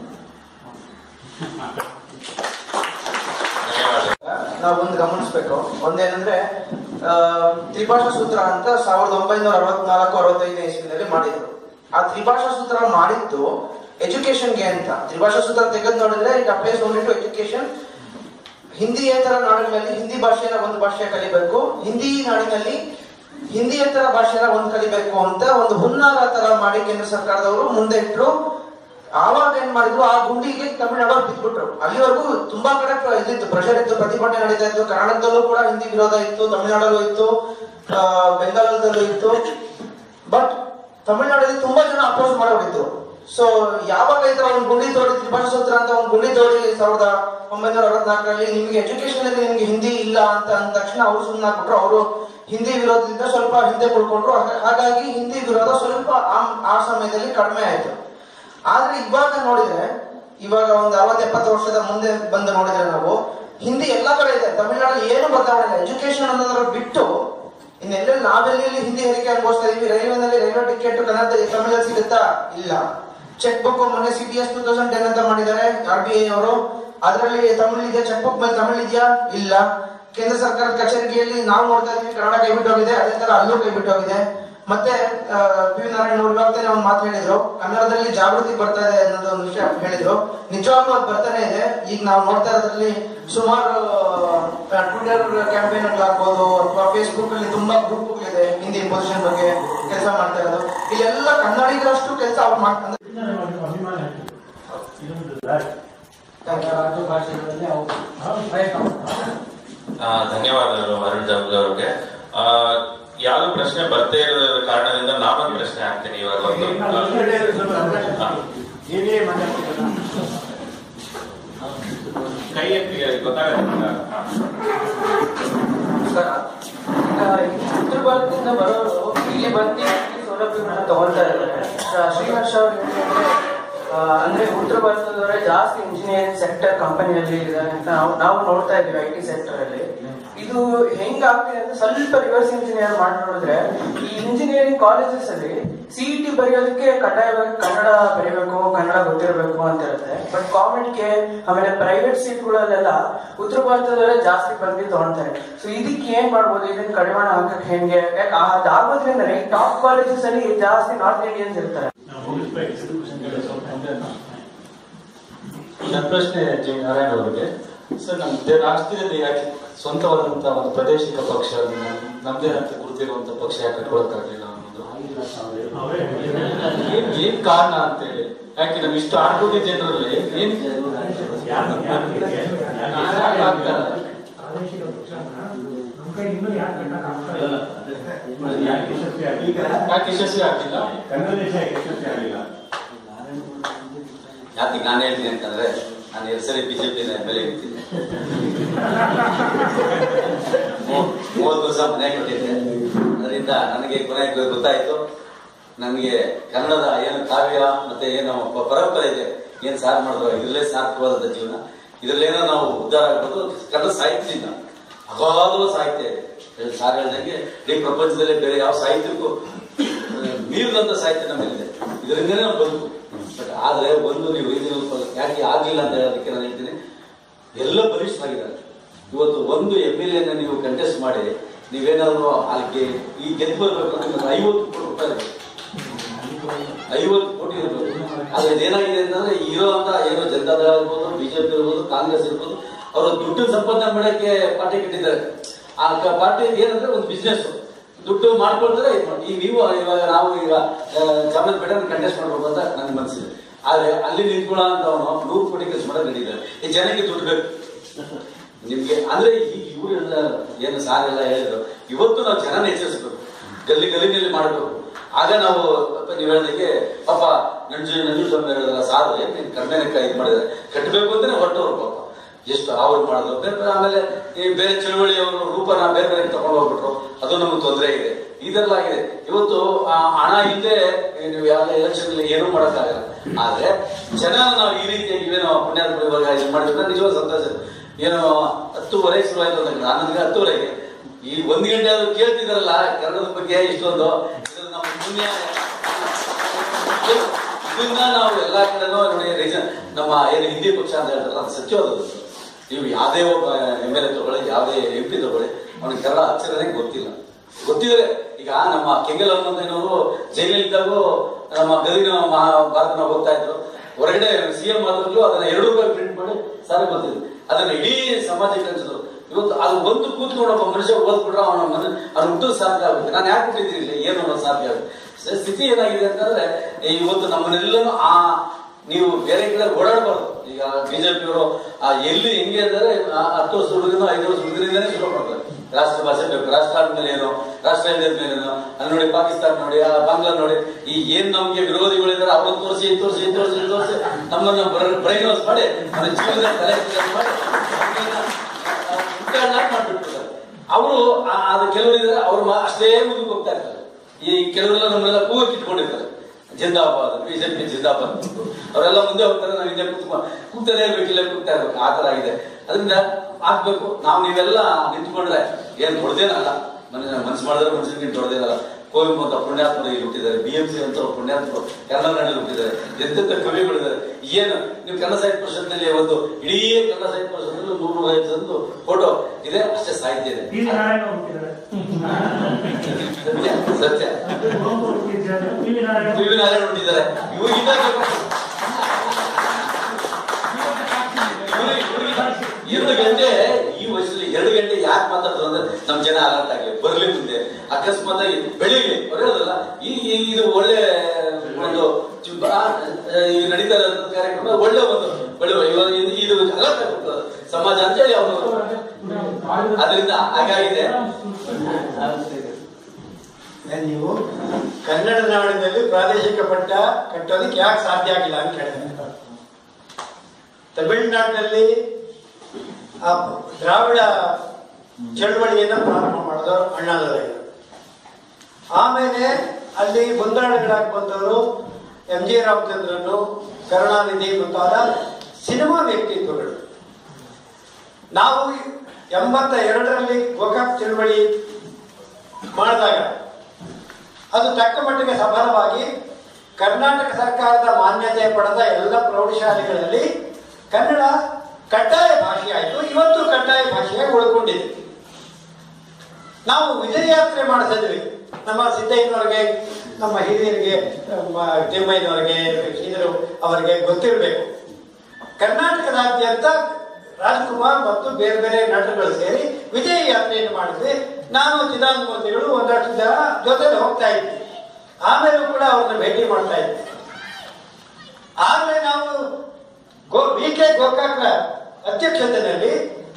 ನಾವು ಒಂದು ಗಮನಿಸ್ಬೇಕು ಒಂದೇನಂದ್ರೆ ಆ, ತ್ರಿಭಾಷಾ ಸೂತ್ರ ಅಂತ ಸಾವಿರದ ಒಂಬೈನೂರ ಅರವತ್ನಾಲ್ಕು ಅರವತ್ತೈದನೇ ಇಸ್ವಿನಲ್ಲಿ ಮಾಡಿದ್ರು ಆ ತ್ರಿಭಾಷಾ ಸೂತ್ರ ಮಾಡಿದ್ದು ಎಜುಕೇಶನ್ಗೆ ಅಂತ ತ್ರಿಭಾಷಾ ಸೂತ್ರ ತೆಗೆದು ನೋಡಿದ್ರೆ it applies only to education ಹಿಂದಿಯೇತರ ನಾಡಿನಲ್ಲಿ ಹಿಂದಿ ಭಾಷೆನ ಒಂದು ಭಾಷೆ ಕಲಿಬೇಕು ಹಿಂದಿ ನಾಡಿನಲ್ಲಿ ಹಿಂದಿಯೇತರ ಭಾಷೆನ ಒಂದು ಕಲಿಬೇಕು ಅಂತ ಒಂದು ಹುನ್ನಾರ ತರ ಮಾಡಿ ಕೇಂದ್ರ ಸರ್ಕಾರದವರು ಮುಂದೆ ಇಟ್ಟರು ಆವಾಗ ಏನ್ ಮಾಡಿದ್ರು ಆ ಗುಂಡಿಗೆ ತಮಿಳ್ನಾಡವ್ರು ಬಿದ್ಬಿಟ್ರು ಅಲ್ಲಿವರೆಗೂ ತುಂಬಾ ಕಡೆ ಪ್ರ- ಇದಿತ್ತು ಪ್ರೆಷರ್ ಇತ್ತು ಪ್ರತಿಭಟನೆ ನಡೀತಾ ಇತ್ತು ಕನ್ನಡದಲ್ಲೂ ಕೂಡ ಹಿಂದಿ ವಿರೋಧ ಇತ್ತು ತಮಿಳ್ನಾಡಲ್ಲೂ ಇತ್ತು ಆ, ಬೆಂಗಾಲದಲ್ಲೂ ಇತ್ತು ಬಟ್ ತಮಿಳ್ನಾಡಲ್ಲಿ ತುಂಬಾ ಜನ ಅಪೋಸ್ ಮಾಡೋರಿದ್ರು ಸೊ ಯಾವಾಗ ಈ ತರ ಒಂದು ಗುಂಡಿ ತೋಡಿ ತ್ರಿಭಾಷಾ ಸೂತ್ರ ಅಂತ ಒಂದು ಗುಂಡಿ ತೋಡಿ ಸಾವಿರದ ಒಂಬೈನೂರ ಅರವತ್ನಾಲ್ಕರಲ್ಲಿ ನಿಮ್ಗೆ ಎಜುಕೇಶನ್ ಅಲ್ಲಿ ನಿಮ್ಗೆ ಹಿಂದಿ ಇಲ್ಲ ಅಂತ ಅಂದ ತಕ್ಷಣ ಅವರು ಸುಮ್ಮನೆ ಹಾಕ್ಬಿಟ್ರು ಅವರು ಹಿಂದಿ ವಿರೋಧದಿಂದ ಸ್ವಲ್ಪ ಹಿಂದೆ ಕುಡ್ಕೊಂಡ್ರು ಹಾಗ- ಹಾಗಾಗಿ ಹಿಂದಿ ವಿರೋಧ ಸ್ವಲ್ಪ ಆ- ಆ ಸಮಯದಲ್ಲಿ ಕಡಿಮೆ ಆಯ್ತು ಆದ್ರೆ ಇವಾಗ ನೋಡಿದ್ರೆ ಇವಾಗ ಒಂದು ಅರವತ್ತು ಎಪ್ಪತ್ತು ವರ್ಷದ ಮುಂದೆ ಬಂದು ನೋಡಿದ್ರೆ ನಾವು ಹಿಂದಿ ಎಲ್ಲ ಕಡೆ ಇದೆ ತಮಿಳ್ನಾಡಲ್ಲಿ ಏನು ಬದಲಾವಣೆ ಇಲ್ಲ ಎಜುಕೇಶನ್ ಅನ್ನೋದ್ರ ಬಿಟ್ಟು ಇನ್ನೆಲ್ಲೆಲ್ಲಿ ನಾವೆಲ್ಲಿ ಹಿಂದಿ ಹೇರಿಕೆ ಅನುಭವಿಸ್ತಾ ಇದೀವಿ ರೈಲ್ವೆನಲ್ಲಿ ರೈಲ್ವೆ ಟಿಕೆಟ್ ಕನ್ನಡ ತಮಿಳಲ್ಲಿ ಸಿಗುತ್ತಾ ಇಲ್ಲ ಚೆಕ್ ಬುಕ್ ಮೊನ್ನೆ C T S two thousand ten ಅಂತ ಮಾಡಿದ್ದಾರೆ ಆರ್ ಬಿ ಐ ಅವರು ಅದರಲ್ಲಿ ತಮಿಳ್ ಇದೆ ಚೆಕ್ ಬುಕ್ ಮೇಲೆ ತಮಿಳ್ ಇದೆಯಾ ಇಲ್ಲ ಕೇಂದ್ರ ಸರ್ಕಾರದ ಕಚೇರಿಯಲ್ಲಿ ನಾವು ನೋಡ್ತಾ ಇದೀವಿ ಕನ್ನಡ ಕೈ ಬಿಟ್ಟು ಹೋಗಿದೆ ಅದೇ ತರ ಅಲ್ಲೂ ಕೈ ಬಿಟ್ಟು ಹೋಗಿದೆ ಮತ್ತೆ ಆ, ಪಿ ವಿ ನಾರಾಯಣ ಅವರು ಇವಾಗ ತಾನೇ ಒಂದು ಮಾತು ಹೇಳಿದ್ರು ಕನ್ನಡದಲ್ಲಿ ಜಾಗೃತಿ ಬರ್ತಾ ಇದೆ ಅನ್ನೋದು ಒಂದು ವಿಷಯ ಹೇಳಿದ್ರು ನಿಜವಾಗ್ಲೂ ಅದು ಬರ್ತಾನೆ ಇದೆ ಈಗ ನಾವು ನೋಡ್ತಾ ಇರೋದ್ರಲ್ಲಿ ಸುಮಾರು ಟ್ವಿಟರ್ ಕ್ಯಾಂಪೇನ್ ಆಗ್ಬೋದು ಅಥವಾ ಫೇಸ್ಬುಕ್ ಅಲ್ಲಿ ತುಂಬಾ ಗ್ರೂಪ್ಗಳಿದೆ ಹಿಂದಿ ಪೊಸಿಷನ್ ಬಗ್ಗೆ ಕೆಲಸ ಮಾಡ್ತಾ ಇರೋದು ಇಲ್ಲೆಲ್ಲ ಕನ್ನಡಿಗರಷ್ಟು ಕೆಲಸ ಅವ್ರು ಮಾಡ್ತಾರೆ ಅಭಿಮಾನ ಇದೊಂದು ರಾಜ್ಯ ಭಾಷೆಗಳಲ್ಲಿ ಅವು ಪ್ರಯತ್ನ ಮಾಡ್ತಾರೆ. ಆ, ಧನ್ಯವಾದಗಳು ಅರುಣ್ ಜಾಬ್ಲ ಅವ್ರಿಗೆ ಆ, ಯಾವ್ದು ಪ್ರಶ್ನೆ ಬರ್ತೇ ಇರೋ ಕಾರಣದಿಂದ ನಾವೊಂದು ಪ್ರಶ್ನೆ ಹಾಕ್ತೀನಿ ಇವಾಗ ಒಂದು ಆ, ಕೈ ಎತ್ತಿ ಗೊತ್ತಾಗಲ್ಲ ಆ. ನಮಸ್ಕಾರ ಈಗ ಉತ್ತರ ಭಾರತದಿಂದ ಬರೋರು ಇಲ್ಲಿ ಬಂದು ಈ ಸೌಲಭ್ಯಗಳನ್ನ ತಗೊಳ್ತಾ ಇದ್ದಾರೆ ಶ್ರ- ಶ್ರೀಹರ್ಷ ಅವ್ರು ಹೇಳಿದ್ರೆ ಆ, ಅಂದ್ರೆ ಉತ್ತರ ಭಾರತದವರೇ ಜಾಸ್ತಿ ಇಂಜಿನಿಯರಿಂಗ್ ಸೆಕ್ಟರ್ ಕಂಪನಿಯಲ್ಲಿ ಇದ್ದಾರೆ ಅಂತ ನಾವು ನಾವು ನೋಡ್ತಾ ಇದ್ದೀವಿ ಐ ಟಿ ಸೆಕ್ಟರ್ ಅಲ್ಲಿ ಇದು ಹೆಂಗ್ ಆಗ್ತಿದೆ ಅಂತ ಸ್ವಲ್ಪ ರಿವರ್ಸ್ ಇಂಜಿನಿಯರ್ ಮಾಡಿ ನೋಡಿದ್ರೆ ಈ ಇಂಜಿನಿಯರಿಂಗ್ ಕಾಲೇಜಸ್ ಅಲ್ಲಿ ಸಿಇಟಿ ಬರೆಯೋದಕ್ಕೆ ಕಡ್ಡಾಯವಾಗಿ ಕನ್ನಡ ಬರೀಬೇಕು ಕನ್ನಡ ಗೊತ್ತಿರಬೇಕು ಅಂತ ಇರುತ್ತೆ ಬಟ್ ಕಾಮೆಂಟ್ಗೆ ಆಮೇಲೆ ಪ್ರೈವೇಟ್ ಸೀಟ್ಗಳಲ್ಲೆಲ್ಲ ಉತ್ತರ ಭಾರತದವರೇ ಜಾಸ್ತಿ ಬಂದು ತಗೊಳ್ತಾರೆ ಸೊ ಇದಕ್ಕೆ ಏನ್ ಮಾಡ್ಬೋದು ಇದನ್ನ ಕಡಿವಾಣ ಹಾಕಕ್ ಹೆಂಗೆ ಯಾಕೆ ಅದಾಗೋದ್ರಿಂದ ಈ ಟಾಪ್ ಕಾಲೇಜಸ್ ಅಲ್ಲಿ ಜಾಸ್ತಿ ನಾರ್ತ್ ಇಂಡಿಯನ್ಸ್ ಇರ್ತಾರೆ ನಾವು ಮುಗಿಸ್ಬೇಕು education ಸ್ವಲ್ಪ ಮುಂದೆ ನನ್ನ ಪ್ರಶ್ನೆ ಜಿ ನಾರಾಯಣ ಅವರಿಗೆ ಸರ್ ನಮ್ದೇ ರಾಷ್ಟ್ರೀಯದ ಯಾಕೆ ಸ್ವಂತವಾದಂತ ಒಂದು ಪ್ರಾದೇಶಿಕ ಪಕ್ಷ ನಮ್- ನಮ್ದೇ ಅಂತ ಗುರುತಿರುವಂತ ಪಕ್ಷ ಯಾಕೆ ಕಟ್ಕೊಳಕ್ಕಾಗಲಿಲ್ಲ ಅನ್ನೋದು ಅವರೇ ಏನ್ ಏನ್ ಕಾರಣ ಅಂತೇಳಿ ಯಾಕೆ ನಮ್ ಇಷ್ಟು ಆರು ಕೋಟಿ ಜನರಲ್ಲಿ ಏನ್ ಯಾರು ಯಾರು ಯಾಕೆ ಆಗ್ತಾ ಇಲ್ಲ? ಪ್ರಾದೇಶಿಕ ಪಕ್ಷನ ನಮ್ಮ ಕೈ ಇನ್ನೂ ಯಾಕೆ ಕಟ್ಟಕ್ಕಾಗ್ತಾ ಇಲ್ಲ ಯಾಕೆ ಯಶಸ್ವಿ ಆಗಿಲ್ಲ ಯಾಕೆ ಯಶಸ್ವಿ ಆಗ್ತಿಲ್ಲ ಕನ್ನಡ ದೇಶ ಯಶಸ್ವಿ ಆಗಿಲ್ಲ ಯಾಕೆ ನಾನು ಹೇಳ್ತೀನಿ ಅಂತಂದ್ರೆ ನಾನು ಎರಡು ಸರಿ ಬಿಜೆಪಿ ಎಮ್ ಎಲ್ ಎ ಇರ್ತೀನಿ ಮೂವತ್ತು ವರ್ಷ ಮನೆ ಕೊಟ್ಟಿದ್ದೆ ಅದರಿಂದ ನನಗೆ ಕೊನೆಗೆ ಗೊತ್ತಾಯ್ತು ನನಗೆ ಕನ್ನಡದ ಏನು ಕಾವ್ಯ ಮತ್ತೆ ಏನು ಪ- ಪರಂಪರೆ ಇದೆ ಏನ್ ಸಾರ್ ಮಾಡಿದ್ರು ಇದರಲ್ಲೇ ಸಾರ್ಥಕವಾದ ಜೀವನ ಇದರಲ್ಲೇನೋ ನಾವು ಉದ್ಧಾರ ಆಗ್ಬೋದು ಕನ್ನಡ ಸಾಹಿತ್ಯದಿಂದ ಅಗಾಧವಾದ ಸಾಹಿತ್ಯ ಇದೆ ಸಾರ್ ಹೇಳ್ದಂಗೆ ಇಡೀ ಪ್ರಪಂಚದಲ್ಲಿ ಬೇರೆ ಯಾವ ಸಾಹಿತ್ಯಕ್ಕೂ ಆ, ಮೀರಿದಂತ ಸಾಹಿತ್ಯ ನಮ್ಮಲ್ಲಿದೆ ಇದರಿಂದನೇ ನಾವು ಬದುಕು ಬಟ್ ಆದ್ರೆ ಒಂದು ನೀವು ಇದು ಯಾಕೆ ಆಗ್ಲಿಲ್ಲ ಅಂತ ಹೇಳೋದಕ್ಕೆ ನಾನು ಹೇಳ್ತೀನಿ ಎಲ್ಲ ಬಲಿಷ್ಠರಾಗಿದ್ದಾರೆ ಇವತ್ತು ಒಂದು ಎಮ್ ಎಲ್ ಎನ ನೀವು ಕಂಟೆಸ್ಟ್ ಮಾಡಿ ನೀವೇನಾದ್ರು ಅಲ್ಲಿ ಈ ಗೆದ್ದು ಬರ್ಬೇಕು ಅಂದ್ರೆ ನಿಮ್ಗೆ ಐವತ್ತು ಕೋಟಿ ರೂಪಾಯಿ ಬೇಕು. ಐವತ್ತು ಕೋಟಿ ಇರಬೇಕು ಆದ್ರೆ ಏನಾಗಿದೆ ಅಂತಂದ್ರೆ ಇರೋ ಅಂತ ಏನೋ ಜನತಾದಳ ಇರ್ಬೋದು ಬಿಜೆಪಿ ಇರ್ಬೋದು ಕಾಂಗ್ರೆಸ್ ಇರ್ಬೋದು ಅವರು ದುಡ್ಡು ಸಂಪಾದನೆ ಮಾಡಕ್ಕೆ ಪಾರ್ಟಿ ಕಟ್ಟಿದ್ದಾರೆ ಆ ಕ- ಪಾರ್ಟಿ ಏನಂದ್ರೆ ಒಂದು ಬಿಸ್ನೆಸ್ ದುಡ್ಡು ಮಾಡ್ಕೊಳ್ತಾರೆ ಇದ್ ಮಾಡಿ. ಈಗ ನೀವು ಇವಾಗ ನಾವು ಈಗ ಚಾಮರಾಜಪೇಟೆ ಕಂಟೆಸ್ಟ್ ಮಾಡ್ಬೇಕು ಅಂತ ನನ್ಗೆ ಮನಸ್ಸಿದೆ ಆದ್ರೆ ಅಲ್ಲಿ ನಿಂತ್ಕೊಳ್ಳೋ ಅಂತವನು ನೂರು ಕೋಟಿ ಕೆಲಸ ಮಾಡಕ್ ನಡೀತಾರೆ ಈ ಜನಕ್ಕೆ ದುಡ್ಡು ಬೇಕು ನಿಮ್ಗೆ ಅಂದ್ರೆ ಈಗ ಇವ್ರು ಏನು ಸಾರ್ ಎಲ್ಲ ಹೇಳಿದ್ರು ಇವತ್ತು ನಾವು ಜನನ ಎಚ್ಚರಿಸಬೇಕು ಗಲ್ಲಿ ಗಲ್ಲಿನಲ್ಲಿ ಮಾಡಬೇಕು ಆಗ ನಾವು ಪಾಪ ನೀವು ಹೇಳ್ದಂಗೆ ಪಾಪ ನಂಜು ನಂಜುಸ್ವಾಮಿ ಹೇಳಿದ್ರ ಸಾರು ಏನ್ ನೀನ್ ಕಡಿಮೆನಕ್ಕ ಇದು ಮಾಡಿದ್ರೆ ಕಟ್ಟಬೇಕು ಅಂತಾನೆ ಹೊರಟವ್ರು ಪಾಪ ಎಷ್ಟು ಅವ್ರು ಮಾಡಿದ್ರು ಬೇರೆ ಬೇರೆ ಆಮೇಲೆ ಈ ಬೇರೆ ಚಳುವಳಿ ಅವರು ರೂಪನ ಬೇರೆ ಬೇರೆ ತಗೊಂಡು ಹೋಗ್ಬಿಟ್ರು ಅದು ನಮ್ಗೆ ತೊಂದರೆ ಇದೆ ಇದೆಲ್ಲ ಆಗಿದೆ ಇವತ್ತು ಆ ಹಣ ಇಲ್ಲದೆ ನೀವು ಯಾವ ಎಲೆಕ್ಷನ್ ಏನೂ ಮಾಡೋಕ್ಕಾಗಲ್ಲ ಆದ್ರೆ ಜನ ನಾವು ಈ ರೀತಿಯಾಗಿ ಇವೇನೋ ಪುಣ್ಯಾತ್ಮ ಇವಾಗ ಇದು ಮಾಡಿದ್ರೆ ನಿಜವಾದ ಸಂತೋಷ ಇದೆ. ಏನೋ ಹತ್ತುವರೆ ಶುರುವಾಯ್ತು ಅಂತ ನನಗೆ ಹತ್ತುವರೆಗೆ ಈ ಒಂದು ಗಂಟೆ ಆದ್ರೂ ಕೇಳ್ತಿದಾರಲ್ಲ ಕನ್ನಡದ ಬಗ್ಗೆ ಇಷ್ಟೊಂದು ಇದು ನಮ್ಮ ಪುಣ್ಯ ಇದನ್ನ ನಾವು ಎಲ್ಲಾ ಕಡೆನೂ ನೋಡಿ ರೀಸನ್ ನಮ್ಮ ಏನು ಹಿಂದಿ ಪಕ್ಷ ಅಂತ ಹೇಳ್ತಾರಲ್ಲ ಅದು ಸತ್ಯವಾದದ್ದು ನೀವು ಯಾವುದೇ ಒಬ್ಬ ಎಮ್ ಎಲ್ ಎ ತಗೊಳ್ಳಿ ಯಾವುದೇ ಎಂ ಪಿ ತಗೊಳ್ಳಿ ಅವನಿಗೆ ಕನ್ನಡ ಅಕ್ಷರನೇ ಗೊತ್ತಿಲ್ಲ ಗೊತ್ತಿದ್ರೆ ಈಗ ನಮ್ಮ ಕೆಂಗಲ್ ಹನುಮಂತನವರು ಜೈಲಲ್ಲಿದ್ದಾಗೂ ನಮ್ಮ ಗದಿನ ಭಾರತನ ಹೋಗ್ತಾ ಇದ್ರು ಹೊರಗಡೆ ಸಿ ಎಂ ಆದಾಗಲೂ ಅದನ್ನ ಎರಡು ರೂಪಾಯಿ ಪ್ರಿಂಟ್ ಮಾಡಿ ಸಾರಿ ಬರ್ತಿದ್ರು ಅದನ್ನ ಇಡೀ ಸಮಾಜಕ್ಕೆ ಹಂಚಿದ್ರು ಇವತ್ತು ಅದು ಒಂದು ಕೂತ್ಕೊಂಡು ಒಬ್ಬ ಮನುಷ್ಯ ಓದ್ಬಿಟ್ರೆ ಅವನ ಮನ ಅವ್ನ ಹುಟ್ಟು ಸಾಧ್ಯ ಆಗುತ್ತೆ ನಾನು ಯಾಕೆ ಹುಟ್ಟಿದ್ದೀನಿ ಇಲ್ಲಿ ಏನು ಅನ್ನೋದು ಸಾಧ್ಯ ಆಗುತ್ತೆ ಸ- ಸ್ಥಿತಿ ಏನಾಗಿದೆ ಅಂತಂದ್ರೆ ಇವತ್ತು ನಮ್ಮನ್ನೆಲ್ಲನೂ ಆ ನೀವು ಬೇರೆ ಕಡೆ ಓಡಾಡಬಾರ್ದು ಈಗ ಬಿಜೆಪಿಯವರು ಎಲ್ಲಿ ಹೆಂಗೆ ಅಂದರೆ ಆ ಹತ್ತು ವರ್ಷ ಹುಡುಗನ ಐದು ವರ್ಷ ಹುಡುಗರಿಂದನೇ ಶುರು ಮಾಡ್ತಾರೆ ರಾಷ್ಟ್ರ ಭಾಷೆ ಬೇಕು ರಾಷ್ಟ್ರ ಆದ್ಮೇಲೆ ಏನು ರಾಷ್ಟ್ರ ಇಲ್ಲದ್ಮೇಲೆ ಏನು ಅಲ್ಲಿ ನೋಡಿ ಪಾಕಿಸ್ತಾನ ನೋಡಿ ಆ ಬಾಂಗ್ಲಾ ನೋಡಿ ಈ ಏನ್ ನಮ್ಗೆ ವಿರೋಧಿಗಳಿದ್ದಾರೆ ಅವ್ರನ್ನ ತೋರಿಸಿ ತೋರಿಸಿ ತೋರಿಸಿ ತೋರಿಸಿ ನಮ್ಮನ್ನ ಬ್ರೈನ್ ವಾಶ್ ಮಾಡಿ ನಮ್ಮ ಜೀವನದ ತಲೆ ಕೆಲ್ಸ ಮಾಡಿ ಉಚ್ಚಾರಣೆ ಮಾಡ್ಬಿಟ್ಟಿರ್ತಾರೆ ಅವರು ಅದು ಕೆಲವರು ಇದ್ದಾರೆ ಅವ್ರು ಮಾ- ಅಷ್ಟೇ ಮುಂದಕ್ಕೆ ಹೋಗ್ತಾ ಇರ್ತಾರೆ ಈ ಕೆಲವರೆಲ್ಲ ನಮ್ಮನ್ನೆಲ್ಲ ಕೂಗಕ್ಕೆ ಇಟ್ಕೊಂಡಿರ್ತಾರೆ ಜಿಂದಾಬಾದ್ ಬಿಜೆಪಿ ಜಿಂದಾಬಾದ್ ಅಂತ. ಅವರೆಲ್ಲ ಮುಂದೆ ಹೋಗ್ತಾರೆ ನಾವು ಹಿಂದೆ ಕೂತ್ಕೊ ಕೂಗ್ತಾನೆ ಇರ್ಬೇಕು ಇಲ್ಲೇ ಕೂಗ್ತಾ ಇರ್ಬೇಕು ಆ ತರ ಆಗಿದೆ ಅದರಿಂದ ಆಗ್ಬೇಕು ನಾವು ನೀವೆಲ್ಲ ನಿಂತ್ಕೊಂಡ್ರೆ ಏನ್ ದೊಡ್ಡದೇನಲ್ಲ ಮನೆ ಮನ್ಸು ಮಾಡಿದ್ರೆ ಮನುಷ್ಯನಿಗೆ ದೊಡ್ಡದೇನಲ್ಲ ಕುವೆಂಪು ಅಂತ ಪುಣ್ಯಾತ್ಮರು ಇಲ್ಲಿ ಹುಟ್ಟಿದ್ದಾರೆ ಬಿ ಎಂ ಸಿ ಅಂತ ಪುಣ್ಯಾತ್ಮರು ಕನ್ನಡ ನಾಡಲ್ಲಿ ಹುಟ್ಟಿದ್ದಾರೆ ಎಂತೆಂತ ಕವಿಗಳಿದ್ದಾರೆ ಏನು ನೀವು ಕನ್ನಡ ಸಾಹಿತ್ಯ ಪರಿಷತ್ನಲ್ಲಿ ಒಂದು ಇಡೀ ಕನ್ನಡ ಸಾಹಿತ್ಯ ಪರಿಷತ್ನಲ್ಲಿ ಒಂದು ನೂರು ಐವತ್ತು ಒಂದು ಫೋಟೋ ಇದೆ ಅಷ್ಟೇ ಸಾಹಿತ್ಯ ಇದೆ ಟಿ ವಿ ನಾರಾಯಣ ಹುಟ್ಟಿದ್ದಾರೆ ಸತ್ಯ ಸತ್ಯ ಕುವೆಂಪು ಹುಟ್ಟಿದ್ದಾರೆ T V Narayana T V Narayana ಹುಟ್ಟಿದ್ದಾರೆ ಇವು ಇದಾಗೆ ಎರಡು ಗಂಟೆ ಈ ವಯಸ್ಸಲ್ಲಿ ಎರಡು ಗಂಟೆ ಯಾಕೆ ಮಾತಾಡಿದ್ರು ಅಂದ್ರೆ ನಮ್ ಜನ ಅಲರ್ಟ್ ಆಗ್ಲಿ ಬರ್ಲಿ ಮುಂದೆ ಅಕಸ್ಮಾತ್ ಆಗಿ ಬೆಳಿಗ್ಗೆ ಅವ್ರು ಹೇಳೋದಲ್ಲ ಈ ಈ- ಇದು ಒಳ್ಳೆ ಒಂದು ಚು- ಆ, ಈ ನಡೀತಾ ಇರೋ ಕಾರ್ಯಕ್ರಮ ಒಳ್ಳೆ ಒಂದು ಬೆಳೆಯುವ ಇವಾಗ ಇದು- ಇದು ಅಲರ್ಟ್ ಆಗ್ಬಿಟ್ಟು ಸಮಾಜ ಅಂತ ಹೇಳಿ ಅವನು ಅದರಿಂದ ಹಾಗಾಗಿದೆ ನೀವು ಕನ್ನಡ ನಾಡಿನಲ್ಲಿ ಪ್ರಾದೇಶಿಕ ಪಟ್ಟ ಕಟ್ಟೋದಕ್ಕೆ ಯಾಕೆ ಸಾಧ್ಯ ಆಗಿಲ್ಲ ಅಂತ ಕೇಳಿದ್ರೆ ತಮಿಳುನಾಡಿನಲ್ಲಿ ಆ ದ್ರಾವಿಡ ಚಳವಳಿಯನ್ನು ಪ್ರಾರಂಭ ಮಾಡಿದವರು ಅಣ್ಣಾದೊರೈ ಆಮೇಲೆ ಅಲ್ಲಿ ಮುಂದಾಳುಗಳಾಗಿ ಬಂದವರು ಎಂ ಜಿ ರಾಮಚಂದ್ರನು ಕರುಣಾನಿಧಿ ಮುಂತಾದ ಸಿನಿಮಾ ವ್ಯಕ್ತಿತ್ವಗಳು ನಾವು ಎಂಬತ್ತ ಎರಡರಲ್ಲಿ ಗೋಕಾಕ್ ಚಳವಳಿ ಮಾಡಿದಾಗ ಅದು ತಕ್ಕ ಮಟ್ಟಿಗೆ ಸಫಲವಾಗಿ ಕರ್ನಾಟಕ ಸರ್ಕಾರದ ಮಾನ್ಯತೆ ಪಡೆದ ಎಲ್ಲ ಪ್ರೌಢಶಾಲೆಗಳಲ್ಲಿ ಕನ್ನಡ ಕಡ್ಡಾಯ ಭಾಷೆ ಆಯಿತು ಇವತ್ತು ಕಡ್ಡಾಯ ಭಾಷೆಯಾಗಿ ಉಳ್ಕೊಂಡಿದೆ ನಾವು ವಿಜಯಯಾತ್ರೆ ಮಾಡಿಸಿದ್ವಿ ನಮ್ಮ ಸಿದ್ದಯ್ಯನವರಿಗೆ ನಮ್ಮ ಹಿರಿಯರಿಗೆ ನಮ್ಮ ತಿಮ್ಮಯ್ಯನವರಿಗೆ ಶ್ರೀಧರು ಅವರಿಗೆ ಗೊತ್ತಿರಬೇಕು ಕರ್ನಾಟಕದಾದ್ಯಂತ ರಾಜ್ಕುಮಾರ್ ಮತ್ತು ಬೇರೆ ಬೇರೆ ನಟರುಗಳು ಸೇರಿ ವಿಜಯ ಯಾತ್ರೆಯನ್ನು ಮಾಡಿದ್ವಿ ನಾನು ಚಿದಾನಂದ ಮೂರ್ತಿಗಳು ಒಂದಷ್ಟು ಜನ ಜೊತೆಲಿ ಹೋಗ್ತಾ ಇದ್ವಿ ಆಮೇಲೂ ಕೂಡ ಅವ್ರನ್ನ ಭೇಟಿ ಮಾಡ್ತಾ ಇದ್ವಿ ಆಮೇಲೆ ನಾವು ಗೋ ವಿ ಕೆ ಗೋಕಾಕ್ರ ಅಧ್ಯಕ್ಷತೆಯಲ್ಲಿ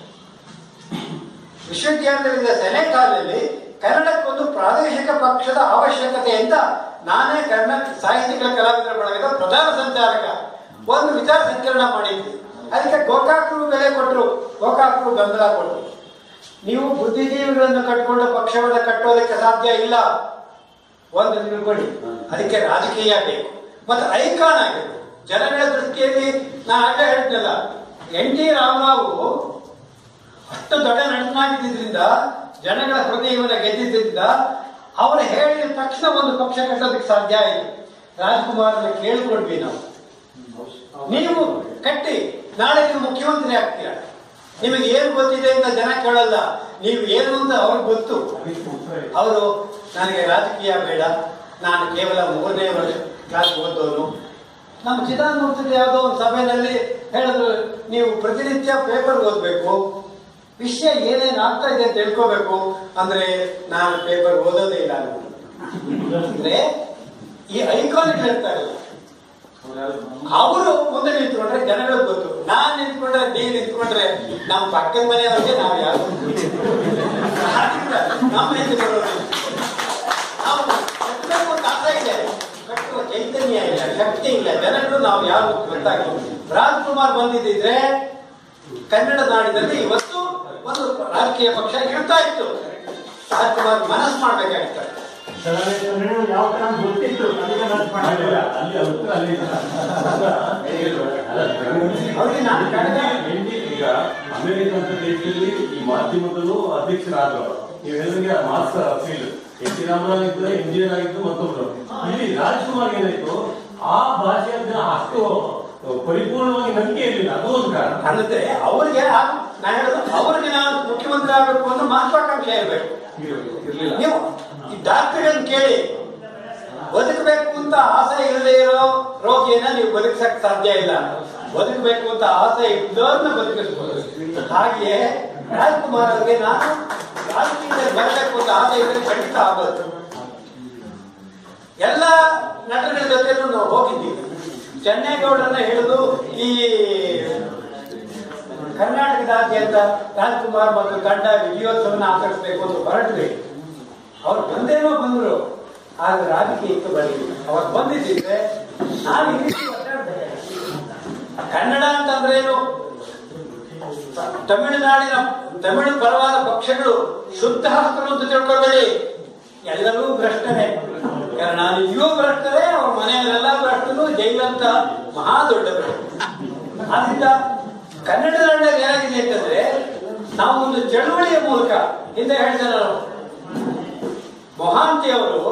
ವಿಶ್ವವಿದ್ಯಾಲಯದ ಸೆನೆಟ್ ಹಾಲಲ್ಲಿ ಕನ್ನಡಕ್ಕೊಂದು ಪ್ರಾದೇಶಿಕ ಪಕ್ಷದ ಅವಶ್ಯಕತೆಯಿಂದ ನಾನೇ ಕನ್ನಡ ಸಾಹಿತ್ಯಿಕ ಕಲಾವಿದರ ಬಳಗದ ಪ್ರಧಾನ ಸಂಚಾಲಕ ಒಂದು ವಿಚಾರ ಸಂಕಿರಣ ಮಾಡಿದ್ವಿ ಅದಕ್ಕೆ ಗೋಕಾಕರು ಬೆಲೆ ಕೊಟ್ಟರು ಗೋಕಾಕರು ಬೆಂಬಲ ಕೊಟ್ಟರು ನೀವು ಬುದ್ಧಿಜೀವಿಗಳನ್ನು ಕಟ್ಕೊಂಡು ಪಕ್ಷವನ್ನು ಕಟ್ಟೋದಕ್ಕೆ ಸಾಧ್ಯ ಇಲ್ಲ ಒಂದು ತಿಳ್ಕೊಳ್ಳಿ ಅದಕ್ಕೆ ರಾಜಕೀಯ ಬೇಕು ಮತ್ತೆ ಐಕಾನ್ ಆಗಿದೆ ಜನಗಳ ದೃಷ್ಟಿಯಲ್ಲಿ ನಾ ಆಗಲೇ ಹೇಳ್ತಿಲ್ಲ ಎನ್ ಟಿ ರಾಮರಾವು ಅಷ್ಟು ದೊಡ್ಡ ನಟನಾಗಿದ್ದರಿಂದ ಜನಗಳ ಹೃದಯವನ್ನು ಗೆದ್ದಿದ್ದರಿಂದ ಅವರು ಹೇಳಿದ ತಕ್ಷಣ ಒಂದು ಪಕ್ಷ ಕಟ್ಟೋದಕ್ಕೆ ಸಾಧ್ಯ ಆಯಿತು ರಾಜ್ಕುಮಾರ್ನ ಕೇಳ್ಕೊಂಡ್ವಿ ನಾವು ನೀವು ಕಟ್ಟಿ ನಾಳೆ ನೀವು ಮುಖ್ಯಮಂತ್ರಿ ಆಗ್ತೀರಾ ನಿಮಗೆ ಏನು ಗೊತ್ತಿದೆ ಅಂತ ಜನ ಕೇಳಲ್ಲ ನೀವು ಏನು ಅಂತ ಅವ್ರಿಗೆ ಗೊತ್ತು ಅವರು ನನಗೆ ರಾಜಕೀಯ ಬೇಡ ನಾನು ಕೇವಲ ಮೂರನೇ ವರ್ಷ ಕ್ಲಾಸ್ ಓದೋನು ನಮ್ಮ ಚಿದಾನಂದ ಯಾವುದೋ ಒಂದು ಸಭೆಯಲ್ಲಿ ಹೇಳಿದ್ರು ನೀವು ಪ್ರತಿನಿತ್ಯ ಪೇಪರ್ ಓದಬೇಕು ವಿಷಯ ಏನೇನು ಆಗ್ತಾ ಇದೆ ಅಂತ ತಿಳ್ಕೋಬೇಕು ಅಂದ್ರೆ ನಾನು ಪೇಪರ್ ಓದೋದೇ ಇಲ್ಲ ನಾನು. ಅಂದ್ರೆ ಈ ಐಕಾನಿಕ್ ಇರ್ತಾರೆ ಅವರು ಮುಂದೆ ನಿಂತ್ಕೊಂಡ್ರೆ ಜನಗಳಿಗೆ ಗೊತ್ತು ನಾನ್ ನಿಂತ್ಕೊಂಡ್ರೆ ನೀವ್ ನಿಂತ್ಕೊಂಡ್ರೆ ನಮ್ಮ ಪಕ್ಕದ ಮನೆಯವ್ರಿಗೆ ನಾವು ಯಾರು ಆದ್ರಿಂದ ನಮ್ಮ ಹಿಂದೆ ಬರೋದು ನಾವು ಕಟ್ಟಬೇಕು ಅಂತ ಆಸೆ ಇದೆ ಕಟ್ಟುವ ಚೈತನ್ಯ ಇಲ್ಲ ಶಕ್ತಿ ಇಲ್ಲ ಜನಗಳು ನಾವು ಯಾರು ಗೊತ್ತಾಗಿಲ್ಲ ರಾಜ್ಕುಮಾರ್ ಬಂದಿದ್ದಿದ್ರೆ ಕನ್ನಡ ನಾಡಿನಲ್ಲಿ ಇವತ್ತು ಒಂದು ರಾಜಕೀಯ ಪಕ್ಷ ಇರ್ತಾ ಇತ್ತು ರಾಜ್ಕುಮಾರ್ ಮನಸ್ಸು ಮಾಡ್ಬೇಕಾಗಿತ್ತು ಯಾವ ತರ ಗೊತ್ತಿತ್ತು ಅದಕ್ಕೆ ನಾನು ಮಾಡಿಲ್ಲ. ಅವ್ರಿಗೆ ನಾನು ಕನ್ನಡ ಈಗ ಅಮೆರಿಕ ಅಂತ ದೇಶದಲ್ಲಿ ಈ ಮಾಧ್ಯಮದಲ್ಲೂ ಅಧ್ಯಕ್ಷರಾದ್ರು ನೀವು ಹೇಳಿದಂಗೆ mass field N T Ramarao ಇದ್ದ ಇಂಜಿನಿಯರ್ ಆಗಿದ್ದು ಮತ್ತೊಬ್ರು ಇಲ್ಲಿ ರಾಜ್ಕುಮಾರ್ ಏನಾಯ್ತು ಆ ಭಾಷೆಯ ಜನ ಅಷ್ಟು ಪರಿಪೂರ್ಣವಾಗಿ ನಂಬಿಕೆ ಇರಲಿಲ್ಲ ಅದು ಒಂದು ಕಾರಣ ಅನ್ನತ್ತೆ ಅವ್ರಿಗೆ ಆ- ನಾ ಹೇಳೋದು ಅವ್ರಿಗೆ ನಾನು ಮುಖ್ಯಮಂತ್ರಿ ಆಗಬೇಕು ಅನ್ನೋ ಮಹತ್ವಾಕಾಂಕ್ಷೆ ಇರಬೇಕು ಇರ್ಲಿಲ್ಲ ನೀವು ಈ ಡಾಕ್ಟರ್ಗಳನ್ನ ಕೇಳಿ ಬದುಕಬೇಕು ಅಂತ ಆಸೆ ಇಲ್ಲದೆ ಇರೋ ರೋಗಿಯನ್ನ ನೀವು ಬದುಕಿಸಕ್ ಸಾಧ್ಯ ಇಲ್ಲ ಬದುಕಬೇಕು ಅಂತ ಆಸೆ ಇದ್ದವ್ರನ್ನ ಬದುಕಿಸ್ಬೋದು ಹಾಗೆಯೇ ರಾಜ್ಕುಮಾರ್ ಅವ್ರಿಗೆ ನಾನು ರಾಜಕೀಯದಲ್ಲಿ ಬರಬೇಕು ಅಂತ ಆಸೆ ಇದ್ರೆ ಖಂಡಿತ ಆಗೋದು ಎಲ್ಲ ನಟರ ಜೊತೆನೂ ನಾವು ಹೋಗಿದ್ದೀವಿ ಚೆನ್ನೇಗೌಡರನ್ನ ಹಿಡಿದು ಈ ಕರ್ನಾಟಕದಾದ್ಯಂತ ರಾಜ್ಕುಮಾರ್ ಮತ್ತು ತಂಡ ವಿಜಯೋತ್ಸವನ ಆಚರಿಸಬೇಕು ಅಂತ ಹೊರಟ್ವಿ ಅವ್ರು ಬಂದೇನೋ ಬಂದ್ರು ಆದ್ರೆ ರಾಜಕೀಯಕ್ಕೆ ಬರಲಿಲ್ಲ ಅವ್ರು ಬಂದಿದ್ದಿದ್ರೆ ನಾವು ಈ ರೀತಿ ಒದ್ದಾಡ್ಬೇಕಾಗಿತ್ತು. ಕನ್ನಡ ಅಂತಂದ್ರೇನು ತಮಿಳುನಾಡಿನ ತಮಿಳು ಪರವಾದ ಪಕ್ಷಗಳು ಶುದ್ಧ ಹಸ್ತರು ಅಂತ ತಿಳ್ಕೊಬೇಡಿ ಎಲ್ಲರೂ ಭ್ರಷ್ಟರೇ ಕಾರಣ ನಿಜವೂ ಭ್ರಷ್ಟರೇ ಅವ್ರ ಮನೆಯಲ್ಲೆಲ್ಲ ಭ್ರಷ್ಟರು ಜೈಲಂತ ಮಹಾ ದೊಡ್ಡವರು ಆದ್ರಿಂದ ಕನ್ನಡದ ಏನಾಗಿದೆ ಅಂತಂದ್ರೆ ನಾವು ಒಂದು ಚಳುವಳಿಯ ಮೂಲಕ ಹಿಂದೆ ಹೇಳಿದೆ ನಾನು ಮೊಹಾಂತಿ ಅವರು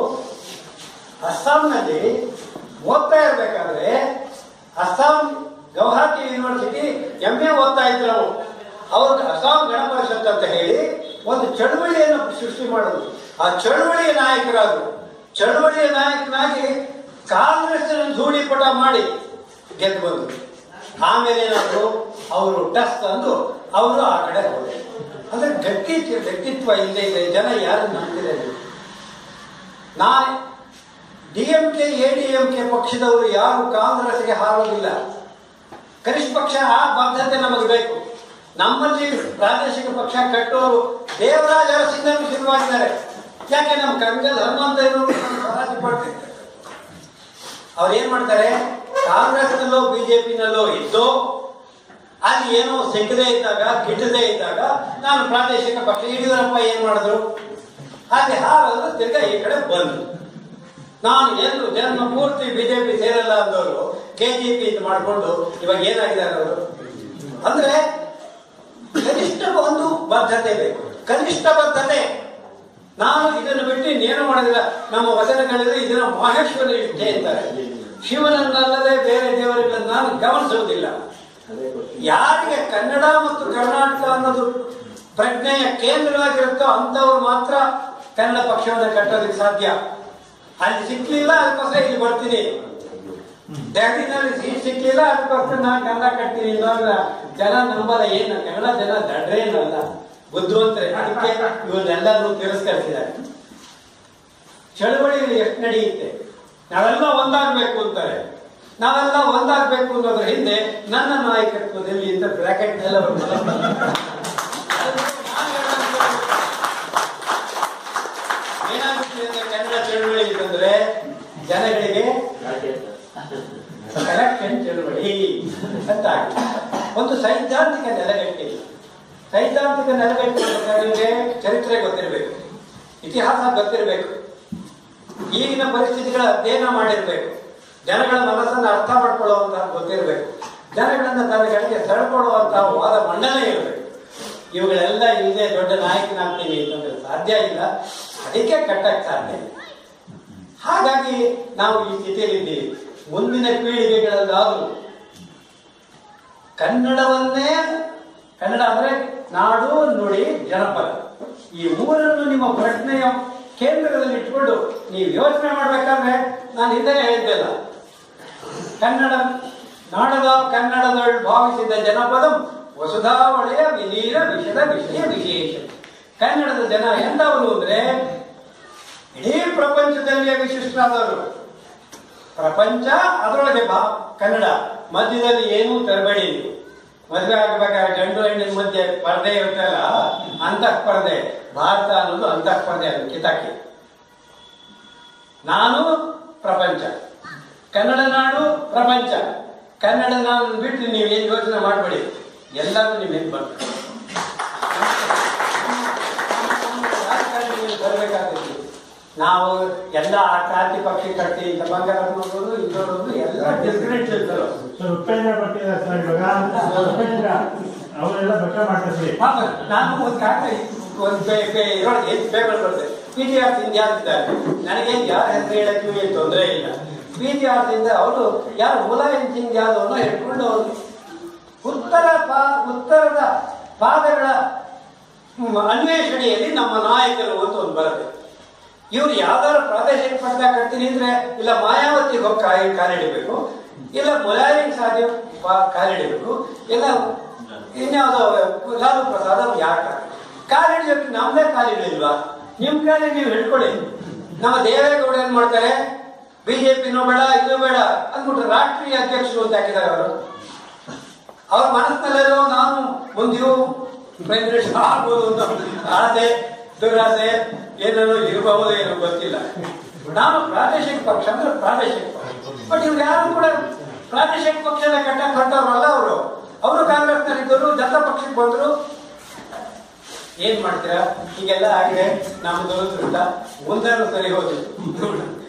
ಅಸ್ಸಾಂನಲ್ಲಿ ಓದ್ತಾ ಇರ್ಬೇಕಾದ್ರೆ Assam Gauhati university M A ಓದ್ತಾ ಇದ್ರು ಅವರು ಅವ್ರಿಗೆ ಅಸ್ಸಾಂ ಗಣ ಪರಿಷತ್ ಅಂತ ಹೇಳಿ ಒಂದು ಚಳುವಳಿಯನ್ನು ಸೃಷ್ಟಿ ಮಾಡೋದು ಆ ಚಳುವಳಿಯ ನಾಯಕರಾದ್ರು ಚಳುವಳಿಯ ನಾಯಕನಾಗಿ ಕಾಂಗ್ರೆಸ್ ಧೂಳಿಪಟ ಮಾಡಿ ಗೆದ್ದು ಬಂದರು ಆಮೇಲೆ ಏನಾದ್ರು ಅವರು ಟಸ್ ತಂದು ಅವರು ಆ ಕಡೆ ಹೋದರು ಅಂದ್ರೆ ಗಟ್ಟಿ ವ್ಯಕ್ತಿತ್ವ ಇಲ್ಲದೆ ಇದೆ ಜನ ಯಾರು ನಂಬ್ತಿಲ್ಲ ನಾ D M K A D M K ಪಕ್ಷದವರು ಯಾರು ಕಾಂಗ್ರೆಸ್ಗೆ ಹಾರೋದಿಲ್ಲ ಕನಿಷ್ಠ ಪಕ್ಷ ಆ ಬದ್ಧತೆ ನಮಗೆ ಬೇಕು ನಮ್ಮಲ್ಲಿ ಪ್ರಾದೇಶಿಕ ಪಕ್ಷ ಕಟ್ಟೋರು ದೇವರಾಜ ಅರಸಿಂದ ಶುರುವಾಗಿದ್ದಾರೆ ಯಾಕೆ ನಮ್ಮ ಕಂಗಲ್ ಹನುಮಂತ ಇರೋರು ಸ್ವರಾಜ್ಯ ಪಡ್ತಿದ್ದಾರೆ ಅವ್ರು ಏನ್ ಮಾಡ್ತಾರೆ ಕಾಂಗ್ರೆಸ್ನಲ್ಲೋ ಬಿಜೆಪಿನಲ್ಲೋ ಇದ್ದೋ ಅಲ್ಲಿ ಏನೋ ಸಿಕ್ಕದೇ ಇದ್ದಾಗ ಗಿಟ್ಟದೇ ಇದ್ದಾಗ ನಾನು ಪ್ರಾದೇಶಿಕ ಪಕ್ಷ ಯಡಿಯೂರಪ್ಪ ಏನ್ ಮಾಡಿದ್ರು ಹಾಗೆ ಹಾಗಾದ್ರೆ ತಿರ್ಗಾ ಈ ಕಡೆ ಬಂದ್ರು ನಾನು ಎಂದು ಜನ್ಮ ಪೂರ್ತಿ ಬಿಜೆಪಿ ಸೇರಲ್ಲ ಅಂದವರು ಕೆಜಿಪಿ ಇದು ಮಾಡಿಕೊಂಡು ಇವಾಗ ಏನಾಗಿದ್ದಾರೆ ಅವರು ಅಂದ್ರೆ ಕನಿಷ್ಠ ಒಂದು ಬದ್ಧತೆ ಬೇಕು ಕನಿಷ್ಠ ಬದ್ಧತೆ ನಾನು ಇದನ್ನು ಬಿಟ್ಟು ಇನ್ನೇನು ಮಾಡೋದಿಲ್ಲ ನಮ್ಮ ವಚನಗಳಲ್ಲಿ ಇದನ್ನ ಮಹೇಶ್ವರ ಇಷ್ಟೇ ಅಂತಾರೆ ಶಿವನನ್ನಲ್ಲದೆ ಬೇರೆ ದೇವರುಗಳನ್ನ ನಾನು ಗಮನಿಸುವುದಿಲ್ಲ ಯಾರಿಗೆ ಕನ್ನಡ ಮತ್ತು ಕರ್ನಾಟಕ ಅನ್ನೋದು ಪ್ರಜ್ಞೆಯ ಕೇಂದ್ರವಾಗಿರುತ್ತೋ ಅಂತವ್ರು ಮಾತ್ರ ಕನ್ನಡ ಪಕ್ಷವನ್ನು ಕಟ್ಟೋದಕ್ಕೆ ಸಾಧ್ಯ ಅಲ್ಲಿ ಸಿಕ್ಲಿಲ್ಲ ಅದಕ್ಕೋಸ್ಕರ ಇಲ್ಲಿ ಬರ್ತೀನಿ ಡೆಲ್ಲಿನಲ್ಲಿ ಸೀಟ್ ಸಿಕ್ಲಿಲ್ಲ ಅದಕ್ಕೋಸ್ಕರ ನಾನು ಕನ್ನಡ ಕಟ್ತೀನಿ ಇನ್ನೊಂದು ಜನ ನಂಬಲ್ಲ ಏನು ಕನ್ನಡ ಜನ ದಡ್ರೇನಲ್ಲ ಬುದ್ಧಿವಂತರೆ ಅದಕ್ಕೆ ಇವನ್ನೆಲ್ಲರೂ ತಿರಸ್ಕರಿಸಿದ್ದಾರೆ ಚಳವಳಿಗಳು ಎಷ್ಟು ನಡೆಯುತ್ತೆ ನಾವೆಲ್ಲ ಒಂದಾಗಬೇಕು ಅಂತಾರೆ ನಾವೆಲ್ಲ ಒಂದಾಗಬೇಕು ಅನ್ನೋದ್ರ ಹಿಂದೆ ನನ್ನ ನಾಯಕತ್ವದಲ್ಲಿ ಅಂತ ಬ್ರಾಕೆಟ್ ಎಲ್ಲ ಏನಾಗುತ್ತೆ ಅಂದ್ರೆ ಕನ್ನಡ ಚಳವಳಿ ಅಂತಂದ್ರೆ ಜನಗಳಿಗೆ ಕಲೆಕ್ಷನ್ ಚಳವಳಿ ಅಂತ ಆಗಿದೆ. ಒಂದು ಸೈದ್ಧಾಂತಿಕ ನೆಲೆಗಟ್ಟಿಲ್ಲ ಸೈದ್ಧಾಂತಿಕ ನೆಲೆಗಟ್ಟಿಗೆ ಚರಿತ್ರೆ ಗೊತ್ತಿರಬೇಕು ಇತಿಹಾಸ ಗೊತ್ತಿರಬೇಕು ಈಗಿನ ಪರಿಸ್ಥಿತಿಗಳ ಅಧ್ಯಯನ ಮಾಡಿರ್ಬೇಕು ಜನಗಳ ಮನಸ್ಸನ್ನು ಅರ್ಥ ಮಾಡ್ಕೊಳ್ಳುವಂತಹ ಗೊತ್ತಿರಬೇಕು ಜನಗಳನ್ನ ತನ್ನ ಕಡೆಗೆ ಸೆಳ್ಕೊಳ್ಳುವಂತಹ ವಾದ ಮಂಡನೆ ಇರಬೇಕು ಇವುಗಳೆಲ್ಲ ಇಲ್ಲದೆ ದೊಡ್ಡ ನಾಯಕನಾಗ್ತೀನಿ ಅಂತಂದ್ರೆ ಸಾಧ್ಯ ಇಲ್ಲ ಅದಕ್ಕೆ ಕಟ್ಟಕ್ಕೆ ಸಾಧ್ಯ ಇಲ್ಲ ಹಾಗಾಗಿ ನಾವು ಈ ಸ್ಥಿತಿಯಲ್ಲಿದ್ದೀವಿ ಮುಂದಿನ ಪೀಳಿಗೆಗಳಲ್ಲಾದರೂ ಕನ್ನಡವನ್ನೇ ಕನ್ನಡ ಅಂದ್ರೆ ನಾಡು ನುಡಿ ಜನಪದ ಈ ಮೂರನ್ನು ನಿಮ್ಮ ಪ್ರಜ್ಞೆಯ ಕೇಂದ್ರದಲ್ಲಿ ಇಟ್ಕೊಂಡು ನೀವು ಯೋಚನೆ ಮಾಡ್ಬೇಕಾದ್ರೆ ನಾನು ಹಿಂದೆ ಹೇಳಿದ್ದೆಲ್ಲ ಕನ್ನಡ ನಾಡದ ಕನ್ನಡದೊಳ್ ಭಾವಿಸಿದ ಜನಪದಂ ವಸುಧಾವಳೆಯ ವಿಲೀನ ವಿಷದ ವಿಷಯ ವಿಶೇಷ ಕನ್ನಡದ ಜನ ಎಂದವರು ಅಂದ್ರೆ ಇಡೀ ಪ್ರಪಂಚದಲ್ಲಿಯೇ ವಿಶಿಷ್ಟರಾದವರು ಪ್ರಪಂಚ ಅದರೊಳಗೆ ಬಾ ಕನ್ನಡ ಮಧ್ಯದಲ್ಲಿ ಏನೂ ತರಬೇಡಿ ನೀವು ಮದುವೆ ಆಗಬೇಕಾದ್ರೆ ಗಂಡು ಹೆಣ್ಣಿನ ಮಧ್ಯೆ ಪರ್ದೆ ಇರುತ್ತಲ್ಲ ಅಂತಃ ಪರ್ದೆ ಭಾರತ ಅನ್ನೋದು ಅಂತಃ ಪರ್ದೆ ಅದು ಕಿತಾಕಿ ನಾನು ಪ್ರಪಂಚ ಕನ್ನಡ ನಾಡು ಪ್ರಪಂಚ ಕನ್ನಡ ನಾಡು ಬಿಟ್ಟು ನೀವು ಏನು ಯೋಚನೆ ಮಾಡಬೇಡಿ ಎಲ್ಲರೂ ನಿಮ್ಮ ಹಿಂದೆ ಬರ್ತಾರೆ ರಾಜಕಾರಣಿಗಳು ಬರಬೇಕಾಗುತ್ತೆ ನಾವು ಎಲ್ಲ ಆ ಕ್ರಾಂತಿ ಪಕ್ಷಿ ಕಟ್ಟಿ ಇಂಥ ಬಂಗಾರ ನೋಡೋದು ಇದು ನೋಡೋದು ಎಲ್ಲ ಡಿಸ್ಕ್ರಿಮಿನೇಟ್ ಇರ್ತಾರೆ ಸರ್ ಉಪೇಂದ್ರ ಬರ್ತಿದ್ದಾರೆ ಸರ್ ಇವಾಗ ಉಪೇಂದ್ರ ಅವರೆಲ್ಲ ಬೆಟ್ಟ ಮಾಡ್ತಾರೆ ಪಾಪ ನಾನು ಒಂದು ಕಾಗದ ಒಂದು ಪೇ ಪೇ ಇರೋದು ಏನು ಪೇಪರ್ ಬರ್ತದೆ ಪಿ ಜಿ ಆರ್ ಇಂದ ಯಾರಿದ್ದಾರೆ ನನಗೆ ಯಾರ ಹೆಸರು ಹೇಳಕ್ಕೆ ಏನು ತೊಂದರೆ ಇಲ್ಲ ಪಿ ಜಿ ಆರ್ ಇಂದ ಅವರು ಯಾರು ಮುಲಾಯಂ ಸಿಂಗ್ ಯಾದವ್ರನ್ನ ಹಿಡ್ಕೊಂಡು ಅವರು ಉತ್ತರ ಪಾ ಉತ್ತರದ ಪಾದಗಳ ಹ್ಮ್, ಅನ್ವೇಷಣೆಯಲ್ಲಿ ನಮ್ಮ ನಾಯಕರು ಅಂತ ಒಂದು ಬರುತ್ತೆ ಇವ್ರು ಯಾವ್ದಾದ್ರು ಪ್ರಾದೇಶಿಕ ಪಟ್ಟ ಕಟ್ತೀನಿ ಅಂದ್ರೆ ಇಲ್ಲ ಮಾಯಾವತಿ ಹೋಗಿ ಕಾಯಿ ಕಾಲಿಡಬೇಕು ಇಲ್ಲ ಮುಲಾಯಂ ಸಾಧಿ ಕಾಲಿಡಬೇಕು ಇಲ್ಲ ಇನ್ಯಾವುದೋ ಲಾಲು ಪ್ರಸಾದ್ ಅವ್ರು ಯಾಕೆ ಕಾಲಿಡಬೇಕು ನಮ್ದೇ ಕಾಲಿಡಲಿಲ್ವಾ ನಿಮ್ ಕಾಲಿ ನೀವು ಹಿಡ್ಕೊಳ್ಳಿ ನಮ್ಮ ದೇವೇಗೌಡ ಏನ್ ಮಾಡ್ತಾರೆ ಬಿಜೆಪಿನೂ ಬೇಡ ಇದು ಬೇಡ ಅಂದ್ಬಿಟ್ಟು ರಾಷ್ಟ್ರೀಯ ಅಧ್ಯಕ್ಷರು ಅಂತ ಹಾಕಿದ್ದಾರೆ ಅವರು ಅವ್ರ ಮನಸ್ಸಿನಲ್ಲೆಲ್ಲೋ ನಾನು ಮುಂದೆಯೂ ಪ್ರೈಮ್ ಮಿನಿಸ್ಟರ್ ಆಗ್ಬೋದು ಅಂತ ಆಸೆ ದುರಾಸೆ ಏನೇನೋ ಇರಬಹುದು ಏನೋ ಗೊತ್ತಿಲ್ಲ ನಾವು ಪ್ರಾದೇಶಿಕ ಪಕ್ಷ ಅಂದ್ರೆ ಪ್ರಾದೇಶಿಕ ಪಕ್ಷ ಬಟ್ ಇವ್ರು ಯಾರು ಕೂಡ ಪ್ರಾದೇಶಿಕ ಪಕ್ಷದ ಕಟ್ಟ ಕಟ್ಟೋರಲ್ಲ ಅವರು ಅವರು ಕಾಂಗ್ರೆಸ್ನಲ್ಲಿದ್ದರು ಜನತಾ ಪಕ್ಷಕ್ಕೆ ಬಂದ್ರು ಏನ್ ಮಾಡ್ತೀರಾ ಹೀಗೆಲ್ಲ ಆಗಿದೆ ನಮ್ಮ ದುರದೃಷ್ಟ ಮುಂದಾರು ಸರಿ ಹೋದ್ರು